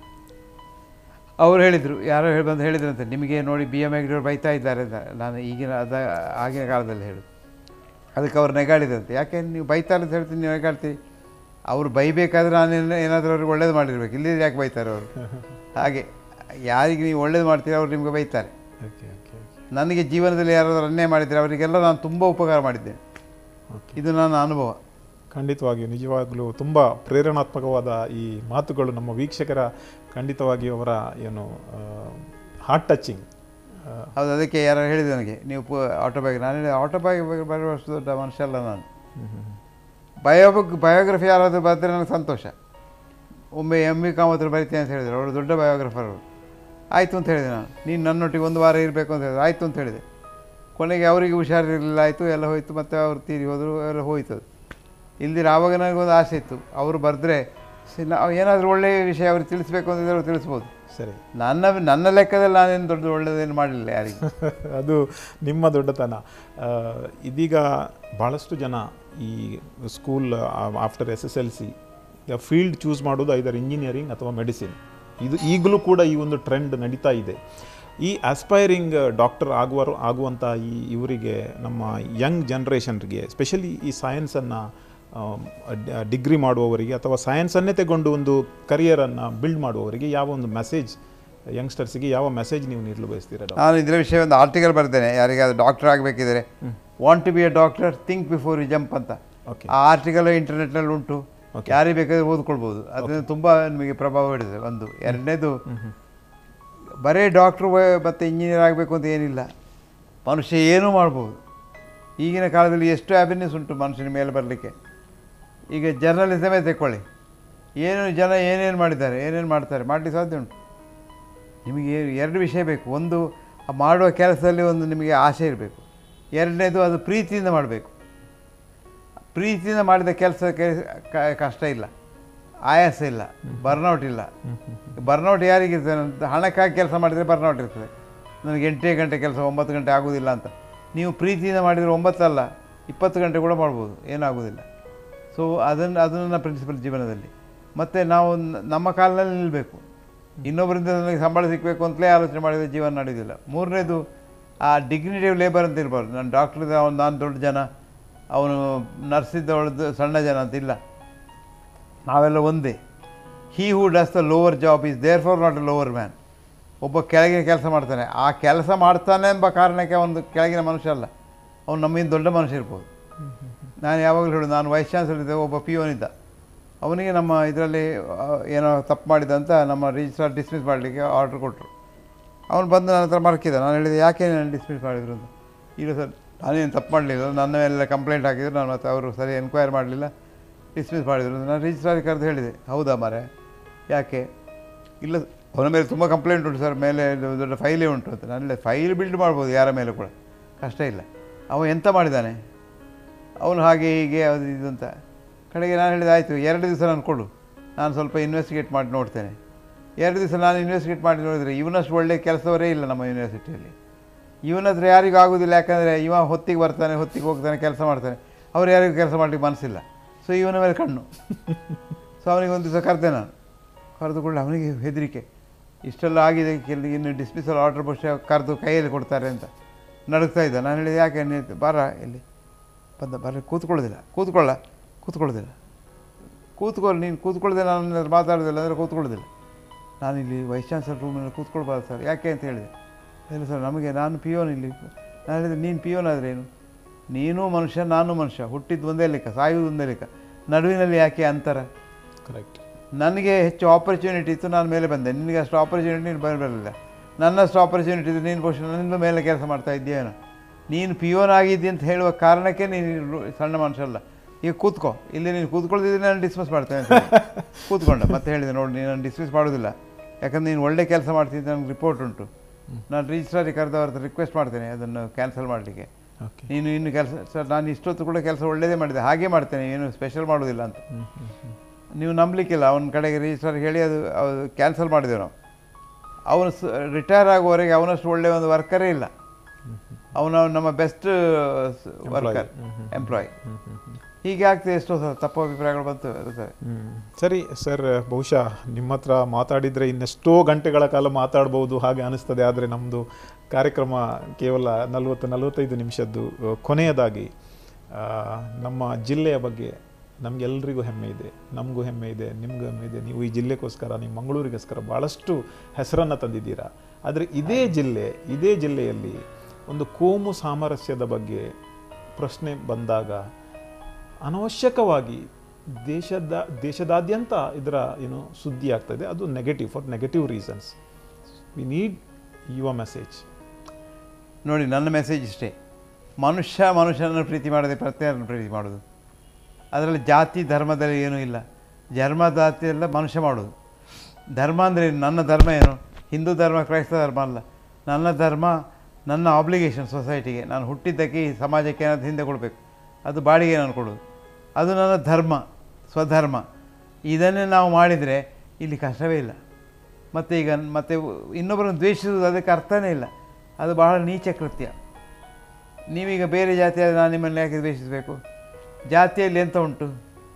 ಅವ್ರು ಹೇಳಿದರು ಯಾರೋ ಹೇಳಿ ಬಂದು ಹೇಳಿದ್ರಂತೆ ನಿಮಗೆ ನೋಡಿ ಬಿ ಎಮ್ ಎಗ್ರವ್ರು ಬೈತಾ ಇದ್ದಾರೆ ಅಂತ ನಾನು ಈಗಿನ ಅದ ಆಗಿನ ಕಾಲದಲ್ಲಿ ಹೇಳಿ ಅದಕ್ಕೆ ಅವ್ರು ನೆಗಾಡಿದಂತೆ ಯಾಕೆ ನೀವು ಬೈತಾರೆ ಅಂತ ಹೇಳ್ತೀನಿ ನೀವು ನೆಗಾಡ್ತೀರಿ ಅವ್ರು ಬೈಬೇಕಾದ್ರೆ ನಾನು ಏನಾದರೂ ಅವ್ರಿಗೆ ಒಳ್ಳೇದು ಮಾಡಿರ್ಬೇಕು ಇಲ್ಲಿ ಯಾಕೆ ಬೈತಾರೆ ಅವರು ಹಾಗೆ ಯಾರಿಗೆ ನೀವು ಒಳ್ಳೇದು ಮಾಡ್ತೀರಿ ಅವ್ರು ನಿಮಗೆ ಬೈತಾರೆ ಓಕೆ ಓಕೆ ನನಗೆ ಜೀವನದಲ್ಲಿ ಯಾರಾದರೂ ಅನ್ಯಾಯ ಮಾಡಿದರೆ ಅವರಿಗೆಲ್ಲ ನಾನು ತುಂಬ ಉಪಕಾರ ಮಾಡಿದ್ದೇನೆ ಓಕೆ ಇದು ನನ್ನ ಅನುಭವ ಖಂಡಿತವಾಗಿಯೂ ನಿಜವಾಗ್ಲೂ ತುಂಬ ಪ್ರೇರಣಾತ್ಮಕವಾದ ಈ ಮಾತುಗಳು ನಮ್ಮ ವೀಕ್ಷಕರ ಖಂಡಿತವಾಗಿಯೂ ಅವರ ಏನು ಹಾರ್ಟ್ ಟಚಿಂಗ್ ಹೌದು ಅದಕ್ಕೆ ಯಾರು ಹೇಳಿದೆ ನನಗೆ ನೀವು ಪು ಆಟೋಬಯೋಗ್ರಫಿ ನಾನು ಹೇಳಿದೆ ಆಟೋಬಯೋಗ್ರಫಿ ಬರುವಷ್ಟು ದೊಡ್ಡ ಮನುಷ್ಯ ಅಲ್ಲ ನಾನು ಬಯೋಬುಕ್ ಬಯೋಗ್ರಫಿ ಯಾರಾದರೂ ಬರೆದ್ರೆ ನನಗೆ ಸಂತೋಷ ಒಮ್ಮೆ ಎಮ್ ವಿ ಕಾಮತ್ರ ಬರಿತೇನೆ ಅಂತ ಹೇಳಿದರು ಅವರು ದೊಡ್ಡ ಬಯೋಗ್ರಫರ್ ಅವರು ಆಯಿತು ಅಂತ ಹೇಳಿದೆ ನಾನು ನೀನು ನನ್ನೊಟ್ಟಿಗೆ ಒಂದು ವಾರ ಇರಬೇಕು ಅಂತ ಹೇಳಿದ್ರು ಆಯಿತು ಅಂತ ಹೇಳಿದೆ ಕೊನೆಗೆ ಅವರಿಗೆ ಹುಷಾರಿರಲಿಲ್ಲ ಆಯಿತು ಎಲ್ಲ ಹೋಯಿತು ಮತ್ತು ಅವರು ತೀರಿ ಹೋದರು ಎಲ್ಲ ಹೋಯ್ತು ಅದು ಇಲ್ದಿರ ಆವಾಗ ನನಗೊಂದು ಆಸೆ ಇತ್ತು ಅವರು ಬರೆದ್ರೆ ನಾವು ಏನಾದರೂ ಒಳ್ಳೆಯ ವಿಷಯ ಅವ್ರಿಗೆ ತಿಳಿಸ್ಬೇಕು ಅಂತಿದ್ರೆ ಅವ್ರು ತಿಳಿಸ್ಬೋದು ಸರಿ ನನ್ನ ನನ್ನ ಲೆಕ್ಕದಲ್ಲಿ ನಾನೇನು ದೊಡ್ಡ ಒಳ್ಳೆಯದೇನು ಮಾಡಲಿಲ್ಲ ಯಾರಿಗೆ ಅದು ನಿಮ್ಮ ದೊಡ್ಡತನ ಆ, ಇದೀಗ ಭಾಳಷ್ಟು ಜನ ಈ school after S S L C field choose ಮಾಡೋದು ಐದರ್ ಇಂಜಿನಿಯರಿಂಗ್ ಅಥವಾ ಮೆಡಿಸಿನ್ ಇದು ಈಗಲೂ ಕೂಡ ಈ ಒಂದು ಟ್ರೆಂಡ್ ನಡೀತಾ ಇದೆ ಈ ಆಸ್ಪೈರಿಂಗ್ ಡಾಕ್ಟರ್ ಆಗುವರು ಆಗುವಂಥ ಈ ಇವರಿಗೆ ನಮ್ಮ ಯಂಗ್ ಜನ್ರೇಷನ್ರಿಗೆ ಸ್ಪೆಷಲಿ ಈ ಸೈನ್ಸನ್ನು ಡಿಗ್ರಿ ಮಾಡುವವರಿಗೆ ಅಥವಾ ಸೈನ್ಸನ್ನೇ ತಗೊಂಡು ಒಂದು ಕರಿಯರನ್ನು ಬಿಲ್ಡ್ ಮಾಡುವವರಿಗೆ ಯಾವ ಒಂದು ಮೆಸೇಜ್ ಯಂಗ್ಸ್ಟರ್ಸಿಗೆ ಯಾವ ಮೆಸೇಜ್ ನೀವು ನೀಡಲು ಬಯಸ್ತೀರಾ ಡಾಕ್ಟರ್ ನಾನು ಇದರ ವಿಷಯ ಒಂದು ಆರ್ಟಿಕಲ್ ಬರ್ತೇನೆ ಯಾರಿಗಾದ್ರು ಡಾಕ್ಟರ್ ಆಗಬೇಕಿದ್ರೆ want to be a doctor think before you jump ಅಂತ ಓಕೆ ಆ ಆರ್ಟಿಕಲ್ ಇಂಟರ್ನೆಟ್ನಲ್ಲಿ ಉಂಟು Okay. ಯಾರಿಗೆ ಬೇಕಾದ್ರೆ ಓದ್ಕೊಳ್ಬೋದು ಅದರಿಂದ ತುಂಬ ನಿಮಗೆ ಪ್ರಭಾವ ಬೀಳಿದೆ ಒಂದು ಎರಡನೇದು ಬರೀ ಡಾಕ್ಟ್ರು ಮತ್ತು ಇಂಜಿನಿಯರ್ ಆಗಬೇಕು ಅಂತ ಏನಿಲ್ಲ ಮನುಷ್ಯ ಏನೂ ಮಾಡ್ಬೋದು ಈಗಿನ ಕಾಲದಲ್ಲಿ ಎಷ್ಟು ಹ್ಯಾಪಿನೆಸ್ ಉಂಟು ಮನುಷ್ಯನ ಮೇಲೆ ಬರಲಿಕ್ಕೆ ಈಗ ಜರ್ನಲಿಸಮೇ ತೆಕ್ಕೊಳ್ಳಿ ಏನು ಜನ ಏನೇನು ಮಾಡಿದ್ದಾರೆ ಏನೇನು ಮಾಡ್ತಾರೆ ಮಾಡಲಿಕ್ಕೆ ಸಾಧ್ಯ ಉಂಟು ನಿಮಗೆ ಎರಡು ವಿಷಯ ಬೇಕು ಒಂದು ಆ ಮಾಡುವ ಕೆಲಸದಲ್ಲಿ ಒಂದು ನಿಮಗೆ ಆಸೆ ಇರಬೇಕು ಎರಡನೇದು ಅದು ಪ್ರೀತಿಯಿಂದ ಮಾಡಬೇಕು ಪ್ರೀತಿಯಿಂದ ಮಾಡಿದ ಕೆಲಸಕ್ಕೆ ಕ- ಕಷ್ಟ ಇಲ್ಲ ಆಯಾಸ ಇಲ್ಲ ಬರ್ನೌಟ್ ಇಲ್ಲ ಬರ್ನೌಟ್ ಯಾರಿಗಿರ್ತದೆ ಅಂತ ಹಣಕ್ಕಾಗಿ ಕೆಲಸ ಮಾಡಿದರೆ ಬರ್ನೌಟ್ ಇರ್ತದೆ ನನಗೆ ಎಂಟೇ ಗಂಟೆ ಕೆಲಸ ಒಂಬತ್ತು ಗಂಟೆ ಆಗೋದಿಲ್ಲ ಅಂತ ನೀವು ಪ್ರೀತಿಯಿಂದ ಮಾಡಿದರೆ ಒಂಬತ್ತಲ್ಲ ಇಪ್ಪತ್ತು ಗಂಟೆ ಕೂಡ ಮಾಡ್ಬೋದು ಏನಾಗೋದಿಲ್ಲ ಸೊ ಅದನ್ನು ಅದು ನನ್ನ ಪ್ರಿನ್ಸಿಪಲ್ ಜೀವನದಲ್ಲಿ ಮತ್ತು ನಾವು ನ- ನಮ್ಮ ಕಾಲಿನಲ್ಲಿ ನಿಲ್ಲಬೇಕು ಇನ್ನೊಬ್ಬರಿಂದ ನನಗೆ ಸಂಬಳ ಸಿಗಬೇಕು ಅಂತಲೇ ಆಲೋಚನೆ ಮಾಡಿದರೆ ಜೀವನ ನಡೆಯೋದಿಲ್ಲ ಮೂರನೇದು ಆ ಡಿಗ್ನಿಟಿ ಲೇಬರ್ ಅಂತ ಇರಬಾರ್ದು ನಾನು ಡಾಕ್ಟರ್ ಅವನು ನಾನು ದೊಡ್ಡ ಜನ ಅವನು ನರ್ಸ್ ಇದ್ದವಳದ್ದು ಸಣ್ಣ ಜನ ಅಂತ ಇಲ್ಲ ನಾವೆಲ್ಲ ಒಂದೇ he who does the lower job is there for not a lower man ಒಬ್ಬ ಕೆಳಗಿನ ಕೆಲಸ ಮಾಡ್ತಾನೆ ಆ ಕೆಲಸ ಮಾಡ್ತಾನೆ ಎಂಬ ಕಾರಣಕ್ಕೆ ಒಂದು ಕೆಳಗಿನ ಮನುಷ್ಯ ಅಲ್ಲ ಅವನು ನಮ್ಮಿಂದ ದೊಡ್ಡ ಮನುಷ್ಯ ಇರ್ಬೋದು ನಾನು ಯಾವಾಗಲೂ ಹೇಳೋದು ನಾನು ವೈಸ್ ಚಾನ್ಸಲರ್ ಇದ್ದೆ ಒಬ್ಬ ಪಿ ಇದ್ದ ಅವನಿಗೆ ನಮ್ಮ ಇದರಲ್ಲಿ ಆ, ಏನೋ ತಪ್ಪು ಮಾಡಿದ ಅಂತ ನಮ್ಮ ರಿಜಿಸ್ಟ್ರಾರ್ ಡಿಸ್ಮಿಸ್ ಮಾಡಲಿಕ್ಕೆ ಆರ್ಡ್ರ್ ಕೊಟ್ಟರು ಅವನು ಬಂದು ನನ್ನ ಹತ್ರ ಮರ್ಕಿದ್ದ ನಾನು ಹೇಳಿದೆ ಯಾಕೆ ನಾನು ಡಿಸ್ಮಿಸ್ ಮಾಡಿದ್ರು ಅಂತ ಇಲ್ಲ ಸರ್ ನಾನೇನು ತಪ್ಪು ಮಾಡಲಿಲ್ಲ ನನ್ನ ಮೇಲೆ ಕಂಪ್ಲೇಂಟ್ ಹಾಕಿದ್ರು ನಾನು ಮತ್ತೆ ಅವರು ಸರಿ ಎನ್ಕ್ವೈರ್ ಮಾಡಲಿಲ್ಲ ಡಿಸ್ಮಿಸ್ ಮಾಡಿದ್ರು ನಾನು ರಿಜಿಸ್ಟ್ರಾರಿಗೆ ಕರೆದು ಹೇಳಿದೆ ಹೌದಾ ಮಾರೆ ಯಾಕೆ ಇಲ್ಲ ಅವನ ಮೇಲೆ ತುಂಬ ಕಂಪ್ಲೇಂಟ್ ಉಂಟು ಸರ್ ಮೇಲೆ ದೊ- ದೊಡ್ಡ ಫೈಲೇ ಉಂಟು ಅಂತ ನಾನು ಹೇಳಿದೆ ಫೈಲ್ ಬಿಲ್ಡ್ ಮಾಡ್ಬೋದು ಯಾರ ಮೇಲೆ ಕೂಡ ಕಷ್ಟ ಇಲ್ಲ ಅವ ಎಂತ ಮಾಡಿದ್ದಾನೆ ಅವನು ಹಾಗೆ ಹೀಗೆ ಅದು ಇದು ಅಂತ ಕಡೆಗೆ ನಾನು ಹೇಳಿದೆ ಆಯಿತು ಎರಡು ದಿವಸ ನಾನು ಕೊಡು ನಾನು ಸ್ವಲ್ಪ ಇನ್ವೆಸ್ಟಿಗೇಟ್ ಮಾಡಿ ನೋಡ್ತೇನೆ ಎರಡು ದಿವಸ ನಾನು ಇನ್ವೆಸ್ಟಿಗೇಟ್ ಮಾಡಿ ನೋಡಿದರೆ ಇವನಷ್ಟು ಒಳ್ಳೆಯ ಕೆಲಸವರೇ ಇಲ್ಲ ನಮ್ಮ ಯೂನಿವರ್ಸಿಟಿಯಲ್ಲಿ ಇವನ ಹತ್ರ ಯಾರಿಗೂ ಆಗೋದಿಲ್ಲ ಯಾಕಂದರೆ ಇವ ಹೊತ್ತಿಗೆ ಬರ್ತಾನೆ ಹೊತ್ತಿಗೆ ಹೋಗ್ತಾನೆ ಕೆಲಸ ಮಾಡ್ತಾನೆ ಅವ್ರು ಯಾರಿಗೂ ಕೆಲಸ ಮಾಡಲಿಕ್ಕೆ ಮನಸ್ಸಿಲ್ಲ ಸೊ ಇವನ ಮೇಲೆ ಕಣ್ಣು ಸೊ ಅವನಿಗೆ ಒಂದು ದಿವಸ ಕರೆದೆ ನಾನು ಕರೆದು ಕೂಡಲೇ ಅವನಿಗೆ ಹೆದರಿಕೆ ಇಷ್ಟೆಲ್ಲ ಆಗಿದೆ ಕೆಲ ಇನ್ನು ಡಿಸ್ಮಿಸಲ್ ಆರ್ಡರ್ ಬಹುಶಃ ಕರೆದು ಕೈಯಲ್ಲಿ ಕೊಡ್ತಾರೆ ಅಂತ ನಡುಗ್ತಾ ಇದ್ದ ನಾನು ಹೇಳಿದೆ ಯಾಕೆ ನೀನು ಬಾರ ಇಲ್ಲಿ ಬಂದ ಬರ ಕೂತ್ಕೊಳ್ಳೋದಿಲ್ಲ ಕೂತ್ಕೊಳ್ಳ ಕೂತ್ಕೊಳ್ಳೋದಿಲ್ಲ ಕೂತ್ಕೊಳ್ಳಿ ನೀನು ಕೂತ್ಕೊಳ್ಳದೆ ನಾನು ನಿನ್ನ ಹತ್ರ ಮಾತಾಡೋದಿಲ್ಲ ಅಂದರೆ ಕೂತ್ಕೊಳ್ಳೋದಿಲ್ಲ ನಾನು ಇಲ್ಲಿ ವೈಸ್ ಚಾನ್ಸಲರ್ ರೂಮಿನಲ್ಲಿ ಕೂತ್ಕೊಳ್ಬಾರ್ದು ಸರ್ ಯಾಕೆ ಅಂತ ಹೇಳಿದೆ ಇಲ್ಲ ಸರ್ ನಮಗೆ ನಾನು ಪಿಯೋನ್ ಇಲ್ಲಿ ನಾನು ಹೇಳಿದೆ ನೀನು ಪಿಯೋನ್ ಆದರೆ ಏನು ನೀನು ಮನುಷ್ಯ ನಾನು ಮನುಷ್ಯ ಹುಟ್ಟಿದ್ದು ಒಂದೇ ಲೆಕ್ಕ ಸಾಯುವುದು ಒಂದೇ ಲೆಕ್ಕ ನಡುವಿನಲ್ಲಿ ಯಾಕೆ ಅಂತರ ಕರೆಕ್ಟ್ ನನಗೆ ಹೆಚ್ಚು ಆಪರ್ಚುನಿಟಿ ಇತ್ತು ನಾನು ಮೇಲೆ ಬಂದೆ ನಿನಗೆ ಅಷ್ಟು ಆಪರ್ಚುನಿಟಿ ನೀನು ಬರಲಿಲ್ಲ ನನ್ನಷ್ಟು ಆಪರ್ಚುನಿಟಿ ಇದ್ದು ನೀನು ಬಹುಶಃ ನನ್ನಿಂದ ಮೇಲೆ ಕೆಲಸ ಮಾಡ್ತಾ ಇದ್ದೀಯೇನೋ ನೀನು ಪಿಯೋನ್ ಆಗಿದ್ದಿ ಅಂತ ಹೇಳುವ ಕಾರಣಕ್ಕೆ ನೀನು ರು- ಸಣ್ಣ ಮನುಷ್ಯ ಅಲ್ಲ ಈಗ ಕೂತ್ಕೋ ಇಲ್ಲಿ ನೀನು ಕೂತ್ಕೊಳ್ತಿದ್ರೆ ನಾನು ಡಿಸ್ಮಿಸ್ ಮಾಡ್ತೇನೆ ಅಂತ ಹೇಳಿ. ಕೂತ್ಕೊಂಡ ಮತ್ತೆ ಹೇಳಿದೆ ನೋಡಿ ನೀನು ನಾನು ಡಿಸ್ಮಿಸ್ ಮಾಡೋದಿಲ್ಲ ಯಾಕಂದ್ರೆ ನೀನು ಒಳ್ಳೆ ಕೆಲಸ ಮಾಡ್ತಿದ್ದೆ ನನಗೆ ರಿಪೋರ್ಟ್ ಉಂಟು ನಾನು ರಿಜಿಸ್ಟ್ರಾರಿಗೆ ಕರೆದವ್ರ ಹತ್ರ ರಿಕ್ವೆಸ್ಟ್ ಮಾಡ್ತೇನೆ ಅದನ್ನು ಕ್ಯಾನ್ಸಲ್ ಮಾಡಲಿಕ್ಕೆ ಓಕೆ ನೀನು ಇನ್ನು ಕೆಲಸ ಸರ್ ನಾನು ಇಷ್ಟೊತ್ತು ಕೂಡ ಕೆಲಸ ಒಳ್ಳೆಯದೇ ಮಾಡಿದೆ ಹಾಗೆ ಮಾಡ್ತೇನೆ ಏನು ಸ್ಪೆಷಲ್ ಮಾಡೋದಿಲ್ಲ ಅಂತ ನೀವು ನಂಬಲಿಕ್ಕಿಲ್ಲ ಅವನ ಕಡೆಗೆ ರಿಜಿಸ್ಟ್ರಾರ್ಗೆ ಹೇಳಿ ಅದು ಅದು ಕ್ಯಾನ್ಸಲ್ ಮಾಡಿದೆವು ನಾವು ಅವನು ರಿಟೈರ್ ಆಗುವವರೆಗೆ ಅವನಷ್ಟು ಒಳ್ಳೆಯ ಒಂದು ವರ್ಕರೇ ಇಲ್ಲ ಅವನು ನಮ್ಮ ಬೆಸ್ಟ್ ವರ್ಕರ್ ಎಂಪ್ಲಾಯ್ ಹೀಗೆ ಆಗ್ತದೆ ಎಷ್ಟೋ ಸಲ ತಪ್ಪು ಅಭಿಪ್ರಾಯಗಳು ಬಂತು ಇರ್ತವೆ ಹ್ಮ್. ಸರಿ ಸರ್ ಬಹುಶಃ ನಿಮ್ಮ ಹತ್ರ ಮಾತಾಡಿದರೆ ಇನ್ನೆಷ್ಟೋ ಗಂಟೆಗಳ ಕಾಲ ಮಾತಾಡ್ಬೋದು ಹಾಗೆ ಅನಿಸ್ತದೆ ಆದರೆ ನಮ್ಮದು ಕಾರ್ಯಕ್ರಮ ಕೇವಲ ನಲವತ್ತು ನಲವತ್ತೈದು ನಿಮಿಷದ್ದು ಅಹ್, ಕೊನೆಯದಾಗಿ ಆ, ನಮ್ಮ ಜಿಲ್ಲೆಯ ಬಗ್ಗೆ ನಮಗೆಲ್ಲರಿಗೂ ಹೆಮ್ಮೆ ಇದೆ ನಮಗೂ ಹೆಮ್ಮೆ ಇದೆ ನಿಮಗೂ ಹೆಮ್ಮೆ ಇದೆ ನೀವು ಈ ಜಿಲ್ಲೆಗೋಸ್ಕರ ನಿಮ್ಮ ಮಂಗಳೂರಿಗೋಸ್ಕರ ಭಾಳಷ್ಟು ಹೆಸರನ್ನು ತಂದಿದ್ದೀರಾ ಆದರೆ ಇದೇ ಜಿಲ್ಲೆ ಇದೇ ಜಿಲ್ಲೆಯಲ್ಲಿ ಒಂದು ಕೋಮು ಸಾಮರಸ್ಯದ ಬಗ್ಗೆ ಪ್ರಶ್ನೆ ಬಂದಾಗ ಅನವಶ್ಯಕವಾಗಿ ದೇಶದ ದೇಶದಾದ್ಯಂತ ಇದರ ಏನು ಸುದ್ದಿ ಆಗ್ತದೆ ಅದು negative for negative reasons we need ಯುವ ಮೆಸೇಜ್ ನೋಡಿ ನನ್ನ ಮೆಸೇಜ್ ಇಷ್ಟೇ ಮನುಷ್ಯ ಮನುಷ್ಯನನ್ನು ಪ್ರೀತಿ ಮಾಡದೆ ಪ್ರತ್ಯೇಕರನ್ನು ಪ್ರೀತಿ ಮಾಡೋದು ಅದರಲ್ಲಿ ಜಾತಿ ಧರ್ಮದಲ್ಲಿ ಏನೂ ಇಲ್ಲ ಜನ್ಮ ಜಾತಿ ಎಲ್ಲ ಮನುಷ್ಯ ಮಾಡೋದು ಧರ್ಮ ಅಂದರೆ ಏನು? ನನ್ನ ಧರ್ಮ ಏನು ಹಿಂದೂ ಧರ್ಮ ಕ್ರೈಸ್ತ ಧರ್ಮ ಅಲ್ಲ ನನ್ನ ಧರ್ಮ ನನ್ನ ಆಬ್ಲಿಗೇಷನ್ ಸೊಸೈಟಿಗೆ ನಾನು ಹುಟ್ಟಿದ್ದಕ್ಕೆ ಈ ಸಮಾಜಕ್ಕೆ ಏನಾದ್ರು ಹಿಂದೆ ಕೊಡಬೇಕು ಅದು ಬಾಡಿಗೆ ನಾನು ಕೊಡೋದು ಅದು ನನ್ನ ಧರ್ಮ ಸ್ವಧರ್ಮ ಇದನ್ನೇ ನಾವು ಮಾಡಿದರೆ ಇಲ್ಲಿ ಕಷ್ಟವೇ ಇಲ್ಲ ಮತ್ತು ಈಗ ಮತ್ತೆ ಇನ್ನೊಬ್ಬರನ್ನು ದ್ವೇಷಿಸುವುದು ಅದಕ್ಕೆ ಅರ್ಥನೇ ಇಲ್ಲ ಅದು ಬಹಳ ನೀಚ ಕೃತ್ಯ ನೀವೀಗ ಬೇರೆ ಜಾತಿಯಾದ ನಾನು ನಿಮ್ಮನ್ನು ಯಾಕೆ ದ್ವೇಷಿಸಬೇಕು ಜಾತಿಯಲ್ಲಿ ಎಂತ ಉಂಟು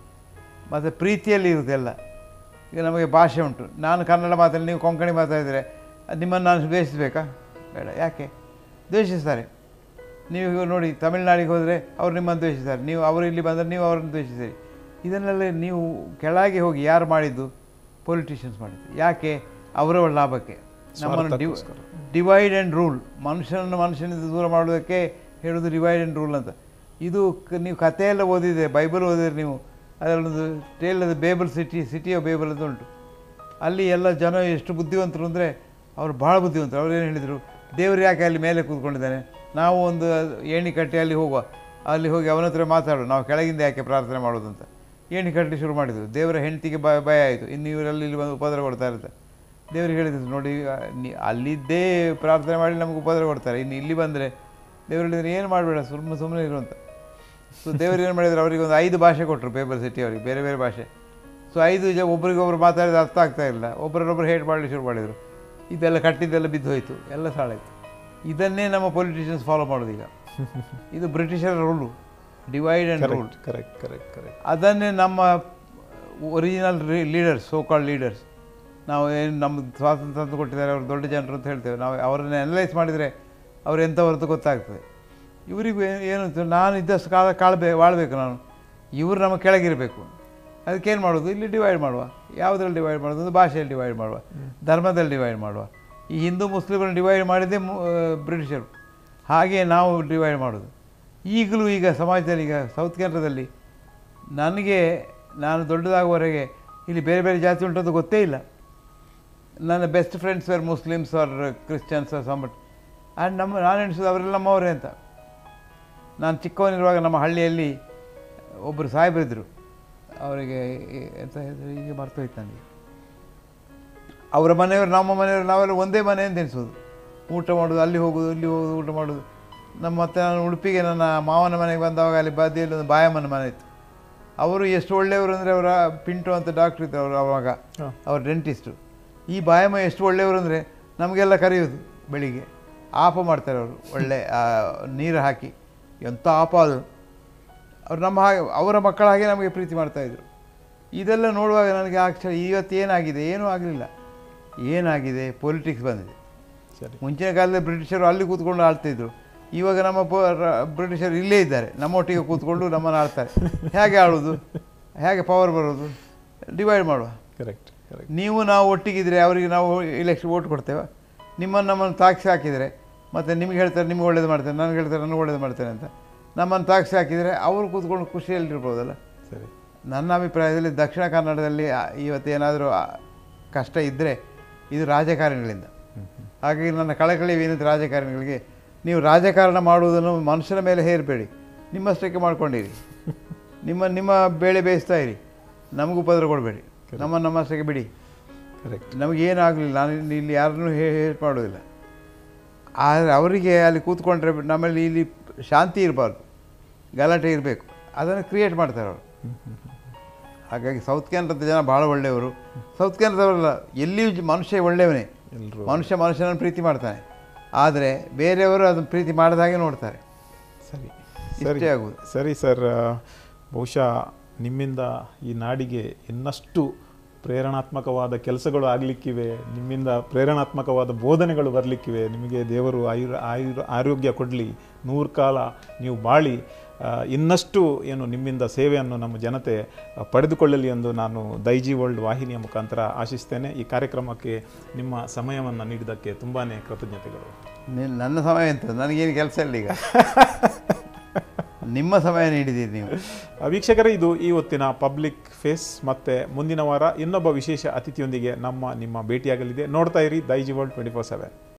ಮತ್ತು ಪ್ರೀತಿಯಲ್ಲಿ ಇರುವುದೆಲ್ಲ ಈಗ ನಮಗೆ ಭಾಷೆ ಉಂಟು ನಾನು ಕನ್ನಡ ಮಾತಾಡಿ ನೀವು ಕೊಂಕಣಿ ಮಾತಾಡಿದರೆ ನಿಮ್ಮನ್ನು ನಾನು ದ್ವೇಷಿಸಬೇಕಾ ಬೇಡ ಯಾಕೆ ದ್ವೇಷಿಸ್ತಾರೆ ನೀವು ಈಗ ನೋಡಿ ತಮಿಳ್ನಾಡಿಗೆ ಹೋದರೆ ಅವ್ರು ನಿಮ್ಮನ್ನು ದ್ವೇಷಿಸ್ತಾರೆ ನೀವು ಅವರು ಇಲ್ಲಿ ಬಂದರೆ ನೀವು ಅವರನ್ನು ದ್ವೇಷಿಸಿರಿ ಇದನ್ನೆಲ್ಲ ನೀವು ಕೆಳಗೆ ಹೋಗಿ ಯಾರು ಮಾಡಿದ್ದು ಪೊಲಿಟಿಷಿಯನ್ಸ್ ಮಾಡಿದ್ದು ಯಾಕೆ ಅವರ ಲಾಭಕ್ಕೆ ನಮ್ಮನ್ನು ಡಿವ್ ಸ್ವಾರ್ಥಕ್ಕೋಸ್ಕರ. ಡಿವೈಡ್ ಆ್ಯಂಡ್ ರೂಲ್ ಮನುಷ್ಯನನ್ನು ಮನುಷ್ಯನಿಂದ ದೂರ ಮಾಡೋದಕ್ಕೆ ಹೇಳೋದು ಡಿವೈಡ್ ಆ್ಯಂಡ್ ರೂಲ್ ಅಂತ ಇದು ಕ- ನೀವು ಕಥೆಯೆಲ್ಲ ಓದಿದೆ ಬೈಬಲ್ ಓದಿದ್ರೆ ನೀವು ಅದರಲ್ಲೊಂದು ಟೇಲ್ ಅದು Babel city city of Babel ಅಂತ ಉಂಟು ಅಲ್ಲಿ ಎಲ್ಲ ಜನ ಎಷ್ಟು ಬುದ್ಧಿವಂತರು ಅಂದರೆ ಅವರು ಭಾಳ ಬುದ್ಧಿವಂತರು ಅವ್ರು ಏನು ಹೇಳಿದರು ದೇವರು ಯಾಕೆ ಅಲ್ಲಿ ಮೇಲೆ ಕೂತ್ಕೊಂಡಿದ್ದಾನೆ ನಾವು ಒಂದು ಏಣಿ ಕಟ್ಟಿ ಅಲ್ಲಿ ಹೋಗುವ ಅಲ್ಲಿ ಹೋಗಿ ಅವನ ಹತ್ರ ಮಾತಾಡೋಣ ನಾವು ಕೆಳಗಿಂದ ಯಾಕೆ ಪ್ರಾರ್ಥನೆ ಮಾಡೋದು ಅಂತ ಏಣಿ ಕಟ್ಟಿ ಶುರು ಮಾಡಿದ್ರು ದೇವರ ಹೆಂಡತಿಗೆ ಭಯ ಭಯ ಆಯಿತು ಇನ್ನು ಇವರಲ್ಲಿ ಇಲ್ಲಿ ಬಂದು ಉಪದ್ರ ಕೊಡ್ತಾ ಇರುತ್ತೆ ದೇವ್ರಿಗೆ ಹೇಳಿದ್ರು ನೋಡಿ ಆ, ನೀ ಅಲ್ಲಿದ್ದೇ ಪ್ರಾರ್ಥನೆ ಮಾಡಿ ನಮಗೆ ಉಪದ್ರ ಕೊಡ್ತಾರೆ ಇನ್ನು ಇಲ್ಲಿ ಬಂದರೆ ದೇವ್ರು ಹೇಳಿದ್ರೆ ಏನು ಮಾಡಬೇಡ ಸುಮ್ಮನೆ ಸುಮ್ಮನೆ ಇರು ಅಂತ ಸೊ ದೇವ್ರು ಏನು ಮಾಡಿದ್ರು ಅವರಿಗೆ ಒಂದು ಐದು ಭಾಷೆ ಕೊಟ್ಟರು ಪೇಪರ್ ಸಿಟಿ ಅವರಿಗೆ ಬೇರೆ ಬೇರೆ ಭಾಷೆ ಸೊ ಐದು ಜ ಒಬ್ರಿಗೊಬ್ರು ಮಾತಾಡಿದ ಅರ್ಥ ಆಗ್ತಾ ಇಲ್ಲ ಒಬ್ಬರನ್ನೊಬ್ಬರು ಹೇಟ್ ಮಾಡಲಿಕ್ಕೆ ಶುರು ಮಾಡಿದರು ಇದೆಲ್ಲ ಕಟ್ಟಿದ್ದೆಲ್ಲ ಬಿದ್ದು ಹೋಯಿತು ಎಲ್ಲ ಸಾಳಾಯಿತು ಇದನ್ನೇ ನಮ್ಮ ಪೊಲಿಟಿಷಿಯನ್ಸ್ ಫಾಲೋ ಮಾಡೋದು ಈಗ ಇದು ಬ್ರಿಟಿಷರ rule divide and rule correct correct correct correct ಅದನ್ನೇ ನಮ್ಮ original leaders so called leaders ನಾವು ಏನು ನಮ್ಮ ಸ್ವಾತಂತ್ರ್ಯ ತಂದು ಕೊಟ್ಟಿದ್ದಾರೆ ಅವರು ದೊಡ್ಡ ಜನರು ಅಂತ ಹೇಳ್ತೇವೆ ನಾವು ಅವರನ್ನು ಅನಲೈಸ್ ಮಾಡಿದರೆ ಅವ್ರು ಎಂಥವ್ರದ್ದು ಗೊತ್ತಾಗ್ತದೆ ಇವರಿಗೂ ಏ- ಏನು ಅಂತ ನಾನು ಇದ್ದಷ್ಟು ಕಾಲ ಕಾಳಬೇ ಬಾಳ್ಬೇಕು ನಾನು ಇವರು ನಮ್ಮ ಕೆಳಗಿರಬೇಕು ಅದಕ್ಕೇನು ಮಾಡೋದು ಇಲ್ಲಿ ಡಿವೈಡ್ ಮಾಡುವ ಯಾವುದ್ರಲ್ಲಿ ಡಿವೈಡ್ ಮಾಡೋದು ಒಂದು ಭಾಷೆಯಲ್ಲಿ ಡಿವೈಡ್ ಮಾಡುವ ಧರ್ಮದಲ್ಲಿ ಡಿವೈಡ್ ಮಾಡುವ ಈ ಹಿಂದೂ ಮುಸ್ಲಿಮರನ್ನು ಡಿವೈಡ್ ಮಾಡಿದ್ದೇ ಮು- ಆ, ಬ್ರಿಟಿಷರು ಹಾಗೆ ನಾವು ಡಿವೈಡ್ ಮಾಡೋದು ಈಗಲೂ ಈಗ ಸಮಾಜದಲ್ಲಿ ಈಗ ಸೌತ್ ಕೇಂದ್ರದಲ್ಲಿ ನನಗೆ ನಾನು ದೊಡ್ಡದಾಗುವವರೆಗೆ ಇಲ್ಲಿ ಬೇರೆ ಬೇರೆ ಜಾತಿ ಉಂಟು ಅಂತ ಗೊತ್ತೇ ಇಲ್ಲ ನನ್ನ best friends are Muslims are Christians are ಸಂಬಟ್ ಆ್ಯಂಡ್ ನಮ್ಮ ನಾನು ಎಣಿಸೋದು ಅವರೆಲ್ಲ ನಮ್ಮವರೇ ಅಂತ ನಾನು ಚಿಕ್ಕವನಿರುವಾಗ ನಮ್ಮ ಹಳ್ಳಿಯಲ್ಲಿ ಒಬ್ಬರು ಸಾಹೇಬರಿದ್ದರು ಅವರಿಗೆ ಈ- ಎಂತ ಹೇಳಿದ್ರು ಈಗ ಮರ್ತೋಯ್ತು ನನಗೆ ಅವರ ಮನೆಯವರು ನಮ್ಮ ಮನೆಯವರು ನಾವೆಲ್ಲ ಒಂದೇ ಮನೆ ಅಂತ ಎನಿಸೋದು ಊಟ ಮಾಡೋದು ಅಲ್ಲಿ ಹೋಗೋದು ಇಲ್ಲಿ ಹೋಗೋದು ಊಟ ಮಾಡೋದು ನಮ್ಮ ಮತ್ತೆ ನಾನು ಉಡುಪಿಗೆ ನನ್ನ ಮಾವನ ಮನೆಗೆ ಬಂದಾಗ ಅಲ್ಲಿ ಬದಿಯಲ್ಲಿ ಒಂದು ಬಾಯಮ್ಮನ ಮನೆ ಇತ್ತು ಅವರು ಎಷ್ಟು ಒಳ್ಳೆಯವರು ಅಂದರೆ ಅವರ ಪಿಂಟು ಅಂತ ಡಾಕ್ಟ್ರ್ ಇದ್ದರು ಅವರು ಅವಾಗ ಹಾಂ ಅವ್ರ ಡೆಂಟಿಸ್ಟು ಈ ಬಾಯಮ್ಮ ಎಷ್ಟು ಒಳ್ಳೆಯವರು ಅಂದರೆ ನಮಗೆಲ್ಲ ಕರೆಯೋದು ಬೆಳಿಗ್ಗೆ ಆಪ ಮಾಡ್ತಾರೆ ಅವರು ಒಳ್ಳೆ ಆ, ನೀರು ಹಾಕಿ ಎಂಥ ಆಪ ಅದು ಅವ್ರು ನಮ್ಮ ಹಾಗೆ ಅವರ ಮಕ್ಕಳ ಹಾಗೆ ನಮಗೆ ಪ್ರೀತಿ ಮಾಡ್ತಾಯಿದ್ರು ಇದೆಲ್ಲ ನೋಡುವಾಗ ನನಗೆ ಆಶ್ಚರ್ಯ ಇವತ್ತು ಏನಾಗಿದೆ ಏನೂ ಆಗಲಿಲ್ಲ ಏನಾಗಿದೆ ಪೊಲಿಟಿಕ್ಸ್ ಬಂದಿದೆ ಸರಿ ಮುಂಚಿನ ಕಾಲದಲ್ಲಿ ಬ್ರಿಟಿಷರು ಅಲ್ಲಿ ಕೂತ್ಕೊಂಡು ಆಳ್ತಿದ್ರು ಇವಾಗ ನಮ್ಮ ಪೊ ರ- ಬ್ರಿಟಿಷರು ಇಲ್ಲೇ ಇದ್ದಾರೆ ನಮ್ಮೊಟ್ಟಿಗೆ ಕೂತ್ಕೊಂಡು ನಮ್ಮನ್ನು ಆಳ್ತಾರೆ ಹೇಗೆ ಆಳೋದು ಹೇಗೆ ಪವರ್ ಬರೋದು ಡಿವೈಡ್ ಮಾಡುವ ಕರೆಕ್ಟ್ ಕರೆಕ್ಟ್ ನೀವು ನಾವು ಒಟ್ಟಿಗಿದ್ರೆ ಅವರಿಗೆ ನಾವು ಇಲೆಕ್ಷನ್ ಓಟ್ ಕೊಡ್ತೇವೆ ನಿಮ್ಮನ್ನು ನಮ್ಮನ್ನು ತಾಕ್ಸಿ ಹಾಕಿದರೆ ಮತ್ತು ನಿಮ್ಗೆ ಹೇಳ್ತಾರೆ ನಿಮ್ಗೆ ಒಳ್ಳೇದು ಮಾಡ್ತೇನೆ ನನಗೆ ಹೇಳ್ತಾರೆ ನನಗೆ ಒಳ್ಳೇದು ಮಾಡ್ತೇನೆ ಅಂತ ನಮ್ಮನ್ನು ತಾಕ್ಸಿ ಹಾಕಿದರೆ ಅವರು ಕೂತ್ಕೊಂಡು ಖುಷಿಯಲ್ಲಿರ್ಬೋದಲ್ಲ ಸರಿ ನನ್ನ ಅಭಿಪ್ರಾಯದಲ್ಲಿ ದಕ್ಷಿಣ ಕನ್ನಡದಲ್ಲಿ ಆ, ಇವತ್ತೇನಾದರೂ ಆ, ಕಷ್ಟ ಇದ್ದರೆ ಇದು ರಾಜಕಾರಣಿಗಳಿಂದ ಹಾಗಾಗಿ ನನ್ನ ಕಳಕಳಿ ಏನಂತ ರಾಜಕಾರಣಿಗಳಿಗೆ ನೀವು ರಾಜಕಾರಣ ಮಾಡುವುದನ್ನು ಮನುಷ್ಯನ ಮೇಲೆ ಹೇರಬೇಡಿ ನಿಮ್ಮಷ್ಟಕ್ಕೆ ಮಾಡ್ಕೊಂಡಿರಿ ನಿಮ್ಮ ನಿಮ್ಮ ಬೇಳೆ ಬೇಯಿಸ್ತಾ ಇರಿ ನಮಗೂ ಉಪದ್ರ ಕೊಡಬೇಡಿ ನಮ್ಮ ನಮ್ಮಷ್ಟಕ್ಕೆ ಬಿಡಿ ಕರೆಕ್ಟ್ ನಮಗೇನು ಆಗಲಿಲ್ಲ ನಾನು ಇಲ್ಲಿ- ಇಲ್ಲಿ ಯಾರನ್ನೂ ಹೇಟ್ ಮಾಡೋದಿಲ್ಲ ಆದರೆ ಅವರಿಗೆ ಅಲ್ಲಿ ಕೂತ್ಕೊಂಡ್ರೆ ನಮ್ಮಲ್ಲಿ ಇಲ್ಲಿ ಶಾಂತಿ ಇರಬಾರ್ದು ಗಲಾಟೆ ಇರಬೇಕು ಅದನ್ನು ಕ್ರಿಯೇಟ್ ಮಾಡ್ತಾರೆ ಅವರು ಹಾಗಾಗಿ ಸೌತ್ ಕೇಂದ್ರದ ಜನ ಭಾಳ ಒಳ್ಳೆಯವರು ಸೌತ್ ಕೇಂದ್ರದವರಲ್ಲ ಎಲ್ಲಿಯೂ ಜ- ಮನುಷ್ಯ ಒಳ್ಳೆಯವನೇ ಎಲ್ಲರೂ ಮನುಷ್ಯ ಮನುಷ್ಯನನ್ನು ಪ್ರೀತಿ ಮಾಡ್ತಾನೆ ಆದರೆ ಬೇರೆಯವರು ಅದನ್ನು ಪ್ರೀತಿ ಮಾಡಿದ ಹಾಗೆ ನೋಡ್ತಾರೆ ಸರಿ ಇಷ್ಟೇ ಸರಿ ಆಗುವುದು. ಸರಿ ಸರ್ ಆ, ಬಹುಶಃ ನಿಮ್ಮಿಂದ ಈ ನಾಡಿಗೆ ಇನ್ನಷ್ಟು ಪ್ರೇರಣಾತ್ಮಕವಾದ ಕೆಲಸಗಳು ಆಗಲಿಕ್ಕಿವೆ ನಿಮ್ಮಿಂದ ಪ್ರೇರಣಾತ್ಮಕವಾದ ಬೋಧನೆಗಳು ಬರಲಿಕ್ಕಿವೆ ನಿಮಗೆ ದೇವರು ಆಯುರ್ ಆಯುರ್ ಆರೋಗ್ಯ ಕೊಡಲಿ ನೂರು ಕಾಲ ನೀವು ಬಾಳಿ ಆ, ಇನ್ನಷ್ಟು ಏನು ನಿಮ್ಮಿಂದ ಸೇವೆಯನ್ನು ನಮ್ಮ ಜನತೆ ಆ, ಪಡೆದುಕೊಳ್ಳಲಿ ಎಂದು ನಾನು ದೈಜಿ ವರ್ಲ್ಡ್ ವಾಹಿನಿಯ ಮುಖಾಂತರ ಆಶಿಸ್ತೇನೆ ಈ ಕಾರ್ಯಕ್ರಮಕ್ಕೆ ನಿಮ್ಮ ಸಮಯವನ್ನು ನೀಡಿದ್ದಕ್ಕೆ ತುಂಬಾ ಕೃತಜ್ಞತೆಗಳು ನೀನು ನನ್ನ ಸಮಯ ಎಂತ ನನಗೇನು ಕೆಲಸ ಇಲ್ಲ ಈಗ ನಿಮ್ಮ ಸಮಯ ನೀಡಿದ್ದೀರಿ ನೀವು ಆ, ವೀಕ್ಷಕರೇ ಇದು ಈ ಹೊತ್ತಿನ ಪಬ್ಲಿಕ್ ಫೇಸ್ ಮತ್ತೆ ಮುಂದಿನ ವಾರ ಇನ್ನೊಬ್ಬ ವಿಶೇಷ ಅತಿಥಿಯೊಂದಿಗೆ ನಮ್ಮ ನಿಮ್ಮ ಭೇಟಿಯಾಗಲಿದೆ ನೋಡ್ತಾ ಇರಿ Daijiworld twenty four seven